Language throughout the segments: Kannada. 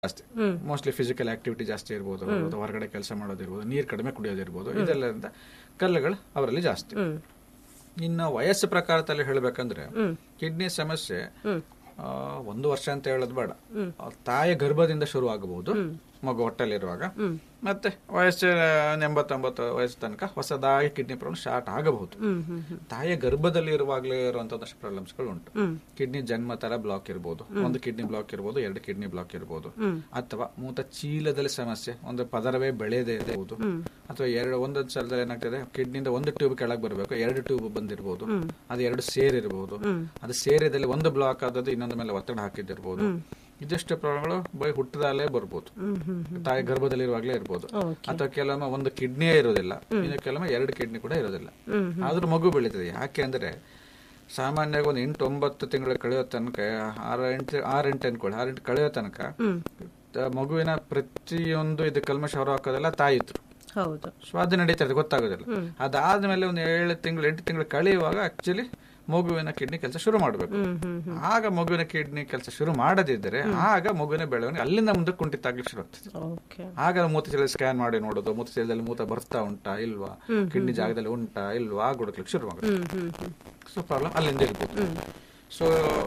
ಜಾಸ್ತಿ ಮೋಸ್ಟ್ಲಿ ಫಿಸಿಕಲ್ ಆಕ್ಟಿವಿಟಿ ಜಾಸ್ತಿ ಇರ್ಬೋದು ಅಥವಾ ಹೊರಗಡೆ ಕೆಲಸ ಮಾಡೋದಿರ್ಬೋದು ನೀರು ಕಡಿಮೆ ಕುಡಿಯೋದಿರ್ಬೋದು ಇದೆಲ್ಲರಿಂದ ಕಲ್ಲುಗಳು ಅವರಲ್ಲಿ ಜಾಸ್ತಿ ಇನ್ನು ವಯಸ್ಸು ಪ್ರಕಾರದಲ್ಲಿ ಹೇಳಬೇಕಂದ್ರೆ ಕಿಡ್ನಿ ಸಮಸ್ಯೆ ಆ, ಒಂದು ವರ್ಷ ಅಂತ ಹೇಳೋದು ಬೇಡ ಆ, ತಾಯಿಯ ಗರ್ಭದಿಂದ ಶುರು ಆಗಬಹುದು ಮಗು ಹೊಟ್ಟೆಲಿರುವಾಗ ಮತ್ತೆ ವಯಸ್ಸು ಎಂಬತ್ತೊಂಬತ್ತು ವಯಸ್ಸು ತನಕ ಹೊಸದಾಗಿ ಕಿಡ್ನಿ ಪ್ರಾಬ್ಲಮ್ ಸ್ಟಾರ್ಟ್ ಆಗಬಹುದು ತಾಯಿಯ ಗರ್ಭದಲ್ಲಿ ಇರುವಾಗಲೇ ಇರುವಂತದಷ್ಟು ಪ್ರಾಬ್ಲಮ್ಸ್ಗಳು ಉಂಟು ಕಿಡ್ನಿ ಜನ್ಮ ತರ ಬ್ಲಾಕ್ ಇರ್ಬೋದು ಒಂದು ಕಿಡ್ನಿ ಬ್ಲಾಕ್ ಇರ್ಬೋದು ಎರಡು ಕಿಡ್ನಿ ಬ್ಲಾಕ್ ಇರ್ಬೋದು ಅಥವಾ ಮೂತ ಚೀಲದಲ್ಲಿ ಸಮಸ್ಯೆ ಒಂದು ಪದರವೇ ಬೆಳೆಯದೇ ಇರಬಹುದು ಅಥವಾ ಎರಡು ಒಂದೊಂದು ಸಲದಲ್ಲಿ ಏನಾಗ್ತದೆ ಕಿಡ್ನಿಯಿಂದ ಒಂದು ಟ್ಯೂಬ್ ಕೆಳಗೆ ಬರಬೇಕು ಎರಡು ಟ್ಯೂಬ್ ಬಂದಿರಬಹುದು ಅದು ಎರಡು ಸೇರಿರ್ಬೋದು ಅದು ಸೇರಿದಲ್ಲಿ ಒಂದು ಬ್ಲಾಕ್ ಆದದ್ದು ಇನ್ನೊಂದು ಮೇಲೆ ಒತ್ತಡ ಹಾಕಿದಿರ್ಬೋದು ಇದೆಷ್ಟು ಪ್ರಾಬ್ಲಮ್ಗಳು ಬೈ ಹುಟ್ಟದಲ್ಲೇ ಬರ್ಬೋದು ತಾಯಿ ಗರ್ಭದಲ್ಲಿರುವಾಗಲೇ ಇರ್ಬೋದು ಅಥವಾ ಕೆಲವೊಮ್ಮೆ ಒಂದು ಕಿಡ್ನಿಯೇ ಇರೋದಿಲ್ಲ ಇನ್ನು ಕೆಲವೊಮ್ಮೆ ಎರಡು ಕಿಡ್ನಿ ಕೂಡ ಇರೋದಿಲ್ಲ ಆದ್ರೂ ಮಗು ಬೆಳೀತದೆ ಯಾಕೆ ಅಂದ್ರೆ ಸಾಮಾನ್ಯವಾಗಿ ಒಂದು ಎಂಟು ಒಂಬತ್ತು ತಿಂಗಳು ಕಳೆಯೋ ತನಕ ಆರು ಎಂಟು ಆರು ಎಂಟು ಅನ್ಕೊಳ್ಳಿ ಆರು ಎಂಟು ಕಳೆಯೋ ತನಕ ತ- ಮಗುವಿನ ಪ್ರತಿಯೊಂದು ಇದು ಕಲ್ಮಶ ಹೊರ ಹಾಕೋದೆಲ್ಲ ತಾಯಿ ಇದ್ರು ಹೌದು ಸೊ ಅದು ನಡೀತಾ ಇರ್ತದೆ ಗೊತ್ತಾಗೋದಿಲ್ಲ ಅದಾದ್ಮೇಲೆ ಒಂದು ಏಳು ತಿಂಗಳು ಎಂಟು ತಿಂಗಳು ಕಳೆಯುವಾಗ ಆಕ್ಚುಲಿ ಮಗುವಿನ ಕಿಡ್ನಿ ಕೆಲಸ ಶುರು ಮಾಡಬೇಕು ಆಗ ಮಗುವಿನ ಕಿಡ್ನಿ ಕೆಲಸ ಶುರು ಮಾಡದಿದ್ದರೆ ಆಗ ಮಗುವಿನ ಬೆಳವಣಿಗೆ ಅಲ್ಲಿಂದ ಮುಂದೆ ಕುಂಠಿತ ಆಗ್ಲಿಕ್ಕೆ ಶುರು ಆಗ್ತದೆ ಓಕೆ ಆಗ ಮೂತ್ರಚೀಲ ಸ್ಕ್ಯಾನ್ ಮಾಡಿ ನೋಡೋದು ಮೂತ್ರಚೀಲದಲ್ಲಿ ಮೂತ್ರ ಬರ್ತಾ ಉಂಟಾ ಇಲ್ವಾ ಕಿಡ್ನಿ ಜಾಗದಲ್ಲಿ ಉಂಟಾ ಇಲ್ವಾ ಆಗ ಹುಡುಕ್ಲಿಕ್ಕೆ ಶುರು ಆಗುತ್ತೆ ಸೊ ಪ್ರಾಬ್ಲಮ್ ಅಲ್ಲಿಂದ ಇರ್ಬೋದು ಸೊ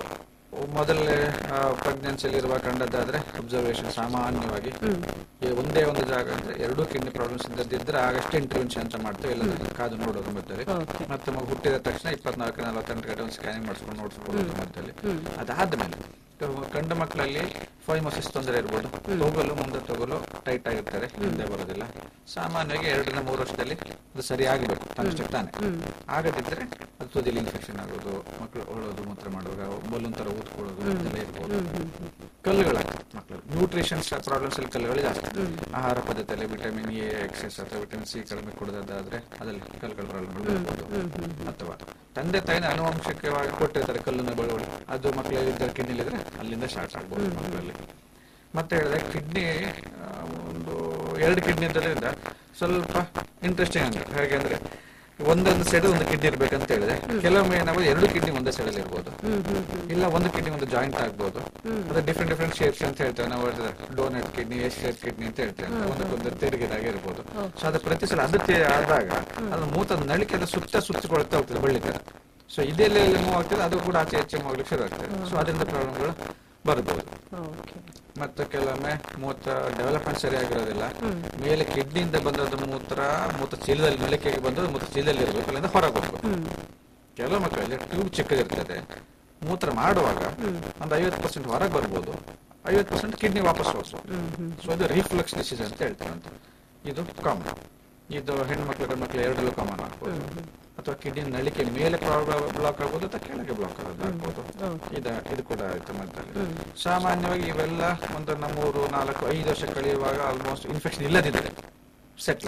ಮೊದಲನೇ ಪ್ರೆಗ್ನೆನ್ಸಿಯಲ್ಲಿ ಇರುವ ಕಂಡದ್ದಾದ್ರೆ ಅಬ್ಸರ್ವೇಷನ್ ಸಾಮಾನ್ಯವಾಗಿ ಈ ಒಂದೇ ಒಂದು ಜಾಗ ಅಂದ್ರೆ ಎರಡೂ ಕಿಡ್ನಿ ಪ್ರಾಬ್ಲಮ್ಸ್ ಇದ್ದದಿದ್ರೆ ಆಗಷ್ಟೇ ಇಂಟರ್ವೆನ್ಷನ್ ಅಂತ ಮಾಡ್ತೇವೆ ಇಲ್ಲ ಕಾದು ನೋಡೋದು ಮಧ್ಯದಲ್ಲಿ ಓಕೆ ಮತ್ತೆ ಮಗು ಹುಟ್ಟಿದ ತಕ್ಷಣ ಇಪ್ಪತ್ನಾಲ್ಕು ನಲವತ್ತೆಂಟು ಗಂಟೆ ಒಂದು ಸ್ಕ್ಯಾನಿಂಗ್ ಮಾಡಿಸ್ಕೊಂಡು ನೋಡಿಸ್ಕೊಳ್ಳೋದು ಮಧ್ಯದಲ್ಲಿ ಅದಾದ್ಮೇಲೆ ಕ- ಗಂಡು ಮಕ್ಕಳಲ್ಲಿ ಫೈಮೋಸಿಸ್ ತೊಂದರೆ ಇರ್ಬೋದು ತೊಗಲು ಮುಂದೆ ತೊಗಲು ಟೈಟ್ ಆಗಿರ್ತಾರೆ ಹಿಂದೆ ಬರೋದಿಲ್ಲ ಸಾಮಾನ್ಯವಾಗಿ ಎರಡರಿಂದ ಮೂರು ವರ್ಷದಲ್ಲಿ ಅದು ಸರಿ ಆಗಬೇಕು ತನ್ನಷ್ಟಕ್ಕೆ ತಾನೆ ಆಗದಿದ್ರೆ ಅದು ತುದಿಲಿ ಇನ್ಫೆಕ್ಷನ್ ಆಗೋದು ಮಕ್ಕಳು ಒಳೋದು ಮೂತ್ರ ಮಾಡುವಾಗ ಬಲೂನ್ ತರ ಊದ್ಕೊಳ್ಳೋದು ಇದೆಲ್ಲ ಇರ್ಬೋದು ಕಲ್ಲುಗಳಾಗ್ತದೆ ಮಕ್ಕಳು ನ್ಯೂಟ್ರಿಷನ್ ಪ್ರಾಬ್ಲಮ್ಸ್ ಅಲ್ಲಿ ಕಲ್ಲುಗಳು ಜಾಸ್ತಿ ಆಹಾರ ಪದ್ಧತಿಯಲ್ಲಿ ವಿಟಮಿನ್ ಎ ಎಕ್ಸೆಸ್ ಅಥವಾ ವಿಟಮಿನ್ ಸಿ ಕಡಿಮೆ ಕೊಡೋದಾದ್ರೆ ಅದ್ರಲ್ಲಿ ಕಲ್ಲುಗಳ ಪ್ರಾಬ್ಲಮ್ಗಳು ಬರ್ಬೋದು ಅಥವಾ ತಂದೆ ತಾಯಿನ ಅನುವಂಶಿಕವಾಗಿ ಕೊಟ್ಟಿರ್ತಾರೆ ಕಲ್ಲಿನ ಬಳುವಳಿ ಅದು ಮಕ್ಕಳಿಗೆ ಕಿಡ್ನಿಲಿ ಇದ್ರೆ ಅಲ್ಲಿಂದ ಸ್ಟಾರ್ಟ್ ಆಗ್ಬೋದು ಮಕ್ಕಳಲ್ಲಿ ಮತ್ತೆ ಹೇಳಿದ್ರೆ ಕಿಡ್ನಿ ಒಂದು ಎರಡು ಕಿಡ್ನಿ ಇದ್ದರಿಂದ ಸ್ವಲ್ಪ ಇಂಟ್ರೆಸ್ಟಿಂಗ್ ಅಂತ ಹೇಗೆಂದ್ರೆ ಒಂದೊಂದು ಸೈಡ್ ಒಂದು ಕಿಡ್ನಿ ಇರ್ಬೇಕಂತ ಹೇಳಿದ್ರೆ ಕೆಲವೊಮ್ಮೆ ಏನಾಗುತ್ತೆ ಎರಡು ಕಿಡ್ನಿ ಒಂದೇ ಸೈಡ್ ಅಲ್ಲಿ ಇರ್ಬೋದು ಇಲ್ಲ ಒಂದು ಕಿಡ್ನಿ ಒಂದು ಜಾಯಿಂಟ್ ಆಗ್ಬೋದು ಅದು ಡಿಫ್ರೆಂಟ್ ಡಿಫ್ರೆಂಟ್ ಶೇಪ್ಸ್ ಅಂತ ಹೇಳ್ತೇವೆ ನಾವು donut kidney S shape kidney ಅಂತ ಹೇಳ್ತೇವೆ ಒಂದಕ್ಕೊಂದು ತಿರುಗಿದಾಗ ಇರ್ಬೋದು ಸೊ ಅದು ಪ್ರತಿ ಸಲ ಅದು ತಿ- ಆದಾಗ ಅದು ಮೂತ ನಳಿಕೆ ಅದು ಸುತ್ತ ಸುತ್ತಿಕೊಳ್ತಾ ಹೋಗ್ತದೆ ಬಳ್ಳಿತರ ಸೊ ಇದೆಲ್ಲ ಮೂವ್ ಆಗ್ತದೆ ಅದು ಕೂಡ ಆಚೆ ಹೆಚ್ಚು ಹೋಗ್ಲಿಕ್ಕೆ ಶುರು ಆಗ್ತದೆ ಸೊ ಅದರಿಂದ ಪ್ರಾಬ್ಲಮ್ಗಳು ಬರ್ಬೋದು ಓಕೆ ಮತ್ತೆ ಕೆಲವೊಮ್ಮೆ ಮೂತ್ರ ಡೆವಲಪ್ಮೆಂಟ್ ಸರಿಯಾಗಿರೋದಿಲ್ಲ ಮೇಲೆ ಕಿಡ್ನಿಯಿಂದ ಬಂದದ್ದು ಮೂತ್ರ ಮೂತ್ರ ಚೀಲದಲ್ಲಿ ನಳಿಕೆಗೆ ಬಂದದ್ದು ಮೂತ್ರ ಚೀಲದಲ್ಲಿ ಇರಬೇಕು ಅಲ್ಲಿಂದ ಹೊರಗೆ ಹೋಗ್ಬೇಕು ಕೆಲವು ಮಕ್ಕಳಲ್ಲಿ ಟ್ಯೂಬ್ ಚಿಕ್ಕದಿರ್ತದೆ ಮೂತ್ರ ಮಾಡುವಾಗ ಒಂದು ಐವತ್ತು ಪರ್ಸೆಂಟ್ ಹೊರಗೆ ಬರ್ಬೋದು ಐವತ್ತು ಪರ್ಸೆಂಟ್ ಕಿಡ್ನಿ ವಾಪಸ್ ಹೋಗ್ಬೋದು ಸೊ ಇದು ರಿಫ್ಲಕ್ಸ್ ಡಿಸೀಸ್ ಅಂತ ಹೇಳ್ತಾರೆ ಅಂತ ಇದು ಕಾಮನ್ ಇದು ಹೆಣ್ಮಕ್ಳು ಗಂಡ್ಮಕ್ಳು ಎರಡರಲ್ಲೂ ಕಾಮನ್ ಆಗ್ಬೋದು ಅಥವಾ ಕಿಡ್ನಿ ನಳಿಕೆ ಮೇಲೆ ಬ್ಲಾಕ್ ಆಗ್ಬೋದು ಅಥವಾ ಕೆಳಗೆ ಬ್ಲಾಕ್ ಆಗೋದು ಆಗ್ಬೋದು ಇದ ಇದು ಕೂಡ ಆಯ್ತು ಮಧ್ಯದಲ್ಲಿ ಸಾಮಾನ್ಯವಾಗಿ ಇವೆಲ್ಲ ಒಂದು ಮೂರು ನಾಲ್ಕು ಐದು ವರ್ಷ ಕಳೆಯುವಾಗ ಆಲ್ಮೋಸ್ಟ್ ಇನ್ಫೆಕ್ಷನ್ ಇಲ್ಲದಿದ್ದರೆ ಸೆಟ್ಲ್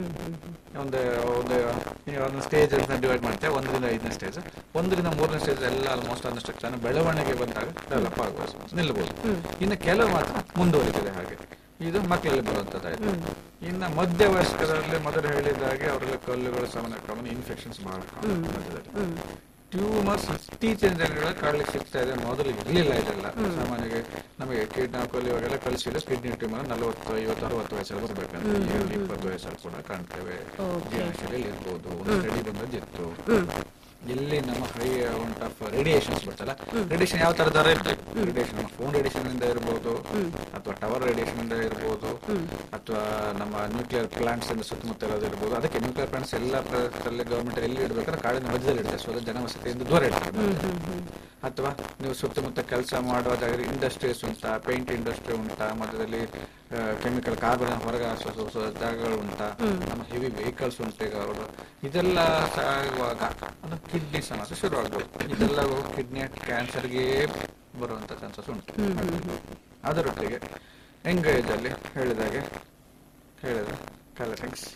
ಒಂದು ಒಂದು ಒಂದು ಸ್ಟೇಜ್ ಅಂತ ಡಿವೈಡ್ ಮಾಡ್ತೇವೆ ಒಂದರಿಂದ ಐದನೇ ಸ್ಟೇಜ್ ಒಂದರಿಂದ ಮೂರನೇ ಸ್ಟೇಜ್ ಎಲ್ಲ ಆಲ್ಮೋಸ್ಟ್ ಒಂದಷ್ಟು ಚೆನ್ನಾಗಿ ಬೆಳವಣಿಗೆ ಬಂದಾಗ ಡೆವಲಪ್ ಆಗ್ಬೋದು ನಿಲ್ಬೋದು ಇನ್ನು ಕೆಲವು ಮಾತ್ರ ಮುಂದುವರಿತದೆ ಹಾಗೆ ಇದು ಮಕ್ಕಳಲ್ಲಿ ಬರುವಂತದ್ದಾಯ್ತು ಇನ್ನು ಮಧ್ಯ ವಯಸ್ಕರಲ್ಲಿ ಮೊದಲು ಹೇಳಿದಾಗೆ ಅವರಲ್ಲಿ ಕಲ್ಲುಗಳು ಸಾಮಾನ್ಯ ಕಾಮನ್ ಇನ್ಫೆಕ್ಷನ್ಸ್ ಬಹಳ common ಮಧ್ಯದಲ್ಲಿ ಟ್ಯೂಮರ್ಸ್ ಇತ್ತೀಚಿನ ದಿನಗಳಲ್ಲಿ ಕಾಡ್ಲಿಕ್ಕೆ ಸಿಗ್ತಾ ಇದೆ ಮೊದಲು ಇರಲಿಲ್ಲ ಇದೆಲ್ಲ ಸಾಮಾನ್ಯವಾಗಿ ನಮಗೆ ಕಿಡ್ನಿ ಕೊಲ್ಲಿವಾಗೆಲ್ಲ ಕಲಿಸಿದ್ರೆ ಕಿಡ್ನಿ ಟ್ಯೂಮರ್ ನಲವತ್ತು ಐವತ್ತು ಅರವತ್ತು ವಯಸ್ಸಲ್ಲಿ ಬರ್ಬೇಕಂತ ಈಗ ಇಪ್ಪತ್ತು ವಯಸ್ಸಲ್ಲಿ ಕೂಡ ಕಾಣ್ತೇವೆ ಜೀರ್ಣಶೈಲಿಯಲ್ಲಿ ಇರ್ಬೋದು ಒಂದು ಸ್ಟಡಿ ಬಂದದ್ದಿತ್ತು ಎಲ್ಲಿ ನಮ್ಮ ಹೈ ಅಮೌಂಟ್ ಆಫ್ ರೇಡಿಯೇಷನ್ಸ್ ಬರ್ತಲ್ಲ ರೇಡಿಯೇಷನ್ ಯಾವ ತರದಾರ ಇರ್ಬೇಕು ರೇಡಿಯೇಷನ್ ಫೋನ್ ರೇಡಿಯೇಷನ್ ಇಂದ ಇರ್ಬೋದು ಅಥವಾ ಟವರ್ ರೇಡಿಯೇಷನ್ ಇಂದ ಇರ್ಬೋದು ಅಥವಾ ನಮ್ಮ ನ್ಯೂಕ್ಲಿಯರ್ ಪ್ಲಾಂಟ್ಸ್ ಇಂದ ಸುತ್ತಮುತ್ತ ಇರೋದು ಇರ್ಬೋದು ಅದಕ್ಕೆ ನ್ಯೂಕ್ಲಿಯರ್ ಪ್ಲಾಂಟ್ಸ್ ಎಲ್ಲ ಪ್ರದೇಶದಲ್ಲಿ ಗವರ್ಮೆಂಟ್ ಎಲ್ಲಿ ಇಡಬೇಕಾದ್ರೆ ಕಾಡಿನ ಮಧ್ಯದಲ್ಲಿ ಇಡುತ್ತೆ ಸೊ ಅದು ಜನವಸತಿಯಿಂದ ದೂರ ಇಡ್ತಾರೆ ಅಥವಾ ನೀವು ಸುತ್ತಮುತ್ತ ಕೆಲಸ ಮಾಡುವ ಜಾಗದಲ್ಲಿ ಇಂಡಸ್ಟ್ರೀಸ್ ಉಂಟಾ ಪೇಂಟ್ ಇಂಡಸ್ಟ್ರಿ ಉಂಟಾ ಮಧ್ಯದಲ್ಲಿ ಕೆಮಿಕಲ್ ಕಾರ್ಬನ್ ಹೊರಗೆ ಹಾರಿಸೋ ಸೊ ಜಾಗಗಳು ಉಂಟಾ ನಮ್ಮ ಹೆವಿ ವೆಹಿಕಲ್ಸ್ ಉಂಟು ಈಗ ಅವರು ಇದೆಲ್ಲ ಆಗುವಾಗ ಅದು ಕಿಡ್ನಿ ಸಮಸ್ಯೆ ಶುರು ಆಗ್ಬೋದು ಇದೆಲ್ಲವೂ ಕಿಡ್ನಿ ಕ್ಯಾನ್ಸರ್ಗೆ ಬರುವಂತ ಚಾನ್ಸಸ್ ಉಂಟು ಅದರೊಟ್ಟಿಗೆ ಯಂಗ್ ಏಜ್ ಅಲ್ಲಿ ಹೇಳಿದಾಗೆ ಹೇಳಿದ್ರೆ ಕ್ಯಾಲರಿಕ್ಸ್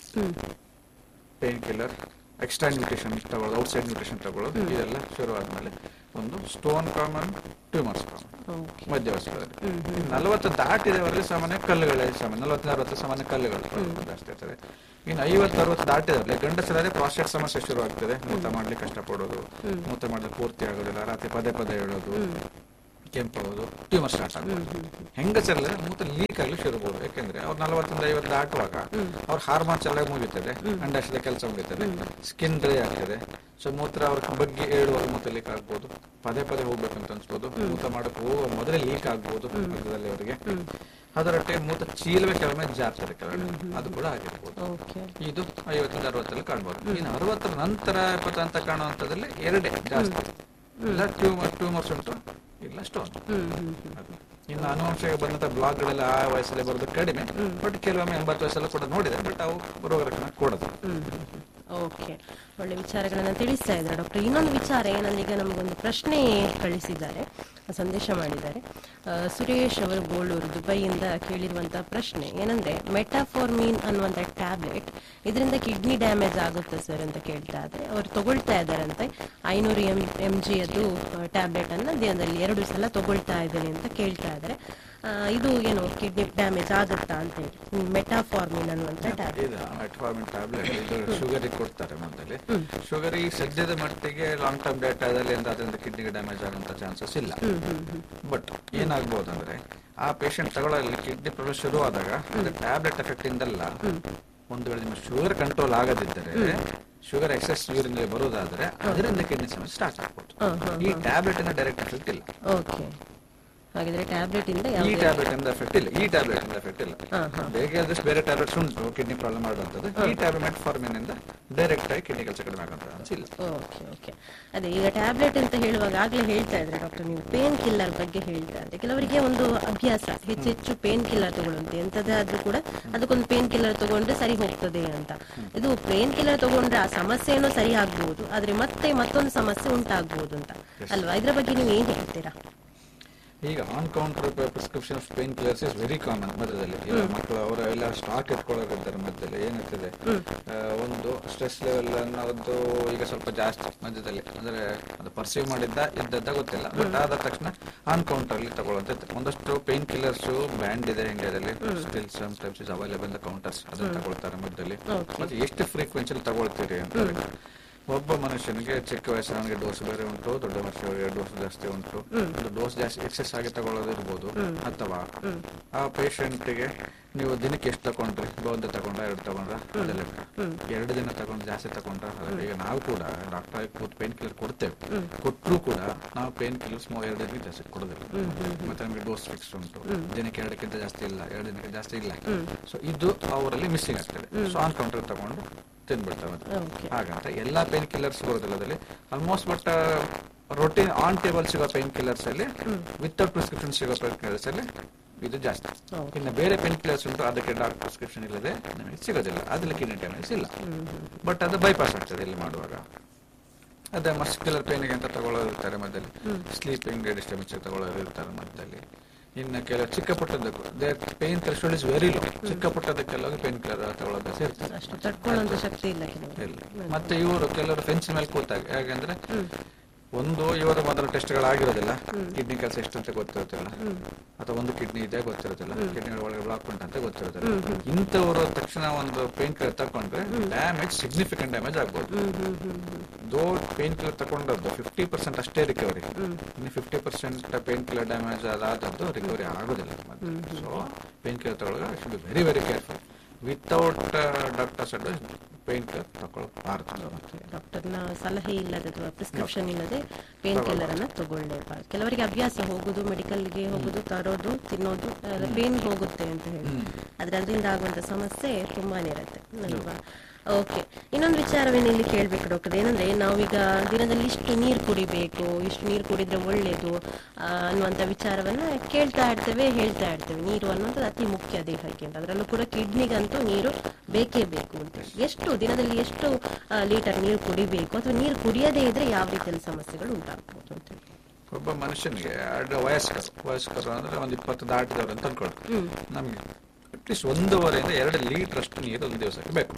ಪೇನ್ ಕಿಲ್ಲರ್ ಎಕ್ಸ್ಟ್ರಾ ನ್ಯೂಟ್ರಿಷನ್ ತಗೊಳ್ಳೋದು ಔಟ್ಸೈಡ್ ನ್ಯೂಟ್ರಿಷನ್ ತಗೊಳ್ಳೋದು ಇದೆಲ್ಲ ಶುರು ಆದ್ಮೇಲೆ ಒಂದು stone common tumours common okay ಮಧ್ಯವಯಸ್ಕರಲ್ಲಿ ನಲವತ್ತು ದಾಟಿದವರಲ್ಲಿ ಸಾಮಾನ್ಯ ಕಲ್ಲುಗಳೇ ಸಾಮಾನ್ಯ ನಲವತ್ತು ಅರವತ್ತು ಸಾಮಾನ್ಯ ಕಲ್ಲುಗಳು ಜಾಸ್ತಿ ಇರ್ತದೆ ಇನ್ನು ಐವತ್ತು ಅರವತ್ತು ದಾಟಿದವರಲ್ಲಿ ಗಂಡಸರಲ್ಲಿ ಪ್ರಾಸ್ಟೇಟ್ ಸಮಸ್ಯೆ ಶುರು ಆಗ್ತದೆ ಮೂತ್ರ ಮಾಡ್ಲಿಕ್ಕೆ ಕಷ್ಟಪಡೋದು ಮೂತ್ರ ಮಾಡಿದ್ರೆ ಪೂರ್ತಿ ಆಗೋದಿಲ್ಲ ರಾತ್ರಿ ಪದೇ ಪದೇ ಹೇಳೋದು ಕೆಂಪಾಗೋದು ಟ್ಯೂಮರ್ ಸ್ಟಾರ್ಟ್ ಆಗ್ಬೋದು ಹೆಂಗಸರಲ್ಲಿ ಮೂತ್ರ ಲೀಕ್ ಆಗಲಿ ಶುರುಬಹುದು ಯಾಕೆಂದ್ರೆ ಅವ್ರು ನಲವತ್ತರಿಂದ ಐವತ್ತು ದಾಟುವಾಗ ಅವ್ರ ಹಾರ್ಮೋನ್ಸ್ ಎಲ್ಲ ಮುಗಿತದೆ ಅಂಡಾಶಯದ ಕೆಲಸ ಮುಗಿತದೆ ಸ್ಕಿನ್ ಡ್ರೈ ಆಗ್ತದೆ ಸೊ ಮೂತ್ರ ಅವ್ರ ಬಗ್ಗೆ ಏಳುವಾಗ ಮೂತ್ರ ಲೀಕ್ ಆಗ್ಬೋದು ಪದೇ ಪದೇ ಹೋಗ್ಬೇಕಂತ ಅನ್ಸ್ಬೋದು ಮೂತ್ರ ಮಾಡಕ್ಕೆ ಹೋಗುವ ಮೊದಲೇ ಲೀಕ್ ಆಗ್ಬೋದು ಮಧ್ಯದಲ್ಲಿ ಅವರಿಗೆ ಅದರೊಟ್ಟಿಗೆ ಮೂತ್ರ ಚೀಲವೇ ಕೆಲವೊಮ್ಮೆ ಜಾರ್ತದೆ ಕೆಳಗಡೆ ಅದು ಕೂಡ ಆಗಿರ್ಬೋದು ಓಕೆ ಇದು ಐವತ್ತರಿಂದ ಅರವತ್ತಲ್ಲಿ ಕಾಣ್ಬೋದು ಇನ್ನು ಅರವತ್ತರ ನಂತರ ಎಪ್ಪತ್ತು ಅಂತ ಕಾಣುವಂಥದ್ದಲ್ಲಿ ಎರಡೇ ಜಾಸ್ತಿ ಇಲ್ಲ ಟ್ಯೂಮರ್ ಟ್ಯೂಮರ್ಸ್ ಉಂಟು ಇಲ್ಲ ಸ್ಟೋನ್ ಹ್ಮ್ ಹ್ಮ್ ಹ್ಮ್ ಇನ್ನು ಅನುವಂಶಕ್ಕೆ ಬಂದಂತ ಬ್ಲಾಗ್ಗಳೆಲ್ಲ ಆ ವಯಸ್ಸಲ್ಲಿ ಬರೋದು ಕಡಿಮೆ ಬಟ್ ಕೆಲವೊಮ್ಮೆ ಎಂಬತ್ತು ವಯಸ್ಸಲ್ಲ ಕೂಡ ನೋಡಿದೆ ಬಟ್ ಅವು ರೋಗ ರಕ್ಷಣೆ ಕೊಡೋದು ಓಕೆ ಒಳ್ಳೆ ವಿಚಾರಗಳನ್ನ ತಿಳಿಸ್ತಾ ಇದ್ದಾರೆ ಡಾಕ್ಟರ್ ಇನ್ನೊಂದು ವಿಚಾರ ಏನಂದ್ರೆ ಈಗ ನಮಗೊಂದು ಪ್ರಶ್ನೆ ಕಳಿಸಿದ್ದಾರೆ ಸಂದೇಶ ಮಾಡಿದ್ದಾರೆ ಆ, ಸುರೇಶ್ ಅವರು ಗೋಳೂರು ದುಬೈಯಿಂದ ಕೇಳಿರುವಂತಹ ಪ್ರಶ್ನೆ ಏನಂದ್ರೆ ಮೆಟಾಫಾರ್ಮಿನ್ ಅನ್ನುವಂಥ ಟ್ಯಾಬ್ಲೆಟ್ ಇದರಿಂದ ಕಿಡ್ನಿ ಡ್ಯಾಮೇಜ್ ಆಗುತ್ತೆ ಸರ್ ಅಂತ ಕೇಳ್ತಾ ಇದ್ದಾರೆ ಅವ್ರು ತಗೊಳ್ತಾ ಇದ್ದಾರಂತೆ ಐನೂರು ಎಂ ಎಂ ಜಿ ಅದು ಟ್ಯಾಬ್ಲೆಟ್ ಅನ್ನ ದಿನದಲ್ಲಿ ಎರಡು ಸಲ ತಗೊಳ್ತಾ ಇದ್ದೇನೆ ಅಂತ ಕೇಳ್ತಾ ಇದ್ದಾರೆ ಆ, ಇದು ಏನು ಕಿಡ್ನಿ ಡ್ಯಾಮೇಜ್ ಆಗುತ್ತಾ ಅಂತ ಹೇಳಿ ಮೆಟಾಫಾರ್ಮಿನ್ ಅನ್ನುವಂಥ ಟ್ಯಾಬ್ಲೆಟ್ ಇದು ಮೆಟ್ಫಾರ್ಮಿನ್ ಟ್ಯಾಬ್ಲೆಟ್ ಇದು ಶುಗರಿಗೆ ಕೊಡ್ತಾರೆ ಮೊದಲೇ ಶುಗರ್ ಈ ಸದ್ಯದ ಮಟ್ಟಿಗೆ ಲಾಂಗ್ ಟರ್ಮ್ ಡೇಟಾದಲ್ಲಿ ಅಂತ ಅದರಿಂದ ಕಿಡ್ನಿಗೆ ಡ್ಯಾಮೇಜ್ ಆಗುವಂತ ಚಾನ್ಸಸ್ ಇಲ್ಲ ಬಟ್ ಏನಾಗ್ಬೋದು ಅಂದ್ರೆ ಆ ಪೇಷಂಟ್ ತಗೊಳ್ಳಲ್ಲಿ ಕಿಡ್ನಿ ಪ್ರಾಬ್ಲಮ್ ಶುರು ಆದಾಗ ಅದು ಟ್ಯಾಬ್ಲೆಟ್ ಎಫೆಕ್ಟ್ ಇಂದಲ್ಲ ಒಂದು ವೇಳೆ ನಿಮ್ಮ ಶುಗರ್ ಕಂಟ್ರೋಲ್ ಆಗದಿದ್ದರೆ ಶುಗರ್ ಎಕ್ಸೆಸ್ ಯೂರಿನ್ ಬರೋದಾದ್ರೆ ಅದರಿಂದ ಕಿಡ್ನಿ ಸಮಸ್ಯೆ ಸ್ಟಾರ್ಟ್ ಆಗ್ಬೋದು ಹಾ, ಹಾ, ಈ ಟ್ಯಾಬ್ಲೆಟ್ ಇಂದ ಡೈರೆಕ್ಟ್ ಎಫೆಕ್ಟ್ ಇಲ್ಲ ಓಕೆ ಹಾಗಿದ್ರೆ ಟ್ಯಾಬ್ಲೆಟ್ ಇಂದ ಈ ಯಾವುದೇ ಟ್ಯಾಬ್ಲೆಟ್ ಇಂದ ಎಫೆಕ್ಟ್ ಇಲ್ಲ ಈ ಟ್ಯಾಬ್ಲೆಟ್ ಇಂದ ಎಫೆಕ್ಟ್ ಇಲ್ಲ ಹಾ, ಹಾ. ಬೇಕಾದಷ್ಟು ಬೇರೆ ಟ್ಯಾಬ್ಲೆಟ್ಸ್ ಉಂಟು ಕಿಡ್ನಿ ಪ್ರಾಬ್ಲಮ್ ಮಾಡುವಂಥದ್ದು ಈ ಟ್ಯಾಬ್ಲೆಟ್ ಫಾರ್ಮಿನ್ ಇಂದ ಡೈರೆಕ್ಟ್ ಆಗಿ ಕಿಡ್ನಿ ಕೆಲಸ ಕಡಿಮೆ ಆಗುವಂತ ಅನ್ಸಿಲ್ಲ ಓಕೆ ಓಕೆ ಅದೇ ಈಗ ಟ್ಯಾಬ್ಲೆಟ್ ಅಂತ ಹೇಳುವಾಗ ಆಗ್ಲೇ ಹೇಳ್ತಾ ಇದ್ರೆ ಡಾಕ್ಟರ್ ನೀವು ಪೇನ್ ಕಿಲ್ಲರ್ ಬಗ್ಗೆ ಹೇಳ್ತಾ ಇದ್ರೆ ಕೆಲವರಿಗೆ ಒಂದು ಅಭ್ಯಾಸ ಹೆಚ್ಚು ಹೆಚ್ಚು ಪೇನ್ ಕಿಲ್ಲರ್ ತಗೊಳ್ಳುವಂತೆ ಎಂತದೇ ಆದ್ರೂ ಕೂಡ ಅದಕ್ಕೊಂದು ಪೇನ್ ಕಿಲ್ಲರ್ ತಗೊಂಡ್ರೆ ಸರಿ ಹೋಗ್ತದೆ ಅಂತ ಇದು ಪೇನ್ ಕಿಲ್ಲರ್ ತಗೊಂಡ್ರೆ ಆ ಸಮಸ್ಯೆ ಏನೋ ಸರಿ ಆಗ್ಬಹುದು ಆದ್ರೆ ಮತ್ತೆ ಮತ್ತೊಂದು ಸಮಸ್ಯೆ ಉಂಟಾಗ್ಬಹುದು ಅಂತ ಅಲ್ವಾ ಇದ್ರ ಬಗ್ಗೆ ನೀವು ಏನ್ ಹೇಳ್ತೀರಾ ಈಗ on counter prescription pain killers is very common ಮಧ್ಯದಲ್ಲಿ ಈಗ ಮಕ್ಕಳು ಅವರ ಎಲ್ಲ ಸ್ಟಾಕ್ ಇಟ್ಕೊಳ್ಳೋರಿದ್ದಾರೆ ಮಧ್ಯದಲ್ಲಿ ಏನಾಗ್ತದೆ ಆ, ಒಂದು ಸ್ಟ್ರೆಸ್ ಲೆವೆಲ್ ಅನ್ನೋದು ಈಗ ಸ್ವಲ್ಪ ಜಾಸ್ತಿ ಮಧ್ಯದಲ್ಲಿ ಅಂದ್ರೆ ಅದು ಪರ್ಸೀವ್ ಮಾಡಿದ್ದ ಇದ್ದದ್ದ ಗೊತ್ತಿಲ್ಲ ಬಟ್ ಆದ ತಕ್ಷಣ ಆನ್ ಕೌಂಟರ್ ಅಲ್ಲಿ ತಗೊಳ್ಳುವಂತ ಇರ್ತದೆ. ಒಂದಷ್ಟು ಪೇನ್ ಕಿಲ್ಲರ್ಸ್ ಬ್ಯಾಂಡ್ ಇದೆ ಇಂಡಿಯಾದಲ್ಲಿ still sometimes is available counters ಅದನ್ನ ತಗೊಳ್ತಾರೆ ಮಧ್ಯದಲ್ಲಿ ಮತ್ತೆ ಎಷ್ಟು ಫ್ರೀಕ್ವೆನ್ಸಿ ತಗೊಳ್ತೀರಿ ಅಂತ ಒಬ್ಬ ಮನುಷ್ಯನಿಗೆ ಚಿಕ್ಕ ವಯಸ್ಸಿನವನಿಗೆ ಡೋಸ್ ಬೇರೆ ಉಂಟು ದೊಡ್ಡ ಮನುಷ್ಯನಿಗೆ ಡೋಸ್ ಜಾಸ್ತಿ ಉಂಟು ಅದು ಡೋಸ್ ಜಾಸ್ತಿ ಎಕ್ಸೆಸ್ ಆಗಿ ತಗೊಳ್ಳೋದು ಇರ್ಬೋದು ಅಥವಾ ಆ ಪೇಷಂಟ್ಗೆ ನೀವು ದಿನಕ್ಕೆ ಎಷ್ಟು ತಗೊಂಡ್ರಿ ಒಂದು ತಗೊಂಡ್ರ ಎರಡು ತಗೊಂಡ್ರ ಅದೆಲ್ಲ ಎರಡು ದಿನ ತಗೊಂಡು ಜಾಸ್ತಿ ತಗೊಂಡ್ರ ಅದೆಲ್ಲ. ಈಗ ನಾವು ಕೂಡ ಡಾಕ್ಟರ್ ಕೂತ್ ಪೇನ್ ಕಿಲ್ಲರ್ ಕೊಡ್ತೇವೆ ಕೊಟ್ಟರು ಕೂಡ ನಾವು ಪೇನ್ ಕಿಲ್ಲರ್ಸ್ ಎರಡು ದಿನಕ್ಕೆ ಜಾಸ್ತಿ ಕೊಡೋದಿಲ್ಲ ಮತ್ತೆ ನಮಗೆ ಡೋಸ್ ಫಿಕ್ಸ್ ಉಂಟು ದಿನಕ್ಕೆ ಎರಡಕ್ಕಿಂತ ಜಾಸ್ತಿ ಇಲ್ಲ ಎರಡು ದಿನಕ್ಕೆ ಜಾಸ್ತಿ ಇಲ್ಲ ಸೊ ಇದು ಅವರಲ್ಲಿ ಮಿಸ್ಸಿಂಗ್ ಆಗ್ತದೆ ಸೊ ಆನ್ ಕೌಂಟರ್ ತಗೊಂಡು ತಿನ್ಬಿಡ್ತಾರೆ ಮತ್ತೆ. ಓಕೆ ಹಾಗಂತ ಎಲ್ಲಾ ಪೇನ್ ಕಿಲ್ಲರ್ಸ್ ಬರೋದಿಲ್ಲ ಅದರಲ್ಲಿ almost but routine on table ಸಿಗೋ ಪೇನ್ ಕಿಲ್ಲರ್ಸ್ ಅಲ್ಲಿ ವಿತೌಟ್ ಪ್ರಿಸ್ಕ್ರಿಪ್ಷನ್ ಸಿಗೋ ಪೇನ್ ಕಿಲ್ಲರ್ಸ್ ಅಲ್ಲಿ ಇದು ಜಾಸ್ತಿ Okay. ಇನ್ನು ಬೇರೆ ಪೇನ್ ಕಿಲ್ಲರ್ಸ್ ಉಂಟು ಅದಕ್ಕೆ ಡಾಕ್ಟರ್ ಪ್ರಿಸ್ಕ್ರಿಪ್ಷನ್ ಇಲ್ಲದೆ ನಮಗೆ ಸಿಗೋದಿಲ್ಲ ಅದ್ರಲ್ಲಿ ಕಿಡ್ನಿ ಡ್ಯಾಮೇಜ್ ಇಲ್ಲ ಬಟ್ ಅದು ಬೈಪಾಸ್ ಆಗ್ತದೆ ಇಲ್ಲಿ ಮಾಡುವಾಗ ಅದೇ ಮಸ್ಕ್ಯುಲರ್ ಪೇನಿಗೆ ಅಂತ ತಗೊಳ್ಳೋರು ಇರ್ತಾರೆ ಮಧ್ಯದಲ್ಲಿ ಸ್ಲೀಪಿಂಗ್ ಡಿಸ್ಟರ್ಬೆನ್ಸ್ ತಗೊಳ್ಳೋರು ಇರ್ತಾರೆ ಮಧ್ಯದಲ್ಲಿ ಇನ್ನು ಕೆಲವು ಚಿಕ್ಕ ಪುಟ್ಟದಕ್ಕೂ pain threshold is very low ಚಿಕ್ಕ ಪುಟ್ಟದಕ್ಕೆಲ್ಲ ಪೇನ್ ಕಿಲ್ಲರ್ ತಗೊಳ್ಳೋದು ಇರ್ತದೆ ಅಷ್ಟು ತಡ್ಕೊಳ್ಳುವಂತ ಶಕ್ತಿ ಇಲ್ಲ ಕೆಲವರು ಇಲ್ಲ ಮತ್ತೆ ಇವರು ಕೆಲವರು ಫೆನ್ಸ್ ಮೇಲೆ ಕೂತಾಗ ಯಾಕಂದ್ರೆ ಒಂದು ಇವರ ಮೊದಲ ಟೆಸ್ಟ್ಗಳಾಗಿರೋದಿಲ್ಲ ಕಿಡ್ನಿ ಕೆಲಸ ಎಷ್ಟು ಅಂತ ಗೊತ್ತಿರೋದಿಲ್ಲ ಅಥವಾ ಒಂದು ಕಿಡ್ನಿ ಇದೆ ಗೊತ್ತಿರೋದಿಲ್ಲ ಕಿಡ್ನಿ ಒಳಗೆ ಬ್ಲಾಕ್ ಉಂಟಂತ ಗೊತ್ತಿರೋದಿಲ್ಲ ಇಂಥವರು ತಕ್ಷಣ ಒಂದು ಪೇನ್ ಕಿಲ್ಲರ್ ತಕೊಂಡ್ರೆ ಡ್ಯಾಮೇಜ್ ಸಿಗ್ನಿಫಿಕೆಂಟ್ ಡ್ಯಾಮೇಜ್ ಆಗ್ಬೋದು ದೋ ಪೇನ್ ಕಿಲ್ಲರ್ ತಗೊಂಡದ್ದು ಫಿಫ್ಟಿ ಪರ್ಸೆಂಟ್ ಅಷ್ಟೇ ರಿಕವರಿ ಇನ್ನು fifty percent pain killer damage ಆದದ್ದು ರಿಕವರಿ ಆಗೋದಿಲ್ಲ ಸೊ ಪೇನ್ ಕಿಲ್ಲರ್ ತಗೊಳ್ಳೋದು should be very very careful without doctors advice pain killer ತಗೊಳ್ಬಾರ್ದು ಡಾಕ್ಟರ್ನ ಸಲಹೆ ಇಲ್ಲದೆ ಅಥವಾ ಪ್ರಿಸ್ಕ್ರಿಪ್ಷನ್ ಇಲ್ಲದೆ ಪೇನ್ ಕಿಲ್ಲರ್ ಅನ್ನ ತಗೊಳ್ಳೇಬಾರ್ದು ಕೆಲವರಿಗೆ ಅಭ್ಯಾಸ ಹೋಗುದು ಮೆಡಿಕಲ್ಗೆ ಹೋಗುದು ತರೋದು ತಿನ್ನೋದು ಪೇನ್ ಹೋಗುತ್ತೆ ಅಂತ ಹೇಳಿ ಆದ್ರೆ ಅದರಿಂದ ಆಗುವಂತ ಸಮಸ್ಯೆ ತುಂಬಾನೇ ಇರುತ್ತೆ ಅಲ್ವಾ ಓಕೆ ಇನ್ನೊಂದು ವಿಚಾರವೇನು ಇಲ್ಲಿ ಕೇಳ್ಬೇಕು ಡಾಕ್ಟರ್ ಏನಂದ್ರೆ ನಾವೀಗ ದಿನದಲ್ಲಿ ಇಷ್ಟು ನೀರು ಕುಡಿಬೇಕು ಇಷ್ಟು ನೀರು ಕುಡಿದ್ರೆ ಒಳ್ಳೇದು ಆ, ಅನ್ನುವಂಥ ವಿಚಾರವನ್ನ ಕೇಳ್ತಾ ಇರ್ತೇವೆ ಹೇಳ್ತಾ ಇರ್ತೇವೆ ನೀರು ಅನ್ನುವಂಥದ್ದು ಅತಿ ಮುಖ್ಯ ದೇಹಕ್ಕೆ ಅಂತ ಅದರಲ್ಲೂ ಕೂಡ ಕಿಡ್ನಿಗಂತೂ ನೀರು ಬೇಕೇ ಬೇಕು ಅಂತ ಎಷ್ಟು ದಿನದಲ್ಲಿ ಎಷ್ಟು ಲೀಟರ್ ನೀರು ಕುಡಿಬೇಕು ಅಥವಾ ನೀರು ಕುಡಿಯದೇ ಇದ್ರೆ ಯಾವ ರೀತಿಯಲ್ಲಿ ಸಮಸ್ಯೆಗಳು ಉಂಟಾಗ್ಬೋದು ಅಂತ ಹೇಳಿ. ಒಬ್ಬ ಮನುಷ್ಯನಿಗೆ ಎರಡು ವಯಸ್ಕರು ವಯಸ್ಕರು ಅಂದ್ರೆ ಒಂದು ಇಪ್ಪತ್ತು ದಾಟಿದವರು ಅಂತ ಅನ್ಕೊಳ್ತಾರೆ ನಮ್ಗೆ ಅಟ್ಲೀಸ್ಟ್ ಒಂದೂವರೆಯಿಂದ ಎರಡು ಲೀಟರ್ ಅಷ್ಟು ನೀರು ಒಂದು ದಿವಸಕ್ಕೆ ಬೇಕು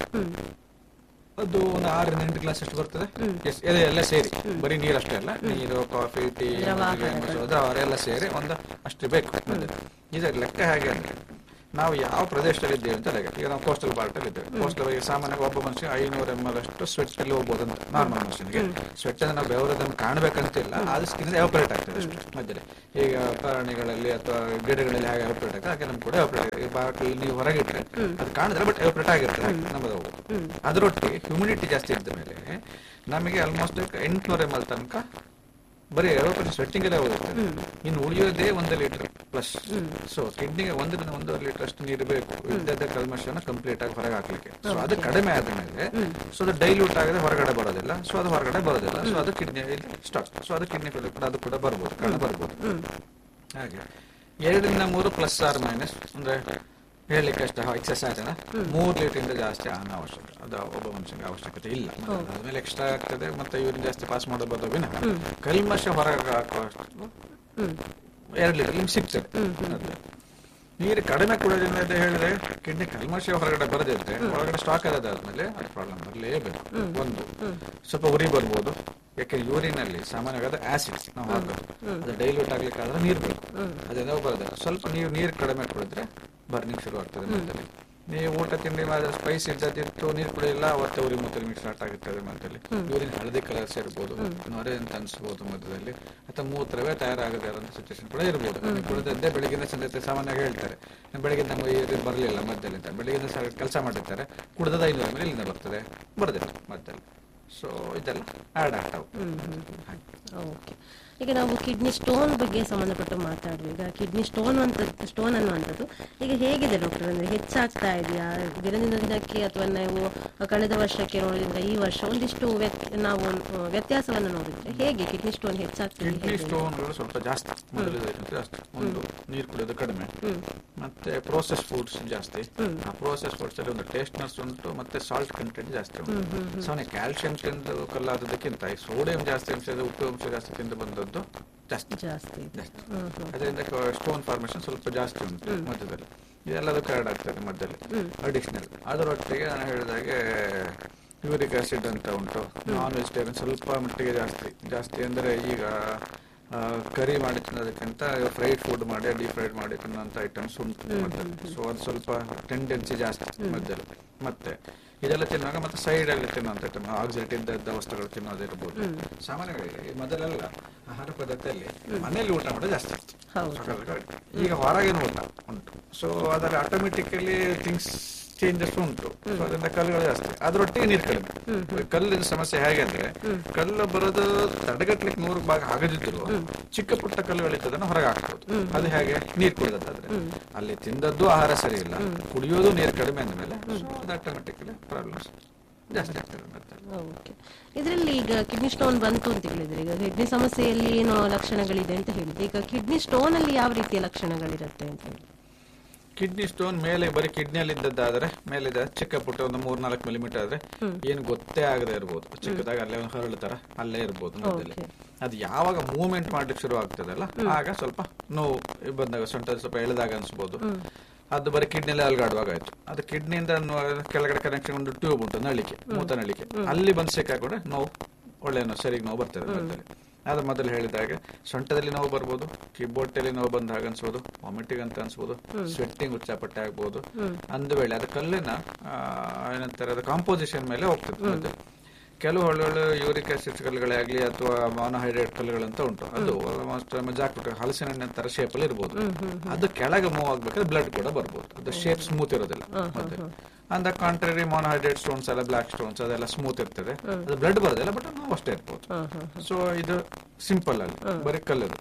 ಅದು ಒಂದು ಆರರಿಂದ ಎಂಟು ಗ್ಲಾಸ್ ಎಷ್ಟು ಬರ್ತದೆ ಎಸ್- ಎದೆ ಎಲ್ಲ ಸೇರಿ ಬರೀ ನೀರು ಅಷ್ಟೇ ಅಲ್ಲ ನೀರು ಕಾಫಿ ಟೀ ದ್ರವ ದ್ರವ ಎಲ್ಲ ಸೇರಿ ಒಂದು ಅಷ್ಟು ಬೇಕು ಇದರ ಲೆಕ್ಕ ಹೇಗೆ ಅಂದ್ರೆ ನಾವು ಯಾವ ಪ್ರದೇಶದಲ್ಲಿ ಇದ್ದೇವೆ ಅಂತ ಲೆಕ್ಕ ಈಗ ನಾವು ಕೋಸ್ಟಲ್ ಪಾರ್ಟ್ ಅಲ್ಲಿ ಇದ್ದೇವೆ ಕೋಸ್ಟಲ್ ಸಾಮಾನ್ಯವಾಗಿ ಒಬ್ಬ ಮನುಷ್ಯ ಐನೂರ ಎಂ ಎಲ್ ಅಷ್ಟು ಸ್ವೆಟ್ ಅಲ್ಲಿ ಹೋಗ್ಬೋದು ಅಂತ ನಾರ್ಮಲ್ ಮನುಷ್ಯನಿಗೆ ಸ್ವೆಟ್ ಅಂದ್ರೆ ನಾವು ಬೆವರದನ್ನು ಕಾಣ್ಬೇಕಂತಿಲ್ಲ ಅದು ಸ್ಕಿನ್ ಎವಪರೇಟ್ ಆಗ್ತದೆ ಅಷ್ಟು ಮಧ್ಯದಲ್ಲಿ ಈಗ ಪ್ರಾಣಿಗಳಲ್ಲಿ ಅಥವಾ ಗಿಡಗಳಲ್ಲಿ ಹಾಗೆ ಎವಪರೇಟ್ ಆಗ್ತದೆ ಹಾಗೆ ನಮ್ಗೆ ಕೂಡ ಎವಪರೇಟ್ ಆಗಿದೆ ಬಾಕಿ ನೀವು ಹೊರಗಿಟ್ರೆ ಅದು ಕಾಣಿದ್ರೆ ಬಟ್ ಎವಪರೇಟ್ ಆಗಿರ್ತದೆ ನಮ್ಮದು ಅದರೊಟ್ಟಿಗೆ ಹ್ಯೂಮಿಡಿಟಿ ಜಾಸ್ತಿ ಇದ್ದ ಮೇಲೆ ನಮಗೆ ಆಲ್ಮೋಸ್ಟ್ ಎಂಟುನೂರ ಎಂ ಎಲ್ ತನಕ ಬರೀ ಎವಪರೇಟ್ ಸ್ವೆಟ್ಟಿಂಗ್ ಎಲ್ಲ ಹೋಗುತ್ತೆ ಇನ್ನು ಉಳಿಯೋದೇ ಒಂದು ಲೀಟರ್ ಪ್ಲಸ್ ಸೊ ಕಿಡ್ನಿಗೆ ಒಂದರಿಂದ ಒಂದೂವರೆ ಲೀಟರ್ ಅಷ್ಟು ನೀರು ಬೇಕು ಇದ್ದದ ಕಲ್ಮಶನ ಕಂಪ್ಲೀಟ್ ಆಗಿ ಹೊರಗೆ ಹಾಕ್ಲಿಕ್ಕೆ ಸೊ ಅದು ಕಡಿಮೆ ಆದ ಮೇಲೆ ಸೊ ಅದು ಡೈಲ್ಯೂಟ್ ಆಗದೆ ಹೊರಗಡೆ ಬರೋದಿಲ್ಲ ಸೊ ಅದು ಹೊರಗಡೆ ಬರೋದಿಲ್ಲ ಸೊ ಅದು ಕಿಡ್ನಿ ಸ್ಟಾಕ್ ಸೊ ಅದು ಕಿಡ್ನಿ ಕೂಡ ಅದು ಕೂಡ ಬರ್ಬೋದು ಕಾರಣ ಬರ್ಬೋದು ಹಾಗೆ ಎರಡರಿಂದ ಮೂರು ಪ್ಲಸ್ ಆರ್ ಮೈನಸ್ ಅಂದ್ರೆ ಹೇಳಲಿಕ್ಕೆ ಅಷ್ಟು ಎಕ್ಸಸೈಸ್ ಅನ್ನ ಮೂರು ಲೀಟರ್ ಜಾಸ್ತಿ ಅನ್ನ ಅವಶ್ಯಕ ಅದು ಒಬ್ಬ ಮನುಷ್ಯನಿಗೆ ಅವಶ್ಯಕತೆ ಇಲ್ಲ ಅದ್ಮೇಲೆ ಎಕ್ಸ್ಟ್ರಾ ಆಗ್ತದೆ ಮತ್ತೆ ಇವ್ರಿಗೆ ಜಾಸ್ತಿ ಪಾಸ್ ಮಾಡೋದು ವಿನ ಕಲ್ಮಶ ಹೊರಗೆ ಹಾಕುವಷ್ಟು ಎರಡು ಲೀಟರ್ ನಿಮ್ಗೆ ಸಿಗ್ತದೆ ಅದು. ನೀರು ಕಡಿಮೆ ಕುಡಿಯೋದ್ರಿಂದ ಅಂತ ಹೇಳಿದ್ರೆ ಕಿಡ್ನಿ ಕಲ್ಮಶ ಹೊರಗಡೆ ಬರದಿರುತ್ತೆ ಹೊರಗಡೆ ಸ್ಟಾಕ್ ಆದಾದ್ಮೇಲೆ ಅದು ಪ್ರಾಬ್ಲಮ್ ಬರಲೇಬೇಕು ಒಂದು ಸ್ವಲ್ಪ ಉರಿ ಬರ್ಬೋದು ಯಾಕೆ ಯೂರಿನ್ ಅಲ್ಲಿ ಸಾಮಾನ್ಯವಾದ ಆಸಿಡ್ ನಾವು ಹಾಕೋದು ಅದು ಡೈಲ್ಯೂಟ್ ಆಗ್ಲಿಕ್ಕೆ ಆದ್ರೆ ನೀರು ಬೇಕು ಅದೇನೋ ಬರೋದಿಲ್ಲ ಸ್ವಲ್ಪ ನೀವು ನೀರು ಕಡಿಮೆ ಕುಡಿದ್ರೆ ಬರ್ನಿಂಗ್ ಶುರು ಆಗ್ತದೆ ಮಧ್ಯದಲ್ಲಿ ನೀವು ಊಟ ತಿಂಡಿ ಮಾಡಿದ್ರೆ ಸ್ಪೈಸ್ ಇದ್ದದಿತ್ತು ನೀರು ಕುಡಿಯಿಲ್ಲ ಅವತ್ತೆ ಉರಿ ಮತ್ತೆ ನಿಮಗೆ ಸ್ಟಾರ್ಟ್ ಆಗುತ್ತದೆ ಮಧ್ಯದಲ್ಲಿ ಯೂರಿನ್ ಹಳದಿ ಕಲರ್ ಸೇರ್ಬೋದು ನೊರೆ ಅಂತ ಅನ್ಸ್ಬೋದು ಮಧ್ಯದಲ್ಲಿ ಅಥವಾ ಮೂತ್ರವೇ ತಯಾರಾಗದೇ ಇರೋ ಸಿಚುವೇಶನ್ ಕೂಡ ಇರ್ಬೋದು ನೀವು ಕುಡಿದದ್ದೇ ಬೆಳಗಿನ ಸಂಜೆ ಸಾಮಾನ್ಯವಾಗಿ ಹೇಳ್ತಾರೆ ಬೆಳಗ್ಗೆ ನಮಗೆ ಯೂರಿನ್ ಬರಲಿಲ್ಲ ಮಧ್ಯದಲ್ಲಿ ಅಂತ ಬೆಳಗಿನ ಕೆಲಸ ಮಾಡಿರ್ತಾರೆ ಕುಡಿದ ಐನೂರ ಮೇಲೆ ಇಲ್ಲಿಂದ ಬರ್ತದೆ ಬರೋದಿಲ್ಲ ಮಧ್ಯದಲ್ಲಿ ಸೊ ಇದೆಲ್ಲ ಆಡ್ ಆಗ್ತಾವೆ ಹಾಗೆ. ಓಕೆ ಈಗ ನಾವು ಕಿಡ್ನಿ ಸ್ಟೋನ್ ಬಗ್ಗೆ ಸಂಬಂಧಪಟ್ಟು ಮಾತಾಡುವ ಈಗ ಕಿಡ್ನಿ ಸ್ಟೋನ್ ಅಂತ ಸ್ಟೋನ್ ಅನ್ನುವಂಥದ್ದು ಈಗ ಹೇಗಿದೆ ಡಾಕ್ಟರ್ ಅಂದ್ರೆ ಹೆಚ್ಚಾಗ್ತಾ ಇದೆಯಾ ದಿನದಿಂದ ದಿನಕ್ಕೆ ಅಥವಾ ನಾವು ಕಳೆದ ವರ್ಷಕ್ಕೆ ನೋಡಿದ್ರೆ ಈ ವರ್ಷ ಒಂದಿಷ್ಟು ವ್ಯತ್- ನಾವು ಆ, ವ್ಯತ್ಯಾಸವನ್ನು ನೋಡಿದ್ರೆ ಹೇಗೆ ಕಿಡ್ನಿ ಸ್ಟೋನ್ ಹೆಚ್ಚಾಗ್ತಿದೆ ಕಿಡ್ನಿ ಹೇಗೆ? ಸ್ಟೋನ್ಗಳು ಸ್ವಲ್ಪ ಜಾಸ್ತಿ ಮೊದಲಿದ್ದಕ್ಕಿಂತ ಜಾಸ್ತಿ ಒಂದು ನೀರು ಕುಡಿಯೋದು ಕಡಿಮೆ ಮತ್ತೆ ಪ್ರೋಸೆಸ್ ಫುಡ್ಸ್ ಜಾಸ್ತಿ ಆ ಪ್ರೋಸೆಸ್ ಫುಡ್ಸ್ ಅಲ್ಲಿ ಒಂದು ಟೇಸ್ಟ್ನೆಸ್ ಉಂಟು ಮತ್ತೆ ಸಾಲ್ಟ್ ಕಂಟೆಂಟ್ ಜಾಸ್ತಿ ಉಂಟು ಸೊ ಕ್ಯಾಲ್ಸಿಯಂ ತಿಂದು ಕಲ್ಲಾದದಕ್ಕಿಂತ ಈ ಸೋಡಿಯಂ ಜಾಸ್ತಿ ಅಂಶದ ಉಪ್ಪು ಅಂಶ ಜಾಸ್ತಿ ತಿಂದು ಬಂದದ್ದು ಜಾಸ್ತಿ ಜಾಸ್ತಿ ಇದೆ. ಜಾಸ್ತಿ ಹ್ಮ್, ಹ್ಮ್. ಅದರಿಂದ ಸ್ಟೋನ್ ಫಾರ್ಮೇಶನ್ ಸ್ವಲ್ಪ ಜಾಸ್ತಿ ಉಂಟು ಮಧ್ಯದಲ್ಲಿ ಇದೆಲ್ಲದೂ ಕರಡ್ ಆಗ್ತದೆ ಮಧ್ಯದಲ್ಲಿ ಅಡಿಷನಲ್ ಅದರೊಟ್ಟಿಗೆ ನಾನು ಹೇಳಿದಾಗೆ ಯೂರಿಕ್ ಆಸಿಡ್ ಅಂತ ಉಂಟು ನಾನ್ ವೆಜಿಟೇರಿಯನ್ ಸ್ವಲ್ಪ ಮಟ್ಟಿಗೆ ಜಾಸ್ತಿ ಜಾಸ್ತಿ ಅಂದರೆ ಈಗ ಆ, ಕರಿ ಮಾಡಿ ತಿನ್ನೋದಕ್ಕಿಂತ ಫ್ರೈಡ್ ಫುಡ್ ಮಾಡಿ ಡೀಪ್ ಫ್ರೈಡ್ ಮಾಡಿ ತಿನ್ನೋಂಥ ಐಟಮ್ಸ್ ಉಂಟು ಮಧ್ಯದಲ್ಲಿ ಸೊ ಅದು ಸ್ವಲ್ಪ ಟೆಂಡೆನ್ಸಿ ಜಾಸ್ತಿ ಮಧ್ಯದಲ್ಲಿ ಮತ್ತೆ ಇದೆಲ್ಲ ತಿನ್ನುವಾಗ ಮತ್ತೆ ಸೈಡ್ ಅಲ್ಲಿ ತಿನ್ನುವಂಥ ಐಟಮ್ ಆಕ್ಸಿಡೇಟ್ ಇದ್ದ ವಸ್ತುಗಳು ತಿನ್ನೋದಿರ್ಬೋದು ಸಾಮಾನ್ಯವಾಗಿ ಮೊದಲೆಲ್ಲ ಆಹಾರ ಪದ್ಧತಿಯಲ್ಲಿ ಮನೆಯಲ್ಲಿ ಊಟ ಮಾಡೋದು ಜಾಸ್ತಿ ಇತ್ತು. ಹೌದು ಸಕಾಲ ಕಡಿಮೆ. ಈಗ ಹೊರಗಿನ ಊಟ ಉಂಟು ಸೊ ಅದರಲ್ಲಿ ಆಟೋಮೆಟಿಕಲಿ ಥಿಂಗ್ಸ್ ಚೇಂಜಸ್ ಉಂಟು ಸೊ ಅದರಿಂದ ಕಲ್ಲುಗಳು ಜಾಸ್ತಿ ಅದರೊಟ್ಟಿಗೆ ನೀರು ಕಡಿಮೆ ಕಲ್ಲಿನ ಸಮಸ್ಯೆ ಹೇಗೆ ಅಂದ್ರೆ ಕಲ್ಲು ಬರೋದು ತಡೆಗಟ್ಲಿಕ್ಕೆ ನೂರು ಭಾಗ ಆಗದಿದ್ರು ಚಿಕ್ಕ ಪುಟ್ಟ ಕಲ್ಲುಗಳಿದ್ದದನ್ನು ಹೊರಗೆ ಹಾಕ್ಬೋದು ಅದು ಹೇಗೆ ನೀರು ಕುಡಿದಾದ್ರೆ ಅಲ್ಲಿ ತಿಂದದ್ದು ಆಹಾರ ಸರಿ ಇಲ್ಲ ಕುಡಿಯೋದು ನೀರು ಕಡಿಮೆ ಅಂದಮೇಲೆ ಸೊ ಅದು ಆಟೋಮೆಟಿಕಲಿ ಪ್ರಾಬ್ಲಮ್ಸ್ ಜಾಸ್ತಿ ಆಗ್ತದೆ ಮತ್ತೆ ಓಕೆ ಇದರಲ್ಲಿ ಈಗ ಕಿಡ್ನಿ ಸ್ಟೋನ್ ಬಂತು ಅಂತ ಹೇಳಿದ್ರೆ ಈಗ ಕಿಡ್ನಿ ಸಮಸ್ಯೆಯಲ್ಲಿ ಏನೋ ಲಕ್ಷಣಗಳಿದೆ ಅಂತ ಹೇಳಿದ್ರೆ ಈಗ ಕಿಡ್ನಿ ಸ್ಟೋನ್ ಅಲ್ಲಿ ಯಾವ ರೀತಿಯ ಲಕ್ಷಣಗಳಿರುತ್ತೆ ಅಂತ ಹೇಳಿ ಕಿಡ್ನಿ ಸ್ಟೋನ್ ಮೇಲೆ ಬರೀ ಕಿಡ್ನಿಯಲ್ಲಿ ಇದ್ದದ್ದಾದ್ರೆ ಮೇಲಿದೆ ಚಿಕ್ಕ ಪುಟ್ಟ ಒಂದು ಮೂರ್ ನಾಲ್ಕು ಮಿಲಿಮೀಟರ್ ಆದ್ರೆ ಏನು ಗೊತ್ತೇ ಆಗದೆ ಇರ್ಬೋದು ಚಿಕ್ಕದಾಗ ಅಲ್ಲೇ ಒಂದು ಹರಳು ತರ ಅಲ್ಲೇ ಇರ್ಬೋದು ಮಧ್ಯದಲ್ಲಿ ಅದು ಯಾವಾಗ ಮೂವ್ಮೆಂಟ್ ಮಾಡ್ಲಿಕ್ಕೆ ಶುರು ಆಗ್ತದಲ್ಲ ಆಗ ಸ್ವಲ್ಪ ನೋವು ಬಂದಾಗ ಸೊಂಟ ಸ್ವಲ್ಪ ಎಳೆದಾಗ ಅನ್ಸ್ಬೋದು ಅದು ಬರೀ ಕಿಡ್ನಿಯಲ್ಲಿ ಅಲ್ಗಾಡುವಾಗ ಆಯ್ತು ಅದು ಕಿಡ್ನಿಯಿಂದ ಕೆಳಗಡೆ ಕನೆಕ್ಷನ್ ಒಂದು ಟ್ಯೂಬ್ ಉಂಟು ನಳಿಕೆ ಮೂತ ನಳಿಕೆ ಅಲ್ಲಿ ಬಂದು ಸಿಕ್ಕಾಕೊಂಡ್ರೆ ನೋವು ಒಳ್ಳೆ ನೋವು ಸರಿಗೆ ನೋವು ಬರ್ತದೆ ಮಧ್ಯದಲ್ಲಿ ಅದು ಮೊದಲು ಹೇಳಿದಾಗ ಸೊಂಟದಲ್ಲಿ ನೋವು ಬರ್ಬೋದು ಕಿಬೋಟಲ್ಲಿ ನೋವು ಬಂದ ಹಾಗೆ ಅನ್ಸ್ಬೋದು ವಾಮಿಟಿಂಗ್ ಅಂತ ಅನ್ಸ್ಬೋದು ಸ್ವೆಟ್ಟಿಂಗ್ ಉಚ್ಚಾಪಟ್ಟೆ ಆಗ್ಬೋದು ಅಂದ ವೇಳೆ ಅದು ಕಲ್ಲಿನ ಆ, ಏನಂತಾರೆ ಅದು ಕಾಂಪೋಸಿಷನ್ ಮೇಲೆ ಹೋಗ್ತದೆ ಮತ್ತೆ ಕೆಲವು ಹಳ್ಳುಗಳು ಯೂರಿಕ್ ಆಸಿಡ್ ಕಲ್ಲುಗಳೇ ಆಗಲಿ ಅಥವಾ ಮಾನೋಹೈಡ್ರೇಟ್ ಕಲ್ಲುಗಳಂತ ಉಂಟು ಅದು almost ಜಾಕ್ಬಿಟ್ಟು ಹಲಸಿನ ಹಣ್ಣಿನ ತರ ಶೇಪ್ ಅಲ್ಲಿ ಇರ್ಬೋದು ಅದು ಕೆಳಗೆ ಮೂವ್ ಆಗ್ಬೇಕಾದ್ರೆ ಬ್ಲಡ್ ಕೂಡ ಬರ್ಬೋದು ಅದು ಶೇಪ್ ಸ್ಮೂತ್ ಇರೋದಿಲ್ಲ ಮತ್ತೆ ಅಂದ ಕಾಂಟ್ರರಿ ಮಾನೋಹೈಡ್ರೇಟ್ ಸ್ಟೋನ್ಸ್ ಎಲ್ಲ ಬ್ಲಾಕ್ ಸ್ಟೋನ್ಸ್ ಅದೆಲ್ಲ ಸ್ಮೂತ್ ಇರ್ತದೆ ಅದು ಬ್ಲಡ್ ಬರೋದಿಲ್ಲ ಬಟ್ ನಾವು ಅಷ್ಟೇ ಇರ್ಬೋದು ಸೊ ಇದು ಸಿಂಪಲ್ ಅಲ್ಲಿ ಬರೀ ಕಲ್ಲದು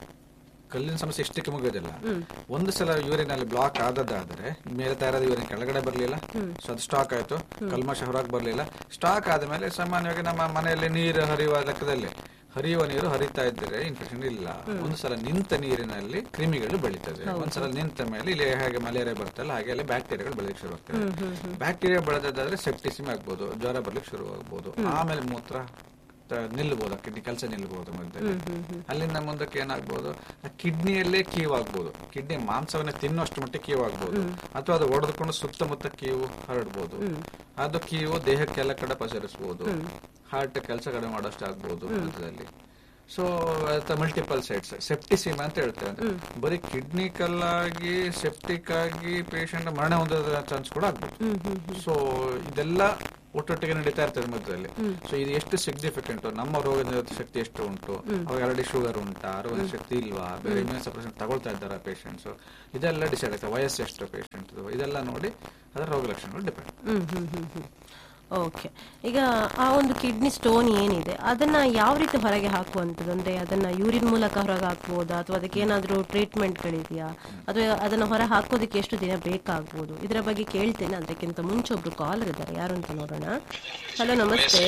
ಕಲ್ಲಿನ ಸಮಸ್ಯೆ ಇಷ್ಟಕ್ಕೆ ಮುಗಿಯೋದಿಲ್ಲ ಒಂದು ಸಲ ಯೂರಿನ್ ಅಲ್ಲಿ ಬ್ಲಾಕ್ ಆದದ್ದಾದ್ರೆ ಮೇಲೆ ತಯಾರಾದ ಯೂರಿನ್ ಕೆಳಗಡೆ ಬರ್ಲಿಲ್ಲ ಸೊ ಅದು ಸ್ಟಾಕ್ ಆಯ್ತು ಕಲ್ಮಶ ಹೊರಗೆ ಬರ್ಲಿಲ್ಲ ಸ್ಟಾಕ್ ಆದ್ಮೇಲೆ ಸಾಮಾನ್ಯವಾಗಿ ನಮ್ಮ ಮನೆಯಲ್ಲಿ ನೀರು ಹರಿಯುವ ಲೆಕ್ಕದಲ್ಲಿ ಹರಿಯುವ ನೀರು ಹರಿತಾ ಇದ್ದರೆ ಇನ್ಫೆಕ್ಷನ್ ಇಲ್ಲ ಒಂದು ಸಲ ನಿಂತ ನೀರಿನಲ್ಲಿ ಕ್ರಿಮಿಗಳು ಬೆಳೀತದೆ ಒಂದ್ಸಲ ನಿಂತ ಮೇಲೆ ಇಲ್ಲಿ ಹೇಗೆ ಮಲೇರಿಯಾ ಬರ್ತಲ್ಲ ಹಾಗೆ ಅಲ್ಲಿ ಬ್ಯಾಕ್ಟೀರಿಯಾಗಳು ಬೆಳಲಿಕ್ಕೆ ಶುರು ಆಗ್ತದೆ ಬ್ಯಾಕ್ಟೀರಿಯಾ ಬೆಳೆದಾದ್ರೆ ಸೆಪ್ಟಿಸಿಮ್ ಆಗ್ಬೋದು ಜ್ವರ ಬರ್ಲಿಕ್ಕೆ ಶುರು ಆಗ್ಬೋದು ಆಮೇಲೆ ಮೂತ್ರ ತ- ನಿಲ್ಬಹುದು ಆ ಕಿಡ್ನಿ ಕೆಲಸ ನಿಲ್ಬಹುದು ಮಧ್ಯದಲ್ಲಿ ಅಲ್ಲಿಂದ ಮುಂದಕ್ಕೆ ಏನಾಗ್ಬೋದು ಆ ಕಿಡ್ನಿಯಲ್ಲೇ ಕೀವು ಆಗ್ಬೋದು ಕಿಡ್ನಿ ಮಾಂಸವನ್ನ ತಿನ್ನುವಷ್ಟು ಮಟ್ಟಿಗೆ ಕೀವು ಆಗ್ಬೋದು ಅಥವಾ ಅದು ಒಡೆದುಕೊಂಡು ಸುತ್ತಮುತ್ತ ಕೀವು ಹರಡ್ಬೋದು ಅದು ಕೀವು ದೇಹಕ್ಕೆಲ್ಲ ಕಡೆ ಪಸರಿಸಬಹುದು ಹಾರ್ಟ್ ಕೆಲಸ ಕಡಿಮೆ ಮಾಡೋಷ್ಟು ಆಗ್ಬೋದು ಮಧ್ಯದಲ್ಲಿ ಸೊ ಮಲ್ಟಿಪಲ್ ಸೈಡ್ಸ್ ಸೆಪ್ಟಿಸಿಮಾ ಅಂತ ಹೇಳ್ತೇವೆ ಅಂದ್ರೆ ಬರೀ ಕಿಡ್ನಿ ಕಲ್ಲಾಗಿ ಸೆಪ್ಟಿಕ್ ಆಗಿ ಪೇಷಂಟ್ ಮರಣ ಹೊಂದೋದ ಚಾನ್ಸ್ ಕೂಡ ಆಗ್ಬೋದು ಸೊ ಇದೆಲ್ಲ ಒಟ್ಟೊಟ್ಟಿಗೆ ನಡೀತಾ ಇರ್ತದೆ ಮಧ್ಯದಲ್ಲಿ ಸೊ ಇದು ಎಷ್ಟು ಸಿಗ್ನಿಫಿಕೆಂಟ್ ನಮ್ಮ ರೋಗ ನಿರೋಧಕ ಶಕ್ತಿ ಎಷ್ಟು ಉಂಟು ಅವ್ರಿಗೆ ಆಲ್ರೆಡಿ ಶುಗರ್ ಉಂಟಾ ರೋಗ ಶಕ್ತಿ ಇಲ್ವಾ ಬೇರೆ ಇಮ್ಯೂನ್ ಸಪ್ರೆಷನ್ ತಗೊಳ್ತಾ ಇದ್ದಾರಾ ಪೇಷಂಟ್ಸ್ ಇದೆಲ್ಲ ಡಿಸೈಡ್ ಆಗುತ್ತೆ ವಯಸ್ಸು ಎಷ್ಟು ಪೇಷಂಟ್ ಇದೆಲ್ಲ ನೋಡಿ ಅದರ ರೋಗ ಲಕ್ಷಣಗಳು ಡಿಪೆಂಡ್ ಹ್ಮ್ ಹ್ಮ್ ಹ್ಮ್ ಹ್ಮ್ ಓಕೆ ಈಗ ಆ ಒಂದು ಕಿಡ್ನಿ ಸ್ಟೋನ್ ಏನಿದೆ ಅದನ್ನ ಯಾವ ರೀತಿ ಹೊರಗೆ ಹಾಕುವಂಥದ್ದು ಅಂದ್ರೆ ಅದನ್ನ ಯೂರಿನ್ ಮೂಲಕ ಹೊರಗೆ ಹಾಕ್ಬೋದಾ ಅಥವಾ ಅದಕ್ಕೆ ಏನಾದರೂ ಟ್ರೀಟ್ಮೆಂಟ್ಗಳಿದೆಯಾ ಅಥವಾ ಅದನ್ನ ಹೊರ ಹಾಕೋದಕ್ಕೆ ಎಷ್ಟು ದಿನ ಬೇಕಾಗ್ಬೋದು ಇದರ ಬಗ್ಗೆ ಕೇಳ್ತೇನೆ ಅದಕ್ಕಿಂತ ಮುಂಚೆ ಒಬ್ರು ಕಾಲರ್ ಇದ್ದಾರೆ ಯಾರು ಅಂತ ನೋಡೋಣ ಹಲೋ ನಮಸ್ತೆ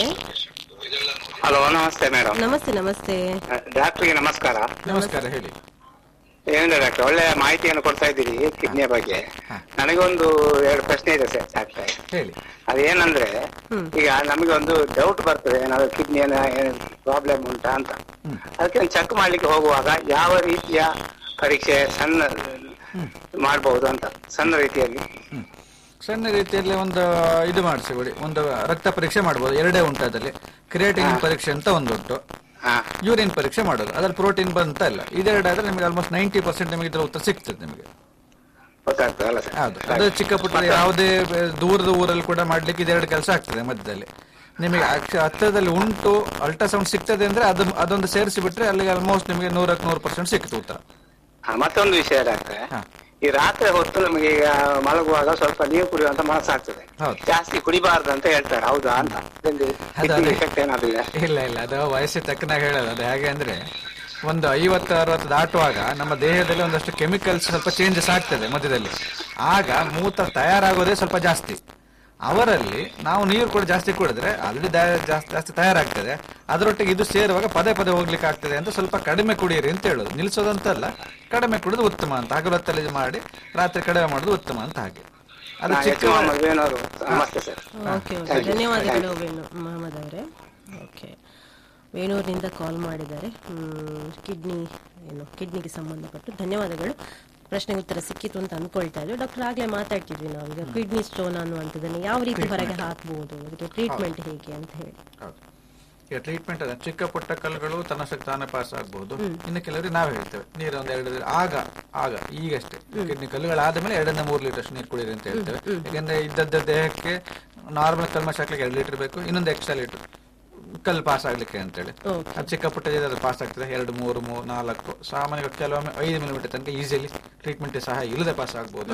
ಹಲೋ ನಮಸ್ತೆ ಮೇಡಮ್ ನಮಸ್ತೆ ನಮಸ್ತೆ ಡಾಕ್ಟರ್ಗೆ ನಮಸ್ಕಾರ ನಮಸ್ಕಾರ ಹೇಳಿ ಏನಿಲ್ಲ ಡಾಕ್ಟರ್ ಒಳ್ಳೆ ಮಾಹಿತಿಯನ್ನು ಕೊಡ್ತಾ ಇದ್ದೀರಿ ಕಿಡ್ನಿಯ ಬಗ್ಗೆ ನನಗೆ ಒಂದು ಎರಡು ಪ್ರಶ್ನೆ ಇದೆ ಸರ್ ಡಾಕ್ಟರ್ ಹೇಳಿ ಅದೇನಂದ್ರೆ ಈಗ ನಮಗೆ ಒಂದು ಡೌಟ್ ಬರ್ತದೆ ಏನಾದ್ರು ಕಿಡ್ನಿ ಪ್ರಾಬ್ಲಮ್ ಉಂಟಾ ಅಂತ ಅದಕ್ಕೆ ಚೆಕ್ ಮಾಡ್ಲಿಕ್ಕೆ ಹೋಗುವಾಗ ಯಾವ ರೀತಿಯ ಪರೀಕ್ಷೆ ಸಣ್ಣ ಮಾಡಬಹುದು ಅಂತ ಸಣ್ಣ ರೀತಿಯಲ್ಲಿ ಹ್ಮ್. ಸಣ್ಣ ರೀತಿಯಲ್ಲಿ ಒಂದು ಇದು ಮಾಡಿಸಿ ಬಿಡಿ ಒಂದು ರಕ್ತ ಪರೀಕ್ಷೆ ಮಾಡ್ಬೋದು ಎರಡೇ ಉಂಟು ಅದರಲ್ಲಿ ಕ್ರಿಯೇಟಿನ್ ಪರೀಕ್ಷೆ ಅಂತ ಒಂದುಂಟು ಹಾ ಯೂರಿನ್ ಪರೀಕ್ಷೆ ಮಾಡೋದು ಅದ್ರಲ್ಲಿ ಪ್ರೋಟೀನ್ ಬಂತ ಇಲ್ಲ ಇದೆರಡಾದ್ರೆ ನಿಮಗೆ ಆಲ್ಮೋಸ್ಟ್ ನೈಂಟಿ ಪರ್ಸೆಂಟ್ ನಿಮಗೆ ಇದ್ರ ಉತ್ತರ ಸಿಗ್ತದೆ ನಿಮಗೆ ಗೊತ್ತಾಗ್ತದಲ್ಲ ಸರ್ ಹೌದು ಅದು ಚಿಕ್ಕ ಪುಟ್ಟ ಯಾವುದೇ ದೂರದ ಊರಲ್ಲಿ ಕೂಡ ಮಾಡ್ಲಿಕ್ಕೆ ಇದೆರಡು ಕೆಲಸ ಆಗ್ತದೆ ಮಧ್ಯದಲ್ಲಿ ನಿಮಗೆ ಅಕ್ಷ- ಹತ್ತಿರದಲ್ಲಿ ಉಂಟು ಅಲ್ಟ್ರಾಸೌಂಡ್ ಸಿಗ್ತದೆ ಅಂದ್ರೆ ಅದು ಅದೊಂದು ಸೇರಿಸಿ ಬಿಟ್ರೆ ಅಲ್ಲಿಗೆ ಆಲ್ಮೋಸ್ಟ್ ನಿಮಗೆ ನೂರಕ್ಕೆ ನೂರು ಪರ್ಸೆಂಟ್ ಸಿಕ್ತು ಉತ್ತರ ಹಾ, ಮತ್ತೊಂದು ವಿಷಯ ಡಾಕ್ಟ್ರೆ ಹಾ. ಈ ರಾತ್ರಿ ಹೊತ್ತು ನಮಗೆ ಈಗ ಮಲಗುವಾಗ ಸ್ವಲ್ಪ ನೀರು ಕುಡಿಯುವಂತ ಮನಸ್ಸಾಗ್ತದೆ ಹೌದು. ಜಾಸ್ತಿ ಕುಡಿಬಾರ್ದು ಅಂತ ಹೇಳ್ತಾರೆ ಹೌದಾ ಅಂತ ಅದು ಅದೇ. ಎಫೆಕ್ಟ್ ಏನಾದ್ರು ಇದೆ ಇಲ್ಲ ಇಲ್ಲ ಅದು ವಯಸ್ಸಿಗೆ ತಕ್ಕನಾಗ ಹೇಳೋದು ಅದು ಹೇಗೆ ಅಂದ್ರೆ ಒಂದು ಐವತ್ತು ಅರವತ್ತು ದಾಟುವಾಗ ನಮ್ಮ ದೇಹದಲ್ಲಿ ಒಂದಷ್ಟು ಕೆಮಿಕಲ್ಸ್ ಸ್ವಲ್ಪ ಚೇಂಜಸ್ ಆಗ್ತದೆ ಮಧ್ಯದಲ್ಲಿ ಆಗ ಮೂತ್ರ ತಯಾರಾಗೋದೇ ಸ್ವಲ್ಪ ಜಾಸ್ತಿ ಅವರಲ್ಲಿ ನಾವು ನೀರು ಕೂಡ ಜಾಸ್ತಿ ಕುಡಿದ್ರೆ ಆಲ್ರೆಡಿ ಜಾಸ್ತಿ ಜಾಸ್ತಿ ತಯಾರಾಗ್ತದೆ ಅದರೊಟ್ಟಿಗೆ ಇದು ಸೇರುವಾಗ ಪದೇ ಪದೇ ಹೋಗ್ಲಿಕ್ಕೆ ಆಗ್ತದೆ ಅಂತ ಸ್ವಲ್ಪ ಕಡಿಮೆ ಕುಡಿಯಿರಿ ಅಂತ ಹೇಳೋದು ನಿಲ್ಸೋದಂತಲ್ಲ ಕಡಿಮೆ ಕುಡಿದು ಉತ್ತಮ ಅಂತ ಹಗಲೊತ್ತಲ್ಲಿ ಮಾಡಿ ರಾತ್ರಿ ಕಡಿಮೆ ಮಾಡೋದು ಉತ್ತಮ ಅಂತ ಹಾಗೆ ಅದು ನಾ ಚಿಕ್ಕ ಎಚ್ ಮೊಹಮ್ಮದ್ ವೇಣೂರು ನಮಸ್ತೆ ಸರ್ ಓಕೆ ಓಕೆ ಧನ್ಯವಾದಗಳು ವೇಣು ಮೊಹಮ್ಮದ್ ಅವರೇ ಓಕೆ ವೇಣೂರಿನಿಂದ ಕಾಲ್ ಮಾಡಿದ್ದಾರೆ ಕಿಡ್ನಿ ಏನು ಕಿಡ್ನಿಗೆ ಸಂಬಂಧಪಟ್ಟು ಧನ್ಯವಾದಗಳು ಪ್ರಶ್ನೆಗೆ ಉತ್ತರ ಸಿಕ್ಕಿತು ಅಂತ ಅನ್ಕೊಳ್ತಾ ಇದ್ವಿ ಡಾಕ್ಟರ್ ಆಗ್ಲೇ ಮಾತಾಡ್ತಿದ್ವಿ ನಾವು ಈಗ ಕಿಡ್ನಿ ಸ್ಟೋನ್ ಅನ್ನುವಂಥದ್ದನ್ನು ಯಾವ ರೀತಿ ಹೊರಗೆ ಹಾಕ್ಬೋದು ಅದಕ್ಕೆ ಟ್ರೀಟ್ಮೆಂಟ್ ಹೇಗೆ ಅಂತ ಹೇಳಿ ಹೌದು. ಈಗ ಟ್ರೀಟ್ಮೆಂಟ್ ಅದ ಚಿಕ್ಕ ಪುಟ್ಟ ಕಲ್ಲುಗಳು ತನ್ನಷ್ಟಕ್ಕೆ ತಾನೇ ಪಾಸ್ ಆಗ್ಬಹುದು ಇನ್ನು ಕೆಲವರಿಗೆ ನಾವು ಹೇಳ್ತೇವೆ ನೀರು ಒಂದ್ ಎರಡು ಆಗ ಆಗ ಈಗಷ್ಟೇ ಕಿಡ್ನಿ ಕಲ್ಲುಗಳಾದ ಮೇಲೆ ಎರಡರಿಂದ ಮೂರು ಲೀಟರ್ ಅಷ್ಟು ನೀರು ಕುಡಿಯಿರಿ ಅಂತ ಹೇಳ್ತೇವೆ ಯಾಕಂದ್ರೆ ಇದ್ದದ್ದ ದೇಹಕ್ಕೆ ನಾರ್ಮಲ್ ಕಲ್ಮಶ ಹಾಕ್ಲಿಕ್ಕೆ ಎರಡು ಲೀಟರ್ ಬೇಕು ಇನ್ನೊಂದು ಎಕ್ಸ್ಟ್ರಾ ಲೀಟರ್ ಕಲ್ಲು ಪಾಸ್ ಆಗ್ಲಿಕ್ಕೆ ಅಂತೇಳಿ ಓಕೆ ಅದು ಚಿಕ್ಕ ಪುಟ್ಟ ಅದು ಪಾಸ್ ಆಗ್ತದೆ ಎರಡು ಮೂರು ಮೂರು ನಾಲ್ಕು ಸಾಮಾನ್ಯವಾಗಿ ಕೆಲವೊಮ್ಮೆ ಐದು ಮಿಲಿಮೀಟರ್ ತನಕ ಈಸಿಲಿ ಟ್ರೀಟ್ಮೆಂಟ್ ಸಹ ಇಲ್ಲದೆ ಪಾಸ್ ಆಗ್ಬೋದು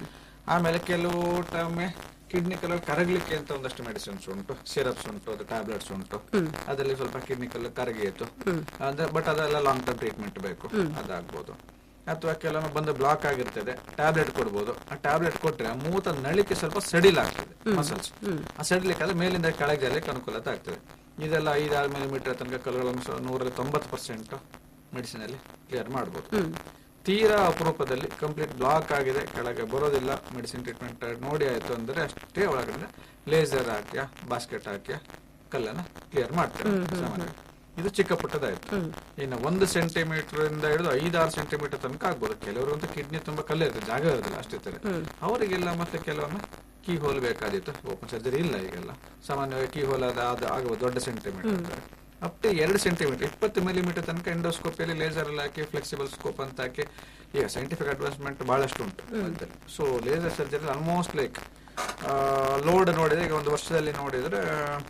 ಆಮೇಲೆ ಕೆಲವು ಟೊಮ್ಮೆ ಕಿಡ್ನಿ ಕೆಲವು ಕರಗಲಿಕ್ಕೆ ಅಂತ ಒಂದಷ್ಟು ಮೆಡಿಸಿನ್ಸ್ ಉಂಟು ಸಿರಪ್ಸ್ ಉಂಟು ಅದು ಟ್ಯಾಬ್ಲೆಟ್ಸ್ ಉಂಟು ಅದರಲ್ಲಿ ಸ್ವಲ್ಪ ಕಿಡ್ನಿ ಕಲ್ಲು ಕರಗಿಯಿತು ಅಂದ್ರೆ ಬಟ್ ಅದೆಲ್ಲ ಲಾಂಗ್ ಟರ್ಮ್ ಟ್ರೀಟ್ಮೆಂಟ್ ಬೇಕು ಅದಾಗ್ಬೋದು ಅಥವಾ ಕೆಲವೊಮ್ಮೆ ಬಂದು ಬ್ಲಾಕ್ ಆಗಿರ್ತದೆ ಟ್ಯಾಬ್ಲೆಟ್ ಕೊಡ್ಬೋದು ಆ ಟ್ಯಾಬ್ಲೆಟ್ ಕೊಟ್ರೆ ಆ ಮೂತ ನಳಿಕೆ ಸ್ವಲ್ಪ ಸಡಿಲ್ ಆಗ್ತದೆ ಮಸಲ್ಸ್ ಆ ಸಡಿಲಿಕ್ಕೆ ಆದ್ರೆ ಮೇಲಿಂದ ಕೆಳಗೆ ಜರಲಿಕ್ಕೆ ಅನುಕೂಲತೆ ಆಗ್ತದೆ ಇದೆಲ್ಲ ಐದಾರು ಮಿಲಿಮೀಟರ್ ತನಕ ಕಲ್ಲುಗಳನ್ನು ಸ- ನೂರಲ್ಲಿ ತೊಂಬತ್ತು ಪರ್ಸೆಂಟ್ ಮೆಡಿಸಿನ್ ಅಲ್ಲಿ ಕ್ಲಿಯರ್ ಮಾಡ್ಬೋದು ತೀರಾ ಅಪರೂಪದಲ್ಲಿ ಕಂಪ್ಲೀಟ್ ಬ್ಲಾಕ್ ಆಗಿದೆ ಕೆಳಗೆ ಬರೋದಿಲ್ಲ ಮೆಡಿಸಿನ್ ಟ್ರೀಟ್ಮೆಂಟ್ ನೋಡಿ ಆಯ್ತು ಅಂದ್ರೆ ಅಷ್ಟೇ ಒಳಗಡೆ ಲೇಸರ್ ಹಾಕ್ಯ ಬಾಸ್ಕೆಟ್ ಹಾಕ್ಯ ಕಲ್ಲನ್ನ ಕ್ಲಿಯರ್ ಮಾಡ್ತಾರೆ ಸಾಮಾನ್ಯ ಇದು ಚಿಕ್ಕ ಪುಟ್ಟದಾಯ್ತು ಇನ್ನು ಒಂದು ಸೆಂಟಿಮೀಟರ್ ಇಂದ ಹಿಡಿದು ಐದಾರು ಸೆಂಟಿಮೀಟರ್ ತನಕ ಆಗ್ಬೋದು ಕೆಲವರಂತೂ ಕಿಡ್ನಿ ತುಂಬಾ ಕಲ್ಲು ಇರ್ತದೆ ಜಾಗ ಇರೋದಿಲ್ಲ ಅಷ್ಟಿರ್ತಾರೆ ಅವರಿಗೆಲ್ಲ ಮತ್ತೆ ಕೆಲವೊಮ್ಮೆ ಕೀ ಹೋಲ್ ಬೇಕಾದಿತ್ತು ಓಪನ್ ಸರ್ಜರಿ ಇಲ್ಲ ಈಗೆಲ್ಲ ಸಾಮಾನ್ಯವಾಗಿ ಕೀ ಹೋಲ್ ಅದ ಅದು ಆಗಬಹುದು ದೊಡ್ಡ ಸೆಂಟಿಮೀಟರ್ ಅಪ್ ಟು ಎರಡು ಸೆಂಟಿಮೀಟರ್ ಇಪ್ಪತ್ತು ಮಿಲಿಮೀಟರ್ ತನಕ ಎಂಡೋಸ್ಕೋಪಿಯಲ್ಲಿ ಲೇಸರ್ ಅಲ್ಲಿ ಹಾಕಿ ಫ್ಲೆಕ್ಸಿಬಲ್ ಸ್ಕೋಪ್ ಅಂತ ಹಾಕಿ ಈಗ ಸೈಂಟಿಫಿಕ್ ಅಡ್ವಾನ್ಸ್ಮೆಂಟ್ ಬಹಳಷ್ಟು ಉಂಟು so laser surgery almost like load ನೋಡಿದ್ರೆ ಈಗ ಒಂದು ವರ್ಷದಲ್ಲಿ ನೋಡಿದ್ರೆ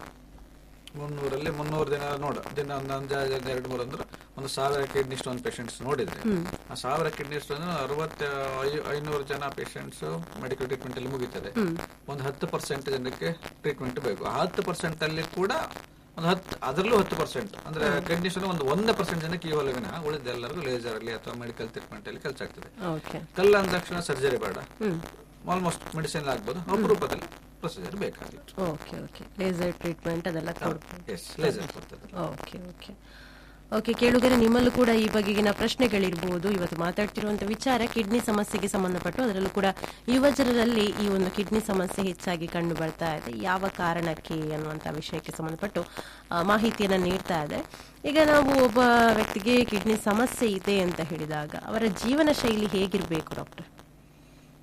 ಮುನ್ನೂರಲ್ಲಿ ಮುನ್ನೂರು ದಿನ ನೋಡ ದಿನ ಒಂದು ಅಂದಾಜು ಎರಡು ಮೂರು ಅಂದ್ರೆ ಒಂದು ಸಾವಿರ ಕಿಡ್ನಿ ಸ್ಟೋನ್ ಪೇಷಂಟ್ಸ್ ನೋಡಿದ್ರೆ ಆ ಸಾವಿರ ಕಿಡ್ನಿ ಸ್ಟೋನ್ ಅರವತ್ತ ಐನೂರು ಜನ ಪೇಷಂಟ್ಸ್ ಮೆಡಿಕಲ್ ಟ್ರೀಟ್ಮೆಂಟ್ ಅಲ್ಲಿ ಮುಗಿತದೆ ಒಂದು ಹತ್ತು ಪರ್ಸೆಂಟ್ ಜನಕ್ಕೆ ಟ್ರೀಟ್ಮೆಂಟ್ ಬೇಕು ಆ ಹತ್ತು ಪರ್ಸೆಂಟ್ ಅಲ್ಲಿ ಕೂಡ ಒಂದು ಹತ್ತು ಅದರಲ್ಲೂ ಹತ್ತು ಪರ್ಸೆಂಟ್ ಅಂದ್ರೆ ಕಿಡ್ನಿ ಸ್ಟೋನ್ ಒಂದು ಒಂದು ಪರ್ಸೆಂಟ್ ಜನಕ್ಕೆ ಈ ಒಳಗಿನ ಉಳಿದ ಎಲ್ಲರಿಗೂ ಲೇಸರ್ ಅಲ್ಲಿ ಅಥವಾ ಮೆಡಿಕಲ್ ಟ್ರೀಟ್ಮೆಂಟ್ ಅಲ್ಲಿ ಕೆಲಸ ಆಗ್ತದೆ ಓಕೆ ಕಲ್ಲ ಅಂದ ತಕ್ಷಣ ಸರ್ಜರಿ ಬೇಡ ಆಲ್ಮೋಸ್ಟ್ ಮೆಡಿಸಿನ್ ಆಗ್ಬೋದು ಅಪರೂಪದಲ್ಲಿ ಪ್ರೊಸೀಜರ್ ಬೇಕಾಗಿತ್ತು ಓಕೆ ಓಕೆ ಲೇಸರ್ ಟ್ರೀಟ್ಮೆಂಟ್ ಅದೆಲ್ಲ ಕೊಡ್ಬೋದು ಎಸ್ ಲೇಸರ್ ಬರ್ತದೆ ಓಕೆ ಓಕೆ ಓಕೆ ಕೇಳುಗರೆ ನಿಮ್ಮಲ್ಲೂ ಕೂಡ ಈ ಬಗೆಗಿನ ಪ್ರಶ್ನೆಗಳಿರ್ಬೋದು ಇವತ್ತು ಮಾತಾಡ್ತಿರುವಂತ ವಿಚಾರ ಕಿಡ್ನಿ ಸಮಸ್ಯೆಗೆ ಸಂಬಂಧಪಟ್ಟು ಅದರಲ್ಲೂ ಕೂಡ ಯುವ ಜನರಲ್ಲಿ ಈ ಒಂದು ಕಿಡ್ನಿ ಸಮಸ್ಯೆ ಹೆಚ್ಚಾಗಿ ಕಂಡು ಬರ್ತಾ ಇದೆ ಯಾವ ಕಾರಣಕ್ಕೆ ಅನ್ನುವಂಥ ವಿಷಯಕ್ಕೆ ಸಂಬಂಧಪಟ್ಟು ಆ, ಮಾಹಿತಿಯನ್ನ ನೀಡ್ತಾ ಇದೆ ಈಗ ನಾವು ಒಬ್ಬ ವ್ಯಕ್ತಿಗೆ ಕಿಡ್ನಿ ಸಮಸ್ಯೆ ಇದೆ ಅಂತ ಹೇಳಿದಾಗ ಅವರ ಜೀವನ ಶೈಲಿ ಹೇಗಿರಬೇಕು ಡಾಕ್ಟರ್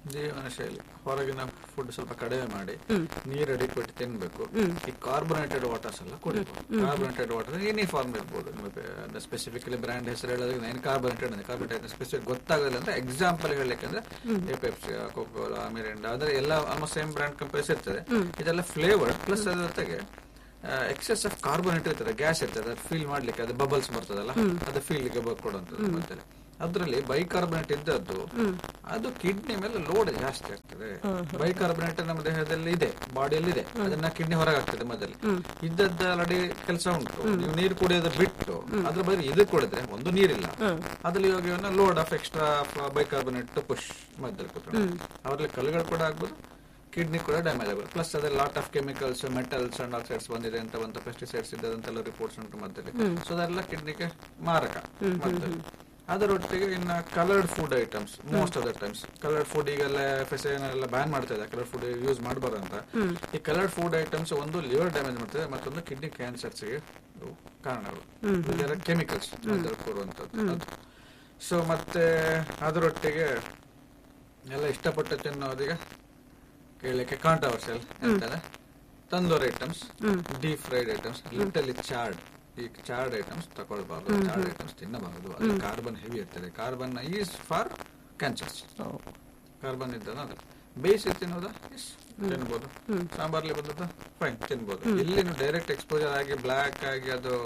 ಜೀವನ ಶೈಲಿ ಹೊರಗಿನ ಫುಡ್ ಸ್ವಲ್ಪ ಕಡಿಮೆ ಮಾಡಿ ನೀರು ಅಡಿಕ್ಬಿಟ್ಟು ತಿನ್ಬೇಕು ಈ ಕಾರ್ಬೊನೇಟೆಡ್ ವಾಟರ್ಸ್ ಎಲ್ಲ ಕುಡಿಬೇಕು ಕಾರ್ಬೊನೇಟೆಡ್ ವಾಟರ್ ಎನಿ ಫಾರ್ಮ್ ಇರ್ಬೋದು ನಿಮಗೆ ಸ್ಪೆಸಿಫಿಕಲಿ ಬ್ರ್ಯಾಂಡ್ ಹೆಸರು ಹೇಳೋದಕ್ಕೆ ಏನು ಕಾರ್ಬೊನೇಟೆಡ್ ಅಂದ್ರೆ ಕಾರ್ಬೊನೇಟೆಡ್ ಸ್ಪೆಸಿಫಿಕ್ ಗೊತ್ತಾಗೋದಿಲ್ಲ ಅಂದ್ರೆ ಎಕ್ಸಾಂಪಲ್ ಹೇಳಲಿಕ್ಕಂದ್ರೆ ಈ ಪೆಪ್ಸಿ ಕೋಕೋಲಾ ಮಿರಿಂಡಾ ಅಂದ್ರೆ ಎಲ್ಲ ಆಲ್ಮೋಸ್ಟ್ ಸೇಮ್ ಬ್ರ್ಯಾಂಡ್ ಕಂಪನೀಸ್ ಇರ್ತದೆ ಇದೆಲ್ಲ ಫ್ಲೇವರ್ಡ್ ಪ್ಲಸ್ ಅದ್ರ ಜೊತೆಗೆ ಎಕ್ಸೆಸ್ ಆಫ್ ಕಾರ್ಬೊನೇಟ್ ಇರ್ತದೆ ಗ್ಯಾಸ್ ಇರ್ತದೆ ಅದು ಫೀಲ್ ಮಾಡ್ಲಿಕ್ಕೆ ಅದು ಬಬಲ್ಸ್ ಬರ್ತದಲ್ಲ ಅದು ಫೀಲ್ ಕೊಡುವಂಥದ್ದು ಮತ್ತೆ ಅದ್ರಲ್ಲಿ ಬೈಕಾರ್ಬೊನೇಟ್ ಇದ್ದದ್ದು ಅದು ಕಿಡ್ನಿ ಮೇಲೆ ಲೋಡ್ ಜಾಸ್ತಿ ಆಗ್ತದೆ ಬೈಕಾರ್ಬೊನೇಟ್ ನಮ್ಮ ದೇಹದಲ್ಲಿ ಇದೆ ಬಾಡಿಯಲ್ಲಿ ಇದೆ ಅದನ್ನ ಕಿಡ್ನಿ ಹೊರಗೆ ಆಗ್ತದೆ ಮೊದಲು ಇದ್ದದ್ದು ಆಲ್ರೆಡಿ ಕೆಲಸ ಉಂಟು ನೀವು ನೀರು ಕುಡಿಯೋದು ಬಿಟ್ಟು ಅದ್ರ ಬದಲು ಇದು ಕುಡಿದ್ರೆ ಒಂದು ನೀರಿಲ್ಲ ಅದ್ರಲ್ಲಿ ಇವಾಗ load of extra bicarbonate push ಮಧ್ಯದಲ್ಲಿ ಕೂತ್ಕೊಂಡು ಅವರಲ್ಲಿ ಕಲ್ಲುಗಳು ಕೂಡ ಆಗ್ಬೋದು ಕಿಡ್ನಿ ಕೂಡ ಡ್ಯಾಮೇಜ್ ಆಗುತ್ತೆ ಪ್ಲಸ್ ಅದೇ lot of chemicals metals and oxides ಬಂದಿದೆ ಅಂತ ಒಂದು ಪೆಸ್ಟಿಸೈಡ್ಸ್ ಇದ್ದಂತೆಲ್ಲ ರಿಪೋರ್ಟ್ಸ್ ಉಂಟು ಮಧ್ಯದಲ್ಲಿ ಸೊ ಅದೆಲ್ಲ ಕಿಡ್ನಿಗೆ ಮಾರಕ ಮಧ್ಯದಲ್ಲಿ ಅದರೊಟ್ಟಿಗೆ ಇನ್ನ coloured food items most of the times coloured food ಈಗೆಲ್ಲ ಎಫ್ ಎಲ್ಲ ಬ್ಯಾನ್ ಮಾಡ್ತಾ ಇದೆ ಕಲರ್ ಫುಡ್ ಯೂಸ್ ಮಾಡಬಾರ್ದು ಅಂತ ಈ ಕಲರ್ಡ್ ಫುಡ್ ಐಟಮ್ಸ್ ಒಂದು ಲಿವರ್ ಡ್ಯಾಮೇಜ್ ಮಾಡ್ತದೆ ಮತ್ತೊಂದು ಕಿಡ್ನಿ ಕ್ಯಾನ್ಸರ್ಸ್ಗೆ ಕಾರಣಗಳು ಕೆಮಿಕಲ್ಸ್ ಕೊಡುವಂಥದ್ದು ಸೊ ಮತ್ತೆ ಅದರೊಟ್ಟಿಗೆ ಎಲ್ಲ ಇಷ್ಟಪಟ್ಟು ತಿನ್ನೋದೀಗ ಕೇಳಲಿಕ್ಕೆ ಕಾಂಟ್ರವರ್ಸಿಯಲ್ ಅಂತಾರೆ tandoor items deep fried items little charred ಈ ಚಾರ್ಡ್ ಐಟಮ್ಸ್ ತಗೊಳ್ಬಾರ್ದು ಚಾರ್ಡ್ ಐಟಮ್ಸ್ ತಿನ್ನಬಾರದು ಅದು ಕಾರ್ಬನ್ ಹೆವಿ ಇರ್ತದೆ carbon is for cancers carbon ಇದ್ದದ ಅದು ಬೇಯಿಸಿ ತಿನ್ನೋದ ಎಸ್ ತಿನ್ಬೋದು ಸಾಂಬಾರ್ಲಿ ಬಂದದ ಫೈನ್ ತಿನ್ಬೋದು ಇಲ್ಲಿ ಡೈರೆಕ್ಟ್ ಎಕ್ಸ್ಪೋಜರ್ ಆಗಿ ಬ್ಲಾಕ್ ಆಗಿ ಅದು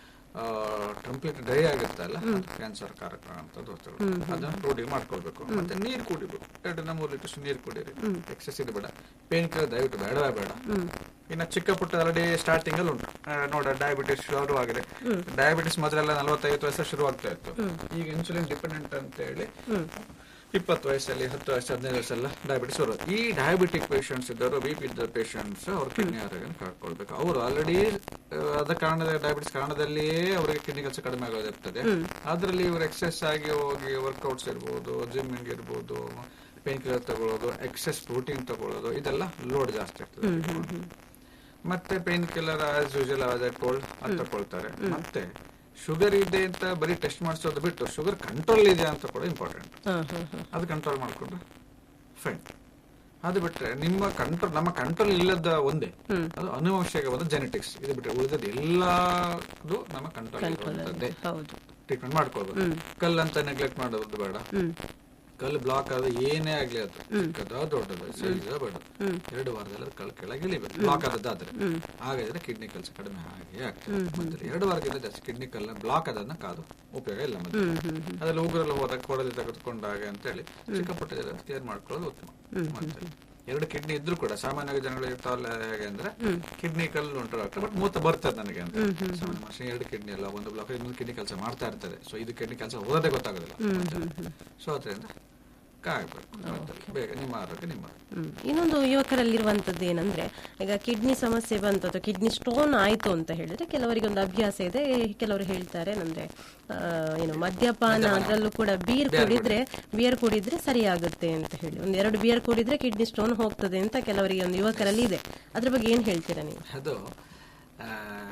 ಕಂಪ್ಲೀಟ್ ಡ್ರೈ ಆಗುತ್ತಲ್ಲ ಕ್ಯಾನ್ಸರ್ ಕಾರಕ ಅಂತ ಅದನ್ನ ರೂಢಿ ಮಾಡ್ಕೊಳ್ಬೇಕು ಮತ್ತೆ ನೀರ್ ಕುಡಿಬೇಕು ಎರಡರಿಂದ ಮೂರು ಲೀಟರ್ ನೀರ್ ಕುಡೀರಿ ಎಕ್ಸಸ್ ಇದು ಬೇಡ ಪೇನ್ ಕಿಲ್ಲರ್ ದಯವಿಟ್ಟು ಬೇಡವೇ ಬೇಡ ಇನ್ನ ಚಿಕ್ಕ ಪುಟ್ಟ ಆಲ್ರೆಡಿ ಸ್ಟಾರ್ಟಿಂಗ್ ಅಲ್ಲಿ ಉಂಟು ಆ, ನೋಡ ಡಯಾಬಿಟಿಸ್ ಶುರು ಆಗಿದೆ ಡಯಾಬಿಟಿಸ್ ಮೊದಲೆಲ್ಲ ನಲವತ್ತೈವತ್ತು ವಯಸ್ಸು ಶುರು ಆಗ್ತಾ ಇತ್ತು ಈಗ ಇನ್ಸುಲಿನ್ ಡಿಪೆಂಡೆಂಟ್ ಅಂತ ಹೇಳಿ ಇಪ್ಪತ್ತು ವಯಸ್ಸಲ್ಲಿ ಹತ್ತು ವಯಸ್ಸು ಹದಿನೈದು ವಯಸ್ಸೆಲ್ಲ ಡಯಾಬಿಟಿಸ್ ಬರೋದು ಈ ಡಯಾಬಿಟಿಕ್ ಪೇಷಂಟ್ಸ್ ಇದ್ದವರು ಬಿ ಪಿ ಇದ್ದ ಪೇಷಂಟ್ಸ್ ಅವ್ರ ಕಿಡ್ನಿ ಆರೋಗ್ಯ ಕಾಡ್ಕೊಳ್ಬೇಕು ಅವರು ಆಲ್ರೆಡಿ ಅದ ಕಾರಣದ ಡಯಾಬಿಟಿಸ್ ಕಾರಣದಲ್ಲಿಯೇ ಅವರಿಗೆ ಕಿಡ್ನಿ ಕೆಲಸ ಕಡಿಮೆ ಆಗೋದಿರ್ತದೆ ಅದರಲ್ಲಿ ಇವರು ಎಕ್ಸೆಸ್ ಆಗಿ ಹೋಗಿ ವರ್ಕೌಟ್ಸ್ ಇರ್ಬೋದು ಜಿಮ್ಮಿಂಗ್ ಇರ್ಬೋದು ಪೇನ್ ಕಿಲ್ಲರ್ ತಗೊಳ್ಳೋದು ಎಕ್ಸೆಸ್ ಪ್ರೋಟೀನ್ ತಗೊಳ್ಳೋದು ಇದೆಲ್ಲ ಲೋಡ್ ಜಾಸ್ತಿ ಆಗ್ತದೆ ಮತ್ತೆ ಪೇನ್ ಕಿಲ್ಲರ್ ಆಸ್ ಯೂಶಲ್ ಅದೇ ಕೋಲ್ಡ್ ಅದು ತಗೊಳ್ತಾರೆ ಮತ್ತೆ ಶುಗರ್ ಇದೆ ಅಂತ ಬರೀ ಟೆಸ್ಟ್ ಮಾಡಿಸೋದು ಬಿಟ್ಟು ಶುಗರ್ ಕಂಟ್ರೋಲ್ ಇದೆ ಅಂತ ಕೂಡ ಇಂಪಾರ್ಟೆಂಟ್ ಅದು ಕಂಟ್ರೋಲ್ ಮಾಡ್ಕೊಂಡು ಫೈನ್ ಅದು ಬಿಟ್ರೆ ನಿಮ್ಮ ಕಂಟ್ರೋಲ್ ನಮ್ಮ ಕಂಟ್ರೋಲ್ ಇಲ್ಲದ ಒಂದೇ ಅದು ಅನುವಂಶಿಕ ಒಂದು ಜೆನೆಟಿಕ್ಸ್ ಇದು ಬಿಟ್ರೆ ಉಳಿದದ್ದು ಎಲ್ಲದು ನಮ್ಮ ಕಂಟ್ರೋಲ್ ಇರುವಂತದ್ದೇ ಹೌದು ಟ್ರೀಟ್ಮೆಂಟ್ ಮಾಡ್ಕೋಬೇಕು ಕಲ್ಲಂತ ನೆಗ್ಲೆಕ್ಟ್ ಮಾಡೋದು ಬೇಡ ಕಲ್ಲು ಬ್ಲಾಕ್ ಆದ ಏನೇ ಆಗ್ಲಿ ಅದು ಚಿಕ್ಕದ ದೊಡ್ಡದು ಸೈಜ್ ಬೇಡ ಎರಡು ವಾರದಲ್ಲಿ ಅದು ಕಲ್ಲು ಕೆಳಗೆ ಇಳಿಬೇಕು ಬ್ಲಾಕ್ ಆದದ್ದಾದ್ರೆ ಹಾಗಾದ್ರೆ ಕಿಡ್ನಿ ಕೆಲಸ ಕಡಿಮೆ ಹಾಗೆ ಆಗ್ತದೆ ಮತ್ತೆ ಎರಡು ವಾರಕ್ಕಿಂತ ಜಾಸ್ತಿ ಕಿಡ್ನಿ ಕಲ್ಲ ಬ್ಲಾಕ್ ಆದನ್ನ ಕಾದು ಉಪಯೋಗ ಇಲ್ಲ ಮತ್ತೆ ಅದ್ರಲ್ಲಿ ಉಗುರೆಲ್ಲ ಹೋದಾಗ ಕೊಡಲಿ ತೆಗೆದುಕೊಂಡಾಗ ಅಂತ ಹೇಳಿ ಚಿಕ್ಕ ಪುಟ್ಟ ಕೇರ್ ಮಾಡ್ಕೊಳ್ಳೋದು ಉತ್ತಮ ಮತ್ತೆ ಎರಡು ಕಿಡ್ನಿ ಇದ್ರು ಕೂಡ ಸಾಮಾನ್ಯವಾಗಿ ಜನಗಳು ಇರ್ತಾವಲ್ಲ ಹೇಗೆ ಅಂದ್ರೆ ಕಿಡ್ನಿ ಕಲ್ಲು ಉಂಟು ಡಾಕ್ಟರ್ ಬಟ್ ಮೂತ ಬರ್ತದೆ ನನಗೆ ಅಂತ ಸಾಮಾನ್ಯ ಮನುಷ್ಯ ಎರಡು ಕಿಡ್ನಿ ಅಲ್ಲ ಒಂದು ಬ್ಲಾಕ್ ಇನ್ನೊಂದು ಕಿಡ್ನಿ ಕೆಲಸ ಮಾಡ್ತಾ ಇರ್ತದೆ ಸೊ ಇದು ಕಿಡ್ನಿ ಕೆಲಸ ಹೋಗೋದೇ ಗೊತ್ತಾಗೋದಿಲ್ಲ ಸೊ ಅದರಿಂದ ಕಾಯ್ಬೇಕು ಮತ್ತೆ ಬೇಗ ನಿಮ್ಮ ಆರೋಗ್ಯ ನಿಮ್ಮ ಹ್ಮ್. ಇನ್ನೊಂದು ಯುವಕರಲ್ಲಿರುವಂತದ್ದು ಏನಂದ್ರೆ ಈಗ ಕಿಡ್ನಿ ಸಮಸ್ಯೆ ಬಂತು ಅಥವಾ ಕಿಡ್ನಿ ಸ್ಟೋನ್ ಆಯ್ತು ಅಂತ ಹೇಳಿದ್ರೆ ಕೆಲವರಿಗೆ ಒಂದು ಅಭ್ಯಾಸ ಇದೆ ಕೆಲವರು ಹೇಳ್ತಾರೆ ಅಂದ್ರೆ ಆ, ಏನು ಮದ್ಯಪಾನ ಅದರಲ್ಲೂ ಕೂಡ ಬೀರ್ ಕುಡಿದ್ರೆ ಬಿಯರ್ ಕುಡಿದ್ರೆ ಸರಿಯಾಗುತ್ತೆ ಅಂತ ಹೇಳಿ ಒಂದ್ ಎರಡು ಬಿಯರ್ ಕುಡಿದ್ರೆ ಕಿಡ್ನಿ ಸ್ಟೋನ್ ಹೋಗ್ತದೆ ಅಂತ ಕೆಲವರಿಗೆ ಒಂದು ಯುವಕರಲ್ಲಿ ಇದೆ ಅದ್ರ ಬಗ್ಗೆ ಏನ್ ಹೇಳ್ತೀರಾ ನೀವು ಅದು ಆ,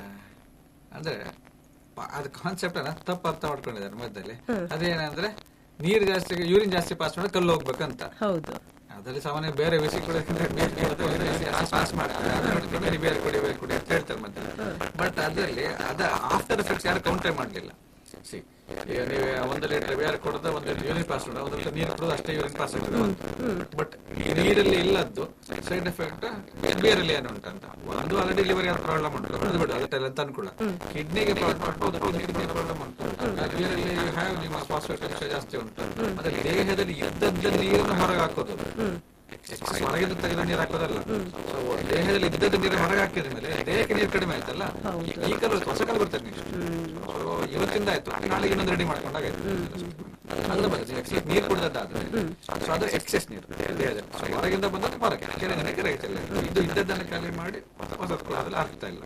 ಅಂದ್ರೆ ಪ- ಅದು ಕಾನ್ಸೆಪ್ಟ್ ಅನ್ನ ತಪ್ಪು ಅರ್ಥ ಮಾಡ್ಕೊಂಡಿದ್ದಾರೆ ಮಧ್ಯದಲ್ಲಿ ಅದೇನಂದ್ರೆ ನೀರು ಜಾಸ್ತಿ ಯೂರಿನ್ ಜಾಸ್ತಿ ಪಾಸ್ ಮಾಡಿ ಕಲ್ಲು ಹೋಗ್ಬೇಕಂತ ಹೌದು ಅದರಲ್ಲಿ ಸಾಮಾನ್ಯ ಬೇರೆ ಬಿಸಿ ಕುಡಿಯೋದ್ರಿಂದ ಬೇರೆ ಇರುತ್ತೆ, ಬೇರೆ ಬಿಸಿ ಜಾಸ್ತಿ ಪಾಸ್ ಮಾಡ್ತಾರೆ ಅದರೊಟ್ಟಿಗೆ ಬೇರೆ ಬೇರೆ ಕುಡಿ ಬೇರೆ ಕುಡಿ ಅಂತ ಹೇಳ್ತಾರೆ ಮತ್ತೆ ಬಟ್ ಅದರಲ್ಲಿ ಅದ ಆಫ್ಟರ್ ಎಫೆಕ್ಟ್ಸ್ ಯಾರು ಕೌಂಟೇ ಮಾಡಲಿಲ್ಲ ಸಿ ಈಗ ನೀವು ಒಂದು ಲೀಟರ್ ಬೇರೆ ಕೊಡದ ಒಂದು ಯೂರಿನ್ ಪಾಸ್ ಮಾಡೋದು ಒಂದು ಲೀಟರ್ ನೀರು ಕೊಡೋದು ಅಷ್ಟೇ ಯೂರಿನ್ ಪಾಸ್ ಬಟ್ ನೀರಲ್ಲಿ ಇಲ್ಲದ್ದು ಸೈಡ್ ಎಫೆಕ್ಟ್ ಬೇರಲ್ಲಿ ಏನು ಉಂಟಂತ ಒಂದು ಆಲ್ರೆಡಿ ಲಿವರ್ ಯಾವ ಪ್ರಾಬ್ಲಮ್ ಉಂಟು ಅದು ಬಿಡು ಅದೆಲ್ಲ ಅಂತ ಅನ್ಕೊಳ್ಳ ಕಿಡ್ನಿಗೆ ಪ್ರಾಬ್ಲಮ್ ಕಿಡ್ನಿ ಪ್ರಾಬ್ಲಮ್ ಉಂಟು ನೀರಲ್ಲಿ ಹ್ಯಾವ್ ನಿಮ್ಮ ಫಾಸ್ಫೇಟ್ ಅಂಶ ಜಾಸ್ತಿ ಉಂಟು ಮತ್ತೆ ದೇಹದಲ್ಲಿ ಇದ್ದದ್ದ ನೀರನ್ನು ಹೊರಗೆ ಹಾಕೋದು ಹೊರಗಿಂದ ತೆಗೆದ ನೀರು ಹಾಕೋದಲ್ಲ ಸೊ ದೇಹದಲ್ಲಿ ಇದ್ದದ ನೀರು ಹೊರಗೆ ಹಾಕಿದ ಮೇಲೆ ದೇಹಕ್ಕೆ ನೀರು ಕಡಿಮೆ ಆಯ್ತಲ್ಲ ಈ ಕಲ್ಲು ಹೊಸ ಕಲ್ಲು ಬರ್ತದೆ ನೆಕ್ಸ್ಟ್ ಇವತ್ತಿಂದ ಆಯ್ತು ನಾಳೆಗೆ ಇನ್ನೊಂದು ರೆಡಿ ಮಾಡ್ಕೊಂಡಾಗ ಅದ್ರ ಬಗ್ಗೆ ಎಕ್ಸೆಸ್ ನೀರು ಕುಡಿದದ್ದಾದ್ರೆ ಸೊ ಅದು ಎಕ್ಸೆಸ್ ನೀರು ದೇಹದಲ್ಲಿ ಸೊ ಹೊರಗಿಂದ ಬಂದದ್ದು ಹೊರಗೆ ಕೆರೆ ಕೆರೆ ಐತಲ್ಲ ಇದು ಇದ್ದದ್ದನ್ನು ಖಾಲಿ ಮಾಡಿ ಹೊಸದು ಅದ್ರಲ್ಲಿ ಆಗ್ತಾ ಇಲ್ಲ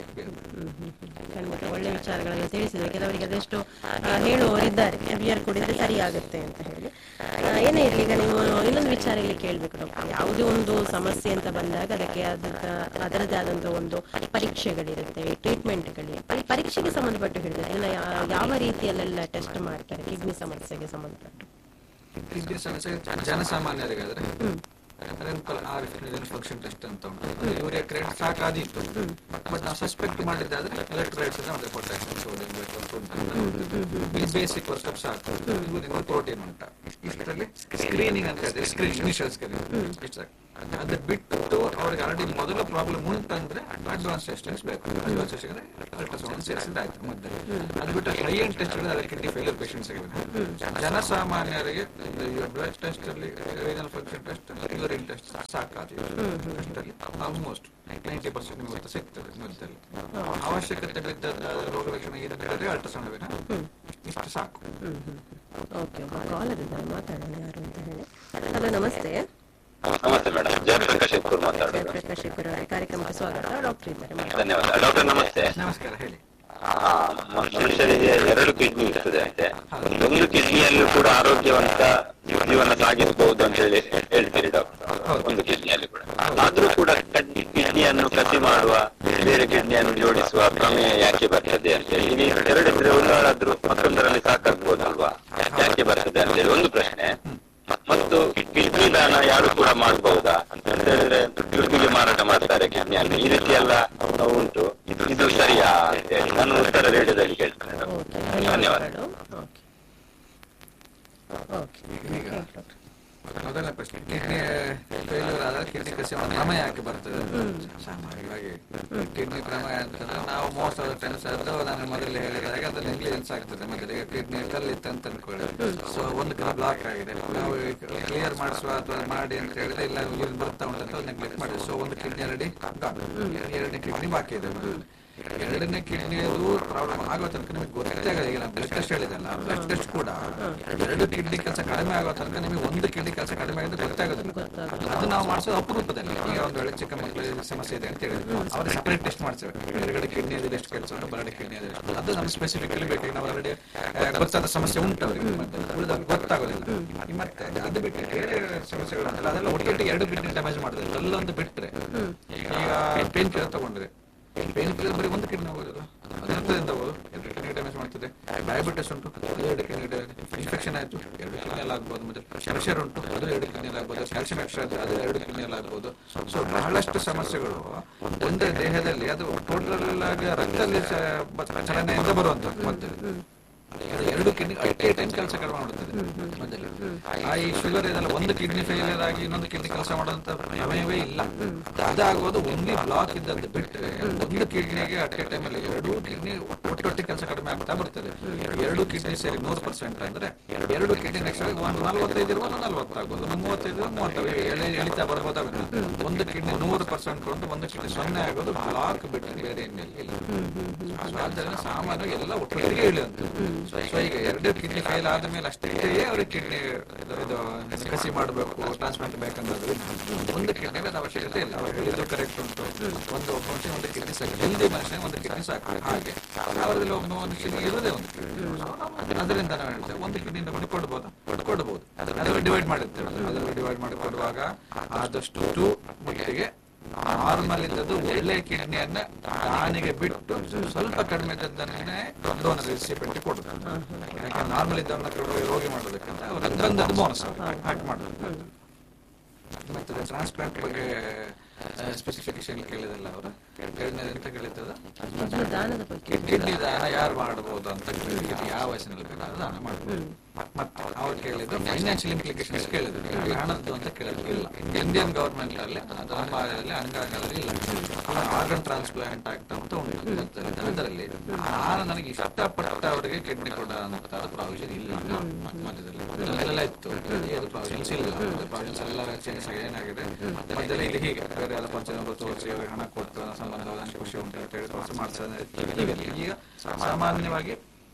ಖಂಡಿತ ಒಳ್ಳೆ ವಿಚಾರಗಳನ್ನು ತಿಳಿಸಿದ್ರೆ ಕೆಲವರಿಗೆ ಅದೆಷ್ಟು ಆ, ಹೇಳುವವರಿದ್ದಾರೆ ಬಿಯರ್ ಕುಡಿದ್ರೆ ಸರಿ ಆಗುತ್ತೆ ಅಂತ ಹೇಳಿ ಆ, ಏನೇ ಇರಲಿ ಈಗ ನೀವು ಇನ್ನೊಂದು ವಿಚಾರ ಇಲ್ಲಿ ಕೇಳಬೇಕು ಡಾಕ್ಟರ್ ಯಾವುದೇ ಒಂದು ಸಮಸ್ಯೆ ಅಂತ ಬಂದಾಗ ಅದಕ್ಕೆ ಅದ ಅದರದೇ ಆದಂತಹ ಒಂದು ಪರೀಕ್ಷೆಗಳಿರುತ್ತೆ ಟ್ರೀಟ್ಮೆಂಟ್ಗಳಿವೆ ಪರಿ- ಪರೀಕ್ಷೆಗೆ ಸಂಬಂಧಪಟ್ಟು ಹೇಳಿದ್ರೆ ಅದನ್ನ ಯಾ- ಯಾವ ರೀತಿಯಲ್ಲೆಲ್ಲ ಟೆಸ್ಟ್ ಮಾಡ್ತಾರೆ ಕಿಡ್ನಿ ಸಮಸ್ಯೆಗೆ ಸಂಬಂಧಪಟ್ಟು ಕಿಡ್ನಿ ಸಮಸ್ಯೆ ಜನಸಾಮಾನ್ಯರಿಗಾದ್ರೆ ಫಂಕ್ಷನ್ ಟೆಸ್ಟ್ ಅಂತ ಉಂಟು ಯೂರಿಯಾ ಕ್ರೇಟ್ ಸಾಕಾದಿತ್ತು ಬಟ್ ನಾವು ಸಸ್ಪೆಕ್ಟ್ ಮಾಡಿದ್ದಾದ್ರೆ ಎಲೆಕ್ಟ್ರೈಟ್ಸ್ ಅಂದ್ರೆ ಪೊಟ್ಯಾಸಿಯಂ ಸೋಡಿಯಂ ಬೇಕು ಬೇಸಿಕ್ ವರ್ಕಪ್ ಸಾಕು ಇದರಿಂದ ಪ್ರೋಟೀನ್ ಉಂಟ ಇಷ್ಟರಲ್ಲಿ ಸ್ಕ್ರೀನಿಂಗ್ ಅಂತ ಹೇಳ್ತಾರೆ ಸ್ಕ್ರೀನ್ ಇನಿಷಿಯಲ್ ಸ್ಕ್ರೀನಿಂಗ್ ಇಷ್ಟ ಅದು ಬಿಟ್ಟು ಅವ್ರಿಗೆ ಆಲ್ರೆಡಿ ಮೊದಲ ಪ್ರಾಬ್ಲಮ್ ಉಂಟಂದ್ರೆ ಅಡ್ವಾನ್ಸ್ ಟೆಸ್ಟ್ ಬೇಕು ಅಡ್ವಾನ್ಸ್ ಟೆಸ್ಟ್ ಅಂದ್ರೆ ಅಲ್ಟ್ರಾಸೌಂಡ್ ಸೇರಿಸಿದಾಯ್ತು ಮತ್ತೆ ಅದು ಬಿಟ್ಟು ಹೈ ಎಂಡ್ ಟೆಸ್ಟ್ ಅದಕ್ಕೆ ಕಿಡ್ನಿ ಫೇಲಿಯರ್ ಪೇಷಂಟ್ಸ್ ಜನಸಾಮಾನ್ಯರಿಗೆ ಬ್ಲಡ್ ಟೆಸ್ಟ್ ಅಲ್ಲಿ renal function test urine test ಸಾಕಾದ ಟೆಸ್ಟ್ ಅಲ್ಲಿ ಆಲ್ಮೋಸ್ಟ್ ನೈಂಟಿ ಪರ್ಸೆಂಟ್ ನಿಮಗೆ ಸಿಗ್ತದೆ ಮಧ್ಯದಲ್ಲಿ ಅವಶ್ಯಕತೆ ಬಿದ್ದ ರೋಗ ಲಕ್ಷಣ ಏನಿದ್ರೆ ಅಲ್ಟ್ರಾಸೌಂಡ್ ವಿನ ಇಷ್ಟು ಸಾಕು ಓಕೆ ಒಬ್ಬ ಕಾಲರ್ ಇದ್ದಾರೆ ಮಾತಾಡೋಣ ಯಾರು ಅಂತ ಹೇಳಿ ಹಲೋ ನಮಸ್ತೆ ನಮಸ್ತೆ ಮೇಡಮ್ ಜಯಪ್ರಕಾಶ್ ಇಟ್ಕೂರ್ ಮಾತಾಡೋದು ಜಯಪ್ರಕಾಶ್ ಶೇಖರ್ ಅವರೇ ಕಾರ್ಯಕ್ರಮಕ್ಕೆ ಸ್ವಾಗತ ಡಾಕ್ಟರ್ ಇದ್ದಾರೆ ಮಾತಾಡಿ. ಧನ್ಯವಾದ ಡಾಕ್ಟರ್ ನಮಸ್ತೆ ನಮಸ್ಕಾರ ಹೇಳಿ ಆ, ಮನುಷ್ಯರಿಗೆ ಎರಡು ಕಿಡ್ನಿ ಇರ್ತದೆ ಅಂತೆ ಒಂದು ಕಿಡ್ನಿಯಲ್ಲೂ ಕೂಡ ಆರೋಗ್ಯವಂತ ಜೀವನ ಸಾಗಿಸಬಹುದು ಅಂತ ಹೇಳಿ ಹೇಳ್ತೀರಿ ಡಾಕ್ಟರ್ ಒಂದು ಕಿಡ್ನಿಯಲ್ಲಿ ಕೂಡ ಆದ್ರೂ ಕೂಡ ಕಿಡ್ನಿಯನ್ನು ಕಸಿ ಮಾಡುವ ಬೇರೆ ಕಿಡ್ನಿಯನ್ನು ಜೋಡಿಸುವ ಪ್ರಮೇಯ ಯಾಕೆ ಬರ್ತದೆ ಅಂತ ಹೇಳಿ ಇಲ್ಲಿ ಎರಡಿದ್ರೆ ಒಂದಾದ್ರೂ ಮತ್ತೊಂದರಲ್ಲಿ ಸಾಕಾಗ್ಬೋದಲ್ವಾ ಯಾಕೆ ಬರ್ತದೆ ಅಂತ ಹೇಳಿ ಒಂದು ಪ್ರಶ್ನೆ ಮತ್ತು ಕಿಡ್ನಿ ದಾನ ಯಾರು ಕೂಡ ಮಾಡಬಹುದಾ ಅಂತ ಹೇಳಿದ್ರೆ ದುಡ್ಡಿಗೆ ಮಾರಾಟ ಮಾಡ್ತಾರೆ ಕಿಡ್ನಿಯನ್ನು ಈ ರೀತಿ ಎಲ್ಲ ಉಂಟು ಇದು ಸರಿಯಾ ಅಂತ ಹೇಳಿ ನಾನು ಉತ್ತರ ರೇಡಿಯೋದಲ್ಲಿ ಕೇಳ್ತೇನೆ ಓಕೆ ಧನ್ಯವಾದ. ಧನ್ಯವಾದಗಳು ಓಕೆ ಓಕೆ ಈಗ ಮೊದಲನೇ ಪ್ರಶ್ನೆ ಕಿಡ್ನಿ ಫೇಲ್ಯೂರ್ ಆದ್ರೆ ಕಿಡ್ನಿ ಕಸಿ ಕ್ರಮ ಯಾಕೆ ಬರ್ತದೆ ಸಾಮಾನ್ಯವಾಗಿ ಕಿಡ್ನಿ ಕ್ರಮ ಅಂತಂದ್ರೆ ನಾವು ಮೋಸ್ಟ್ ಆಫ್ ಟೈಮ್ಸ್ ಅದು ನಾನು ಮೊದಲೇ ಹೇಳಿದಾಗ ಅದ್ರಲ್ಲಿ ನೆಗ್ಲಿಜೆನ್ಸ್ ಆಗ್ತದೆ ಮೊದಲಿಗೆ ಕಿಡ್ನಿ ಕಲ್ಲಿತ್ತು ಅಂತ ಅನ್ಕೊಳ್ಳಿ ಸೊ ಒಂದು ಕಡೆ ಬ್ಲಾಕ್ ಆಗಿದೆ ನಾವು ಕ್ಲಿಯರ್ ಮಾಡಿಸುವ ಅಥವಾ ಮಾಡಿ ಅಂತ ಹೇಳಿದ್ರೆ ಇಲ್ಲ ಯೂರಿನ್ ಬರ್ತಾ ಉಂಟಂತ ನೆಗ್ಲೆಕ್ಟ್ ಮಾಡಿದ್ವಿ ಸೊ ಒಂದು ಕಿಡ್ನಿ ಆಲ್ರೆಡಿ ಎರಡನೇ ಕಿಡ್ನಿ ಬಾಕಿ ಇದೆ ಎರಡನೇ ಕಿಡ್ನಿಯದು ಪ್ರಾಬ್ಲಮ್ ಆಗೋ ತನಕ ನಿಮಗೆ ಗೊತ್ತಾಗಲ್ಲ ಈಗ ನಾನು ಬ್ಲಡ್ ಟೆಸ್ಟ್ ಹೇಳಿದಲ್ಲ ಬ್ಲಡ್ ಟೆಸ್ಟ್ ಕೂಡ ಎರಡು ಕಿಡ್ನಿ ಕೆಲಸ ಕಡಿಮೆ ಆಗೋ ತನಕ ನಿಮಗೆ ಒಂದು ಕಿಡ್ನಿ ಕೆಲಸ ಕಡಿಮೆ ಆಗಿದೆ ಗೊತ್ತಾಗೋದಿಲ್ಲ ಅದು ನಾವು ಮಾಡಿಸೋದು ಅಪರೂಪದಲ್ಲಿ ಈಗ ಒಂದು ವೇಳೆ ಚಿಕ್ಕ ಮಕ್ಕಳಿಗೆ ಸಮಸ್ಯೆ ಇದೆ ಅಂತ ಹೇಳಿದ್ರೆ ಅವ್ರಿಗೆ ಸಪರೇಟ್ ಟೆಸ್ಟ್ ಮಾಡ್ತೇವೆ ಎಡಗಡೆ ಕಿಡ್ನಿ ಎಷ್ಟು ಕೆಲಸ ಉಂಟು ಬಲಗಡೆ ಕಿಡ್ನಿ ಅದು ನಮ್ಗೆ ಸ್ಪೆಸಿಫಿಕಲಿ ಬೇಕಾಗಿ ನಾವು ಆಲ್ರೆಡಿ ಗೊತ್ತಾದ ಸಮಸ್ಯೆ ಉಂಟು ಅವರಿಗೆ ಉಳಿದವ್ರಿಗೆ ಗೊತ್ತಾಗೋದಿಲ್ಲ ಮತ್ತೆ ಅದು ಬಿಟ್ಟು ಬೇರೆ ಸಮಸ್ಯೆಗಳು ಅಂತಲ್ಲ ಅದೆಲ್ಲ ಒಟ್ಟಿಗೆ ಎರಡು ಕಿಡ್ನಿ ಡ್ಯಾಮೇಜ್ ಮಾಡಿದ್ರೆ ಅಲ್ಲೊಂದು ಬಿಟ್ಟರೆ ಈಗ ಪೇನ್ ಕಿಲ್ಲರ್ ತಗೊಂಡ್ರೆ ಪೇನ್ ಕಿಲ್ಲರ್ ಬರೀ ಒಂದು ಕಿಡ್ನಿ ಹೋಗೋದಿಲ್ಲ ಅದು ಎಂತದಿಂದ ಹೋಗೋದು ಎರಡು ಕಿಡ್ನಿ ಡ್ಯಾಮೇಜ್ ಮಾಡ್ತದೆ ಡಯಾಬಿಟಿಸ್ ಉಂಟು ಅದು ಎರಡು ಕಿಡ್ನಿ ಇನ್ಫೆಕ್ಷನ್ ಆಯ್ತು ಎರಡು ಕಿಡ್ನಿಯಲ್ಲಿ ಆಗ್ಬೋದು ಮತ್ತೆ ಪ್ರೆಷರ್ ಉಂಟು ಅದು ಎರಡು ಕಿಡ್ನಿಯಲ್ಲಿ ಆಗ್ಬೋದು ಕ್ಯಾಲ್ಸಿಯಂ ಎಕ್ಸ್ಟ್ರಾ ಅದು ಎರಡು ಕಿಡ್ನಿಯಲ್ಲಿ ಆಗ್ಬೋದು ಸೊ ಬಹಳಷ್ಟು ಸಮಸ್ಯೆಗಳು ಒಂದೇ ದೇಹದಲ್ಲಿ ಅದು ಟೋಟಲ್ ಆಗಿ ರಕ್ತದಲ್ಲಿ ಚ- ಬ- ಚಲನೆಯಿಂದ ಬರುವಂತ ಮತ್ತೆ ಅದು ಎರಡು ಕಿಡ್ನಿ ಅಟ್ ಎ ಟೈಮ್ ಕೆಲಸ ಕಡಿಮೆ ಮಾಡುತ್ತದೆ ಮೊದಲು ಆ ಈ ಶುಗರ್ ಇದೆಲ್ಲ ಒಂದು ಕಿಡ್ನಿ ಫೇಲಿಯರ್ ಆಗಿ ಇನ್ನೊಂದು ಕಿಡ್ನಿ ಕೆಲಸ ಮಾಡುವಂತ ಪ್ರಮೇಯವೇ ಇಲ್ಲ ಅದಾಗೋದು ಒಂದೇ ಬ್ಲಾಕ್ ಇದ್ದದ್ದು ಬಿಟ್ಟರೆ ಒಂದು ಕಿಡ್ನಿಗೆ ಅಟ್ ಎ ಟೈಮ್ ಅಲ್ಲಿ ಎರಡು ಕಿಡ್ನಿ ಒಟ್ಟೊಟ್ಟಿ ಕೆಲಸ ಕಡಿಮೆ ಆಗ್ತಾ ಬರ್ತದೆ ಎರಡು ಕಿಡ್ನಿ ಸೇರಿ ನೂರು ಪರ್ಸೆಂಟ್ ಅಂದ್ರೆ ಎರಡು ಕಿಡ್ನಿ ನೆಕ್ಸ್ಟ್ ಒಂದು ನಲ್ವತ್ತೈದು ಇರುವ ಒಂದು ನಲ್ವತ್ತಾಗ್ಬೋದು ಒಂದು ಮೂವತ್ತೈದು ಇರುವ ಮೂವತ್ತೈದು ಎಳೆ ಎಳಿತಾ ಬರ್ಬೋದಾಗುತ್ತೆ ಒಂದು ಕಿಡ್ನಿ ನೂರು ಪರ್ಸೆಂಟ್ ಒಂದು ಒಂದು ಕಿಡ್ನಿ ಸೊನ್ನೆ ಆಗೋದು ಬ್ಲಾಕ್ ಬಿಟ್ಟರೆ ಬೇರೆ ಏನಿಲ್ಲ ಇಲ್ಲ ಸೊ ಆದ್ದರಿಂದ ಸಾಮಾನ್ಯವಾಗಿ ಎಲ್ಲ ಒಟ್ಟಿಗೆ ಇಳಿಯುತ್ತೆ ಸೊ ಈಗ ಎರಡು ಕಿಡ್ನಿ ಫೇಲ್ ಆದ ಮೇಲೆ ಅಷ್ಟೇ ಅವ್ರಿಗೆ ಕಿಡ್ನಿ ಇದು ಕಸಿ ಮಾಡಬೇಕು ಟ್ರಾನ್ಸ್ಪ್ಲಾಂಟ್ ಬೇಕನ್ನೋದು ಒಂದು ಕಿಡ್ನಿ ಅವಶ್ಯಕತೆ ಇಲ್ಲ ಅವ್ರು ಹೇಳಿದ್ದು ಕರೆಕ್ಟ್ ಉಂಟು ಒಂದು ಫಂಕ್ಷನ್ ಒಂದು ಕಿಡ್ನಿ ಸಾಕು ಹೆಲ್ದಿ ಮನುಷ್ಯನಿಗೆ ಒಂದು ಕಿಡ್ನಿ ಸಾಕು ಹಾಗೆ ಅವರಲ್ಲಿ ಒಬ್ಬ ಮನುಷ್ಯನಿಗೆ ಇರೋದೇ ಒಂದು ಕಿಡ್ನಿ ಅದರಿಂದ ನಾವು ಹೇಳ್ತೇವೆ ಒಂದು ಕಿಡ್ನಿಯಿಂದ ಕೊಂಡು ಕೊಡ್ಬೋದು ಕೊಡ್ಬೋದು ಅದರಲ್ಲಿ ಡಿವೈಡ್ ಮಾಡಿರ್ತೇವೆ ಅದರಲ್ಲಿ ಡಿವೈಡ್ ಮಾಡಿ ಕೊಡುವಾಗ ಆದಷ್ಟು ಮಟ್ಟಿಗೆ ನಾರ್ಮಲ್ ಇದ್ದದ್ದು ಒಳ್ಳೆ ಕಿಡ್ನಿಯನ್ನ ದಾನಿಗೆ ಬಿಟ್ಟು ಸ್ವಲ್ಪ ಕಡಿಮೆ ಇದ್ದದ್ದನ್ನೇ ಡೋನರ್ ರಿಸಿಪೆಂಟ್ ಕೊಡುದು ಯಾಕೆ ನಾರ್ಮಲ್ ಇದ್ದವನ್ನ ರೋಗಿ ಮಾಡೋದಕ್ಕಿಂತ ಅವ್ರು ಬಂದದ್ದು ಬೋನಸ್ ಹಾಕಿ ಮಾಡೋದು ಮತ್ತೆ ಟ್ರಾನ್ಸ್ಪ್ಲಾಂಟ್ ಬಗ್ಗೆ ಸ್ಪೆಸಿಫಿಕೇಶನ್ ಕೇಳಿದಲ್ಲ ಅವರು ಎರಡನೇದು ಎಂತ ಕೇಳಿದ್ದದ ಕಿಡ್ನಿ ದಾನದ ಬಗ್ಗೆ ಕಿಡ್ನಿ ದಾನ ಯಾರು ಮಾಡಬಹುದು ಅಂತ ಕೇಳಿದ್ರು ಯಾವ ವಯಸ್ಸಿನಲ್ಲಿ ಬೇಕಾದ್ರೂ ದಾನ ಮಾಡಬಹುದು ಮತ್ತೆ ಅವ್ರು ಕೇಳಿದ್ರು ಫೈನಾನ್ಷಿಯಲ್ ಇಂಪ್ಲಿಕೇಶನ್ಸ್ ಕೇಳಿದ್ರು ಈಗ ಹಣದ್ದು ಅಂತ ಕೇಳಿದ್ರು ಇಲ್ಲ ಇಂಡಿಯನ್ ಗವರ್ಮೆಂಟ್ ಅಲ್ಲಿ ಧರ್ಮದಲ್ಲಿ ಅಂಗಾಂಗದಲ್ಲಿ ಇಲ್ಲ ಆರ್ಗನ್ ಟ್ರಾನ್ಸ್ಪ್ಲಾಂಟ್ ಆಗ್ತಾ ಅಂತ ಉಂಟು ಮತ್ತೆ ಅದರಲ್ಲಿ ನಾನು ನನಗೆ ಇಷ್ಟಪಟ್ಟವರಿಗೆ ಕಿಡ್ನಿ ಕೊಡುವಂತ ಪ್ರಾವಿಷನ್ ಇಲ್ಲ ಮಧ್ಯದಲ್ಲಿ ಮೊದಲೆಲ್ಲ ಇತ್ತು ಇದು ಪ್ರಾವಿಷನ್ಸ್ ಇಲ್ಲ ಪ್ರಾವಿಷನ್ಸ್ ಎಲ್ಲ ಚೇಂಜ್ ಆಗಿ ಏನಾಗಿದೆ ಮಧ್ಯದಲ್ಲಿ ಇಲ್ಲಿ ಹೀಗೆ ಬೇರೆ ಎಲ್ಲ ಪಂಚನವರು ತೋರಿಸಿ ಅವ್ರಿಗೆ ಹಣ ಕೊಟ್ಟು ಸಂಬಂಧವಾದ ಖುಷಿ ಉಂಟು ಅಂತ ಹೇಳಿ ತೋರಿಸಿ ಮಾಡ್ತಾರೆ ಈಗ ಸಾಮಾನ್ಯವಾಗಿ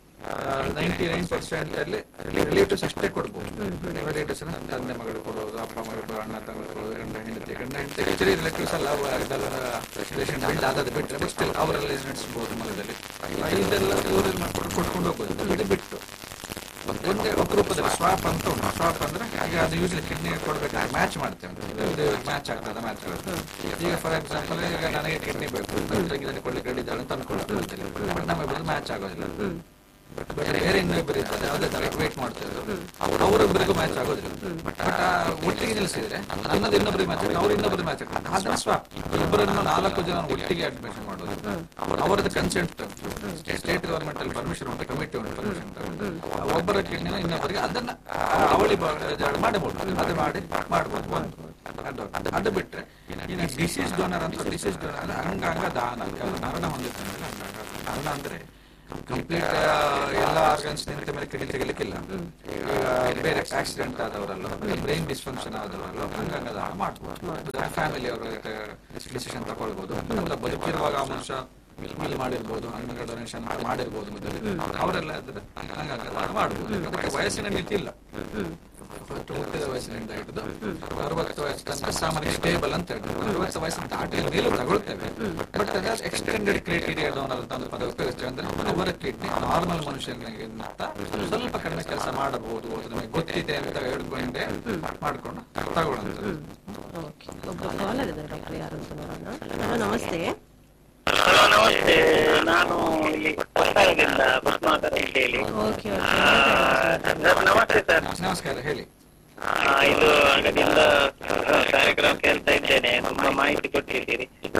ನೈಂಟಿ ನೈನ್ ಪರ್ಸೆಂಟ್ ಅಲ್ಲಿ ರಿಲೇಟಿವ್ಸ್ ಅಷ್ಟೇ ಕೊಡ್ಬೋದು ರಿಲೇಟಿವ್ಸ್ ತಂದೆ ಮಗಳು ಕೊಡೋದು ಅಪ್ಪ ಮಗಳು ಕೊಡೋದು ಅಣ್ಣ ತಂಗಳು ಕೊಡೋದು ಗಂಡ ಹೆಂಡತಿ ಗಂಡ ಹೆಂಡತಿ ಆಕ್ಚುಲಿ ರಿಲೇಟಿವ್ಸ್ ಅಲ್ಲ ರಿಲೇಷನ್ ಬಿಲ್ಡ್ ಆದದ್ದು ಬಿಟ್ಟರೆ ಬಟ್ ಸ್ಟಿಲ್ ಅವರ ನಡೆಸ್ಬೋದು ಮನದಲ್ಲಿ ಇದೆಲ್ಲ ಊರಲ್ಲಿ ಮಾಡ್ಕೊಂಡು ಕೊಟ್ಕೊಂಡು ಹೋಗ್ಬೋದು ಇದು ಬಿಟ್ಟು ಒಂದೇ ಅಪರೂಪದಲ್ಲಿ ಸ್ವಾಪ್ ಅಂತ ಉಂಟು ಸ್ವಾಪ್ ಅಂದ್ರೆ ಈಗ ಅದು ಯೂಸ್ಲಿ ಕಿಡ್ನಿ ಕೊಡ್ಬೇಕಾದ್ರೆ ಮ್ಯಾಚ್ ಮಾಡ್ತೇವೆ ಇದು ಮ್ಯಾಚ್ ಆಗ್ತದೆ ಮ್ಯಾಚ್ ಈಗ ಫಾರ್ ಎಕ್ಸಾಂಪಲ್ ಈಗ ನನಗೆ ಕಿಡ್ನಿ ಬೇಕು ತಂಗಿ ನನಗೆ ಕೊಡ್ಲಿಕ್ಕೆ ಹೇಳಿದ್ದಾಳೆ ಅಂತ ಅನ್ಕೊಳ್ಳೋದು ಬಟ್ ನಮಗೆ ಮ್ಯಾಚ್ ಆಗೋದಿಲ್ಲ ಬೇರೆ ಬೇರೆ ಇನ್ನೊಬ್ಬರು ಇರ್ತಾರೆ ಅದೇ ತರ ವೇಟ್ ಮಾಡ್ತಾ ಇದ್ರು ಅವರೊಬ್ಬರಿಗೂ ಮ್ಯಾಚ್ ಆಗೋದಿಲ್ಲ ಬಟ್ ಒಟ್ಟಿಗೆ ನಿಲ್ಲಿಸಿದ್ರೆ ಅನ್ನೋದು ಇನ್ನೊಬ್ಬರಿಗೆ ಮ್ಯಾಚ್ ಅವ್ರು ಇನ್ನೊಬ್ಬರು ಮ್ಯಾಚ್ ಆದ್ರೆ ಸ್ವಾಪ್ ಇಬ್ಬರನ್ನು ನಾಲ್ಕು ಜನ ಒಟ್ಟಿಗೆ ಅಡ್ಮಿಷನ್ ಮಾಡೋದು ಅವರದ್ದು ಕನ್ಸೆಂಟ್ ಸ್ಟೇಟ್ ಗವರ್ಮೆಂಟ್ ಅಲ್ಲಿ ಪರ್ಮಿಷನ್ ಉಂಟು ಕಮಿಟಿ ಉಂಟು ಪರ್ಮಿಷನ್ ಒಬ್ಬರ ಕಿಡ್ನಿನ ಇನ್ನೊಬ್ಬರಿಗೆ ಅದನ್ನ ಅವಳಿ ಮಾಡಬಹುದು ಅದು ಮಾಡಿ ಮಾಡ್ಬೋದು ಒಂದು ಅದು ಅದು ಬಿಟ್ರೆ ಇನ್ನು ಡಿಸೀಸ್ ಡೋನರ್ ಅಂತ ಡಿಸೀಸ್ ಡೋನರ್ ಅಂದ್ರೆ ಅಂಗಾಂಗ ದಾನ ಕೆಲವು ಮರಣ ಹೊಂದಿರ್ತಾನೆ ಅಂಗಾಂಗ ಮರಣ ಅಂದ್ರೆ ಕಂಪ್ಲೀಟ್ ಎಲ್ಲ ಆರ್ಗನ್ಸ್ ನಿಂತ ಮೇಲೆ ಕಡಿ ತೆಗಿಲಿಕ್ಕಿಲ್ಲ ಈಗ ಬೇರೆ ಆಕ್ಸಿಡೆಂಟ್ ಆದವರಲ್ಲ ಬ್ರೈನ್ ಡಿಸ್ಫಂಕ್ಷನ್ ಆದವರಲ್ಲ ಅಂಗಾಂಗ ದಾನ ಮಾಡ್ಬೋದು ಫ್ಯಾಮಿಲಿ ಅವರು ಡಿಸಿಷನ್ ತಗೊಳ್ಬಹುದು ಅಲ್ಲ ಬದುಕಿರುವಾಗ ಆ ಮನುಷ್ಯ ಮಿಲ್ ಮಾಡಿರ್ಬೋದು ಅಂಗಾಂಗ ಡೊನೇಷನ್ ಮಾಡಿರ್ಬೋದು ಮೊದಲು ಅವರೆಲ್ಲ ಅದ್ರ ಅಂಗಾಂಗ ದಾನ ಮಾಡ್ಬೋದು ಅದಕ್ಕೆ ವಯಸ್ಸಿನ ಮಿತಿ ಇಲ್ಲ ಹುಟ್ಟಿದ ವಯಸ್ಸಿನಿಂದ ಹಿಡಿದು ಅರವತ್ತು ವಯಸ್ಸು ತನಕ ಸಾಮಾನ್ಯ ಸ್ಟೇಬಲ್ ಅಂತ ಹೇಳ್ತಾರೆ ಅರವತ್ತು ವಯಸ್ಸಿನ ದಾಟಿದ ಮೇಲೂ ತಗೊಳ್ತೇವೆ ಬಟ್ ಅದ ಎಕ್ಸ್ಟೆಂಡೆಡ್ ಕ್ರೈಟೀರಿಯಾ ಡೋನರ್ ಅಂತ ಒಂದು ಪದ ಉಪಯೋಗಿಸ್ತೇವೆ ಅಂದ್ರೆ ಅವರ ಕಿಡ್ನಿ ನಾರ್ಮಲ್ ಮನುಷ್ಯನಿಗಿಂತ ಸ್ವಲ್ಪ ಕಡಿಮೆ ಕೆಲಸ ಮಾಡಬಹುದು ಅದು ನಮಗೆ ಗೊತ್ತಿದೆ ಅಂತ ಹೇಳ್ಕೊಂಡೆ ಮಾಡ್ಕೊಂಡು ತಗೊಳ್ಳೋದು ಓಕೆ ಒಬ್ಬ ಕಾಲರ್ ಇದ್ದಾರೆ ಡಾಕ್ಟರ್ ಯಾರು ಅಂತ ನೋಡೋಣ ಹಲೋ ನಮಸ್ತೆ ಹಲೋ ನಮಸ್ತೆ ನಾನು ಇಲ್ಲಿ ಕೊಟ್ಟಾರದಿಂದ ಪದ್ಮಾಕರ್ ಅಂತ ಹೇಳಿ ಓಕೆ ಸರ್, ನಮಸ್ತೆ ಸರ್ ನಮಸ್ಕಾರ ಹೇಳಿ ಆ, ಇದು ಅಂಗಡಿಯಿಂದ ಕಾರ್ಯಕ್ರಮ ಕೇಳ್ತಾ ಇದ್ದೇನೆ ತುಂಬಾ ಮಾಹಿತಿ ಕೊಟ್ಟಿದ್ದೀರಿ ಇದು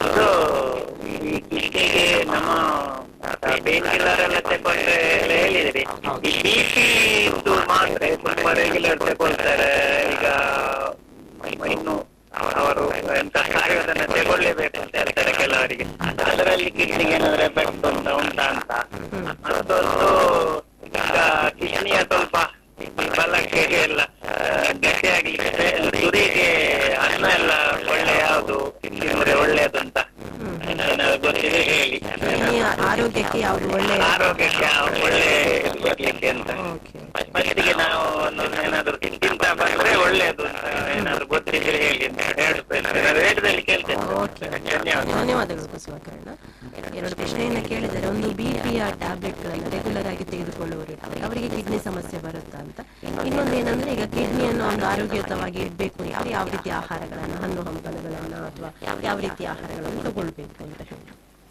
ಈ ಕಿಡ್ನಿಗೆ ನಮ್ಮ ಪೇನ್ ಕಿಲ್ಲರ್ ಎಲ್ಲ ತಗೊಂಡ್ರೆ ಎಲ್ಲ ಹೇಳಿದಿರಿ ಈ ಬಿ ಪಿ ಮಾತ್ರೆ ತುಂಬಾ ರೆಗ್ಯುಲರ್ ತಗೊಳ್ತಾರೆ ಈಗ ಇನ್ನು ಅವರು ಎಂತ ಆಯುರ್ವೇದನ ತಗೊಳ್ಳೇಬೇಕು ಅಂತ ಹೇಳ್ತಾರೆ ಕೆಲವರಿಗೆ ಅದರಲ್ಲಿ ಕಿಡ್ನಿಗೆ ಏನಾದ್ರೆ ಎಫೆಕ್ಟ್ ಉಂಟಾ ಉಂಟಾ ಅಂತ ಮತ್ತೊಂದು ಈಗ ಕಿಡ್ನಿಯ ಸ್ವಲ್ಪ ಬಲಕ್ಕೆ ಎಲ್ಲ ಗಟ್ಟಿಯಾಗ್ಲಿಕ್ಕೆ ತುರಿಗೆ ಅನ್ನ ಎಲ್ಲ ಒಳ್ಳೆ ಯಾವುದು ತಿಂದ್ರೆ ಒಳ್ಳೇದಂತ ಏನಾದ್ರು ಗೊತ್ತಿದೆ ಹೇಳಿ ಕಿಡ್ನಿಯ ಆರೋಗ್ಯಕ್ಕೆ ಯಾವ್ದು ಒಳ್ಳೆ ಆರೋಗ್ಯಕ್ಕೆ ಒಳ್ಳೆ ಬರ್ಲಿಕ್ಕೆ ಅಂತ ಓಕೆ ಮತ್ತಿಗೆ ನಾವು ಒಂದೊಂದು ಏನಾದ್ರು ತಿಂತ ಬಂದ್ರೆ ಒಳ್ಳೇದು ಅಂತ ಏನಾದ್ರು ಗೊತ್ತಿದ್ರೆ ಹೇಳಿ ಅಂತ ಹೇಳ್ತೇನೆ ರೇಟದಲ್ಲಿ ಕೇಳ್ತೇನೆ ಓಕೆ ಧನ್ಯವಾದ ಧನ್ಯವಾದಗಳು ಕುಸುಮಾಕರಣ ಎರಡು ಪ್ರಶ್ನೆಯನ್ನ ಕೇಳಿದರೆ ಒಂದು ಬಿಪಿಯ ಟ್ಯಾಬ್ಲೆಟ್ಗಳನ್ನು ರೆಗ್ಯುಲರ್ ಆಗಿ ತೆಗೆದುಕೊಳ್ಳುವವರು ಇರ್ತಾರೆ ಅವರಿಗೆ ಕಿಡ್ನಿ ಸಮಸ್ಯೆ ಬರುತ್ತಾ ಅಂತ ಇನ್ನೊಂದು ಏನಂದ್ರೆ ಈಗ ಕಿಡ್ನಿಯನ್ನು ಒಂದು ಆರೋಗ್ಯಯುತವಾಗಿ ಇಡಬೇಕು ಯಾವ ಯಾವ ರೀತಿ ಆಹಾರಗಳನ್ನು ಹಣ್ಣು ಹಂಪಲುಗಳನ್ನ ಅಥವಾ ಯಾವ ರೀತಿ ಆಹಾರಗಳನ್ನು ತಗೊಳ್ಬೇಕು ಅಂತ ಹೇಳಿ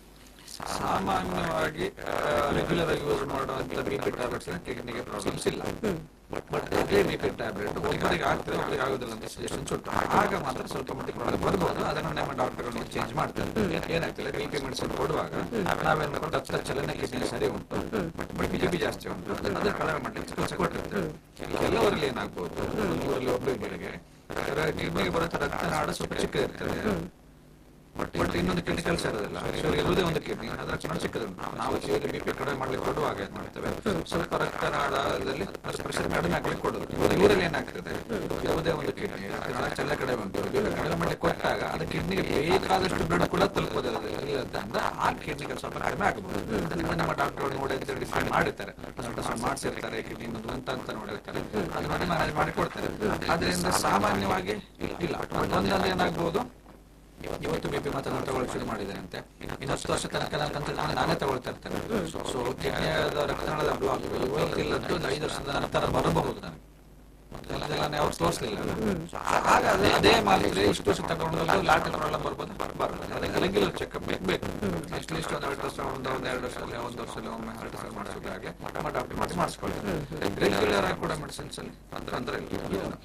ಸಾಮಾನ್ಯವಾಗಿ ರೆಗ್ಯುಲರ್ ಆಗಿ ಯೂಸ್ ಮಾಡುವಂತ ಬಿ ಪಿ ಟ್ಯಾಬ್ಲೆಟ್ಸ್ ಕಿಡ್ನಿಗೆ ಪ್ರಾಬ್ಲಮ್ಸ್ ಇಲ್ಲ ಬಟ್ ಅದೇ ಬಿ ಪಿ ಟ್ಯಾಬ್ಲೆಟ್ ಒಬ್ಬರಿಗೆ ಆಗ್ತದೆ ಒಬ್ಬರಿಗೆ ಆಗೋದಿಲ್ಲ ಅಂತ ಸಜೆಷನ್ಸ್ ಉಂಟು ಆಗ ಮಾತ್ರ ಸ್ವಲ್ಪ ಮಟ್ಟಿಗೆ ಪ್ರಾಬ್ಲಮ್ ಬರ್ಬೋದು ಅದನ್ನು ನಮ್ಮ ಡಾಕ್ಟರ್ಗಳು ಚೇಂಜ್ ಮಾಡ್ತಾರೆ ಏನಾಗ್ತದೆ ಬಿ ಪಿ ಮೆಡಿಸಿನ್ ಕೊಡುವಾಗ ನಾವೇನು ರಕ್ತ ಚಲನೆ ಕಿಡ್ನಿ ಸರಿ ಉಂಟು ಬಟ್ ಬಿ ಪಿ ಜಾಸ್ತಿ ಉಂಟು ಅದನ್ನ ಅದನ್ನ ಕಡಿಮೆ ಮಾಡಲಿಕ್ಕೆ ಕೆಲಸ ಕೊಟ್ಟಿರ್ತೇವೆ ಕೆಲವರಲ್ಲಿ ಏನಾಗ್ಬೋದು ನೂರಲ್ಲಿ ಒಬ್ಬೊಬ್ಬರಿಗೆ ಕಿಡ್ನಿಗೆ ಬರುವಂತ ರಕ್ತನಾಳ ಸ್ವಲ್ಪ ಚಿಕ್ಕದಿರ್ತದೆ ಬಟ್ ಇನ್ನೊಂದು ಕಿಡ್ನಿ ಕೆಲಸ ಇರೋದಿಲ್ಲ ಶಿವರಿಗೆ ಇರುವುದೇ ಒಂದು ಕಿಡ್ನಿ ಅದರ ಚಿಕ್ಕ ಚಿಕ್ಕದುಂಟು ನಾವು ಶಿವರಿಗೆ ಬಿ ಪಿ ಕಡಿಮೆ ಮಾಡ್ಲಿಕ್ಕೆ ಕೊಡುವಾಗ ಏನ್ ಮಾಡ್ತೇವೆ ಸ್ವಲ್ಪ ರಕ್ತನಾಳದಲ್ಲಿ ಪ್ರೆಷರ್ ಕಡಿಮೆ ಆಗ್ಲಿಕ್ಕೆ ಕೊಡೋದು ಇವರಲ್ಲಿ ಏನಾಗ್ತದೆ ಯಾವುದೇ ಒಂದು ಕಿಡ್ನಿ ಚೆಲ್ಲ ಕಡಿಮೆ ಉಂಟು ಇವ್ರು ಕಡಿಮೆ ಮಾಡ್ಲಿಕ್ಕೆ ಕೊಟ್ಟಾಗ ಅದು ಕಿಡ್ನಿಗೆ ಬೇಕಾದಷ್ಟು ಬ್ಲಡ್ ಕೂಡ ತಲುಪೋದಿಲ್ಲ ಇಲ್ಲದ್ರಿಂದ ಆ ಕಿಡ್ನಿಗೆ ಸ್ವಲ್ಪ ಕಡಿಮೆ ಆಗಬಹುದು ಅದನ್ನ ನಮ್ಮ ಡಾಕ್ಟರ್ ನೋಡಿ ಅಂತ ಡಿಸೈಡ್ ಮಾಡಿರ್ತಾರೆ ಮಾಡಿಸಿರ್ತಾರೆ ಕಿಡ್ನಿ ಇನ್ನೊಂದು ಅಂತ ಅಂತ ನೋಡಿರ್ತಾರೆ ಅದು ನೋಡಿ ಮ್ಯಾನೇಜ್ ಮಾಡಿ ಕೊಡ್ತಾರೆ ಅದರಿಂದ ಸಾಮಾನ್ಯವಾಗಿ ಇಲ್ಲ ಒಂದೊಂದು ಏನಾಗ್ಬೋದು ಇವತ್ತು ಬಿ ಪಿ ಮಾತ್ರ ನಾನು ತಗೊಳ್ಳೋಕೆ ಶುರು ಮಾಡಿದ್ದೇನೆ ಅಂತೆ ಇನ್ನು ಹತ್ತು ವರ್ಷ ತನಕ ನಾನು ಕಂತ ನಾನು ನಾನೇ ತಗೊಳ್ತಾ ಇರ್ತೇನೆ ಸೊ ಕಿಡ್ನಿಯಾದ ರಕ್ತನಾಳದ ಬ್ಲಾಕ್ ಇವತ್ತಿಲ್ಲದ್ದು ಒಂದು ಐದು ವರ್ಷದ ನಂತರ ಬರಬಹುದು ನನಗೆ ಮೊದಲೆಲ್ಲ ನಾವು ತೋರಿಸಲಿಲ್ಲ ಆಗ ಅದೇ ಅದೇ ಮಾತ್ರ ಇಷ್ಟು ವರ್ಷ ತಗೊಂಡು ಲಾಟ್ ಪ್ರಾಬ್ಲಮ್ ಬರ್ಬೋದು ಬರ್ತದೆ ಅದಕ್ಕೆ ರೆಗ್ಯುಲರ್ ಚೆಕಪ್ ಬೇಕು ಇಷ್ಟು ಇಷ್ಟು ಒಂದು ಎರಡು ವರ್ಷ ಒಂದು ಒಂದು ಎರಡು ವರ್ಷದಲ್ಲಿ ಒಂದು ವರ್ಷದಲ್ಲಿ ಒಮ್ಮೆ ಎರಡು ವರ್ಷ ಮಾಡಿಸೋದಾಗೆ ನಮ್ಮ ಡಾಕ್ಟರ್ ಮಾಡಿ ಮಾಡಿಸ್ಕೊಳ್ತಾರೆ ರೆಗ್ಯುಲರ್ ಆಗಿ ಕೂಡ ಮೆಡಿಸಿನ್ಸ್ ಅಲ್ಲಿ ಅಂದ್ರೆ ಅಂದ್ರೆ ಇದನ್ನು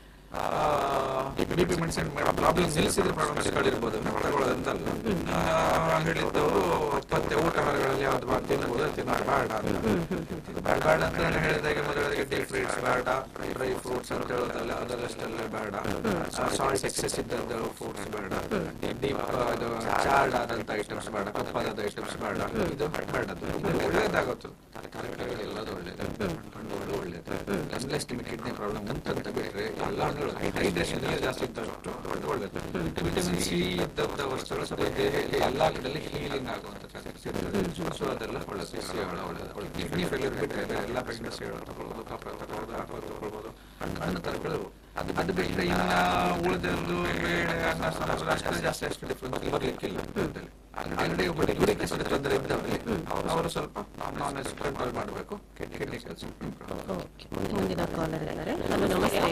ಬಿ ಪಿ ಮೆಡಿಸಿನ್ ಪ್ರಾಬ್ಲಮ್ ನಿಲ್ಲಿಸಿದ್ರೆ ಪ್ರಾಬ್ಲಮ್ಸ್ ಗಳಿರ್ಬೋದು ತಗೊಳ್ಳೋದಂತಲ್ಲ ಆ, ಹೇಳಿದ್ದು ಪತ್ತೆ ಊಟ ಹೊರಗಳಲ್ಲಿ ಯಾವ್ದು ಬಾ- ತಿನ್ಬೋದು ತಿನ್ನೋದು ಬೇಡ ಅಂತ. ಬೇಡ ಬೇಡ ಅಂತ ನಾನು ಹೇಳಿದಾಗೆ ಮೊದಲಿಗೆ ಡೀಪ್ ಫ್ರೂಟ್ಸ್ ಬೇಡ ಡ್ರೈ ಫ್ರೂಟ್ಸ್ ಅಂತ ಹೇಳೋದಲ್ಲ ಅದರಷ್ಟೆಲ್ಲ ಬೇಡ ಸಾಲ್ಟ್ ಎಕ್ಸೆಸ್ ಇದ್ದದ್ದು ಫ್ರೂಟ್ಸ್ ಬೇಡ ಡೀಪ್ ಅದು ಚಾರ್ಡ್ ಆದಂತ ಐಟಮ್ಸ್ ಬೇಡ ಕಪ್ಪಾದ ಐಟಮ್ಸ್ ಬೇಡ ಇದು ಬೇಡದು ಇದು ಒಳ್ಳೇದಾಗುತ್ತೆ ತರಕಾರಿಗಳು ಎಲ್ಲದು ಒಳ್ಳೇದು ಹಣ್ಣುಗಳು ಒಳ್ಳೇದು ಲೆಸ್ ಕಿಡ್ನಿ ಪ್ರಾಬ್ಲಮ್ ಅಂತ ಬಿಟ್ರೆ ಎಲ್ಲ ಹೈಡ್ರೇಷನ್ ಜಾಸ್ತಿ ಇದ್ದಷ್ಟು ಅದು ಒಳ್ಳೇದು ವಿಟಮಿನ್ ಸಿ ಇದ್ದಂತ ವಸ್ತುಗಳು ಸ್ವಲ್ಪ ದೇಹಕ್ಕೆ ಎಲ್ಲಾ ಕಡೆಯಲ್ಲಿ ಹೀಲಿಂಗ್ ಆಗುವಂತ ಸೊ ಅದೆಲ್ಲ ಒಳ್ಳೆ ಸಸ್ಯ ಒಳ್ಳೆ ಕಿಡ್ನಿ ಫೇಲ್ಯೂರ್ ಬಿಟ್ಟರೆ ಎಲ್ಲ ಪ್ರೆಗ್ನೆನ್ಸಿಗಳು ತಗೊಳ್ಳೋದು ಕಫ ತಗೊಳ್ಳೋದು ಅಥವಾ ತಗೊಳ್ಬೋದು ಹಣ್ಣು ತರಕಾರಿ ಅದು ಅದು ಬಿಟ್ಟರೆ ಇನ್ನ ಉಳಿದದ್ದು ಬೇಳೆ ಅನ್ನ ಸಾಂಬಾರು ಅಷ್ಟೇ ಜಾಸ್ತಿ ಅಷ್ಟು ಡಿಫ್ರೆನ್ಸ್ ಬರ್ಲಿಕ್ಕಿಲ್ಲ ಅದ್ರಲ್ಲಿ. ಅಂಗಡಿ ಒಬ್ಬರು ಯೂರಿಕ್ ಆಸಿಡ್ ತೊಂದರೆ ಇದ್ದವರಿಗೆ ಅವರು ಸ್ವಲ್ಪ ನಾನ್ ವೆಜ್ ಕಂಟ್ರೋಲ್ ಮಾಡಬೇಕು ಕಿಡ್ನಿ ಕೆಲಸ ಓಕೆ ಮುಂದಿನ ಕಾಲರ್ ಇದ್ದಾರೆ ಹಲೋ ನಮಸ್ತೆ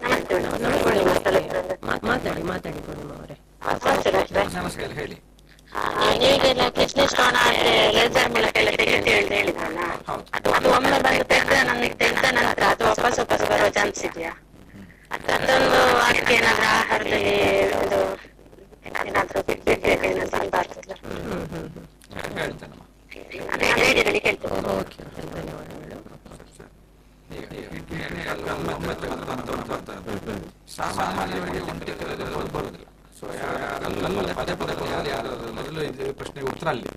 ನಮಸ್ತೆ ಮಾತಾಡಿ ಮಾತಾಡಿ ಪೂರ್ಣಿಮಾ ಅವರೇ ನಮಸ್ಕಾರ ಹೇಳಿ ನೀವೆಲ್ಲ ಕಿಡ್ನಿ ಸ್ಟೋನ್ ಆದ್ರೆ ಲೇಸರ್ ಮೂಲಕ ಎಲ್ಲ ತೆಗೆದು ಹೇಳ್ದೆ ಹೇಳಿದ್ರಲ್ಲ ಹೌದು ಅದು ಅದು ಒಮ್ಮೆ ಬಂದು ತೆಗೆದ ನಮಗೆ ತೆಗೆದ ನಂತರ ಅದು ವಾಪಸ್ ವಾಪಸ್ ಬರುವ ಚಾನ್ಸ್ ಇದೆಯಾ ಅದೊಂದು ಅದಕ್ಕೆ ಏನಾದ್ರೂ ಆಹಾರದಲ್ಲಿ ಇದು ಏನಾದ್ರೂ ಬಿಡ್ಬೇಕು ಏನಾದ್ರು ಅಂತ ಆಗ್ತದಲ್ಲ ಹೇಳ್ತೇನಮ್ಮ ಅದೇ ಹೇಳಿ ಹೇಳಿ ಕೇಳ್ತೇನೆ ಓಕೆ ಧನ್ಯವಾದಗಳು ಈಗ ಕಿಡ್ನಿಯಲ್ಲಿ ಕಲ್ಲು ಒಮ್ಮೆ ತೆಗೆದು ನಂತರ ಬರ್ತಾ ಇದೆ. ಸಾಮಾನ್ಯವಾಗಿ ಒಂದು ಕೆಲವರಿಗೆ ಬರುವುದಿಲ್ಲ ಸೊ ಕಲ್ಲಲ್ಲಿ ಪದೇ ಪದೇ ಯಾರು ಯಾರು ಮೊದಲು ಇದು ಪ್ರಶ್ನೆಗೆ ಉತ್ತರ ಅಲ್ಲಿ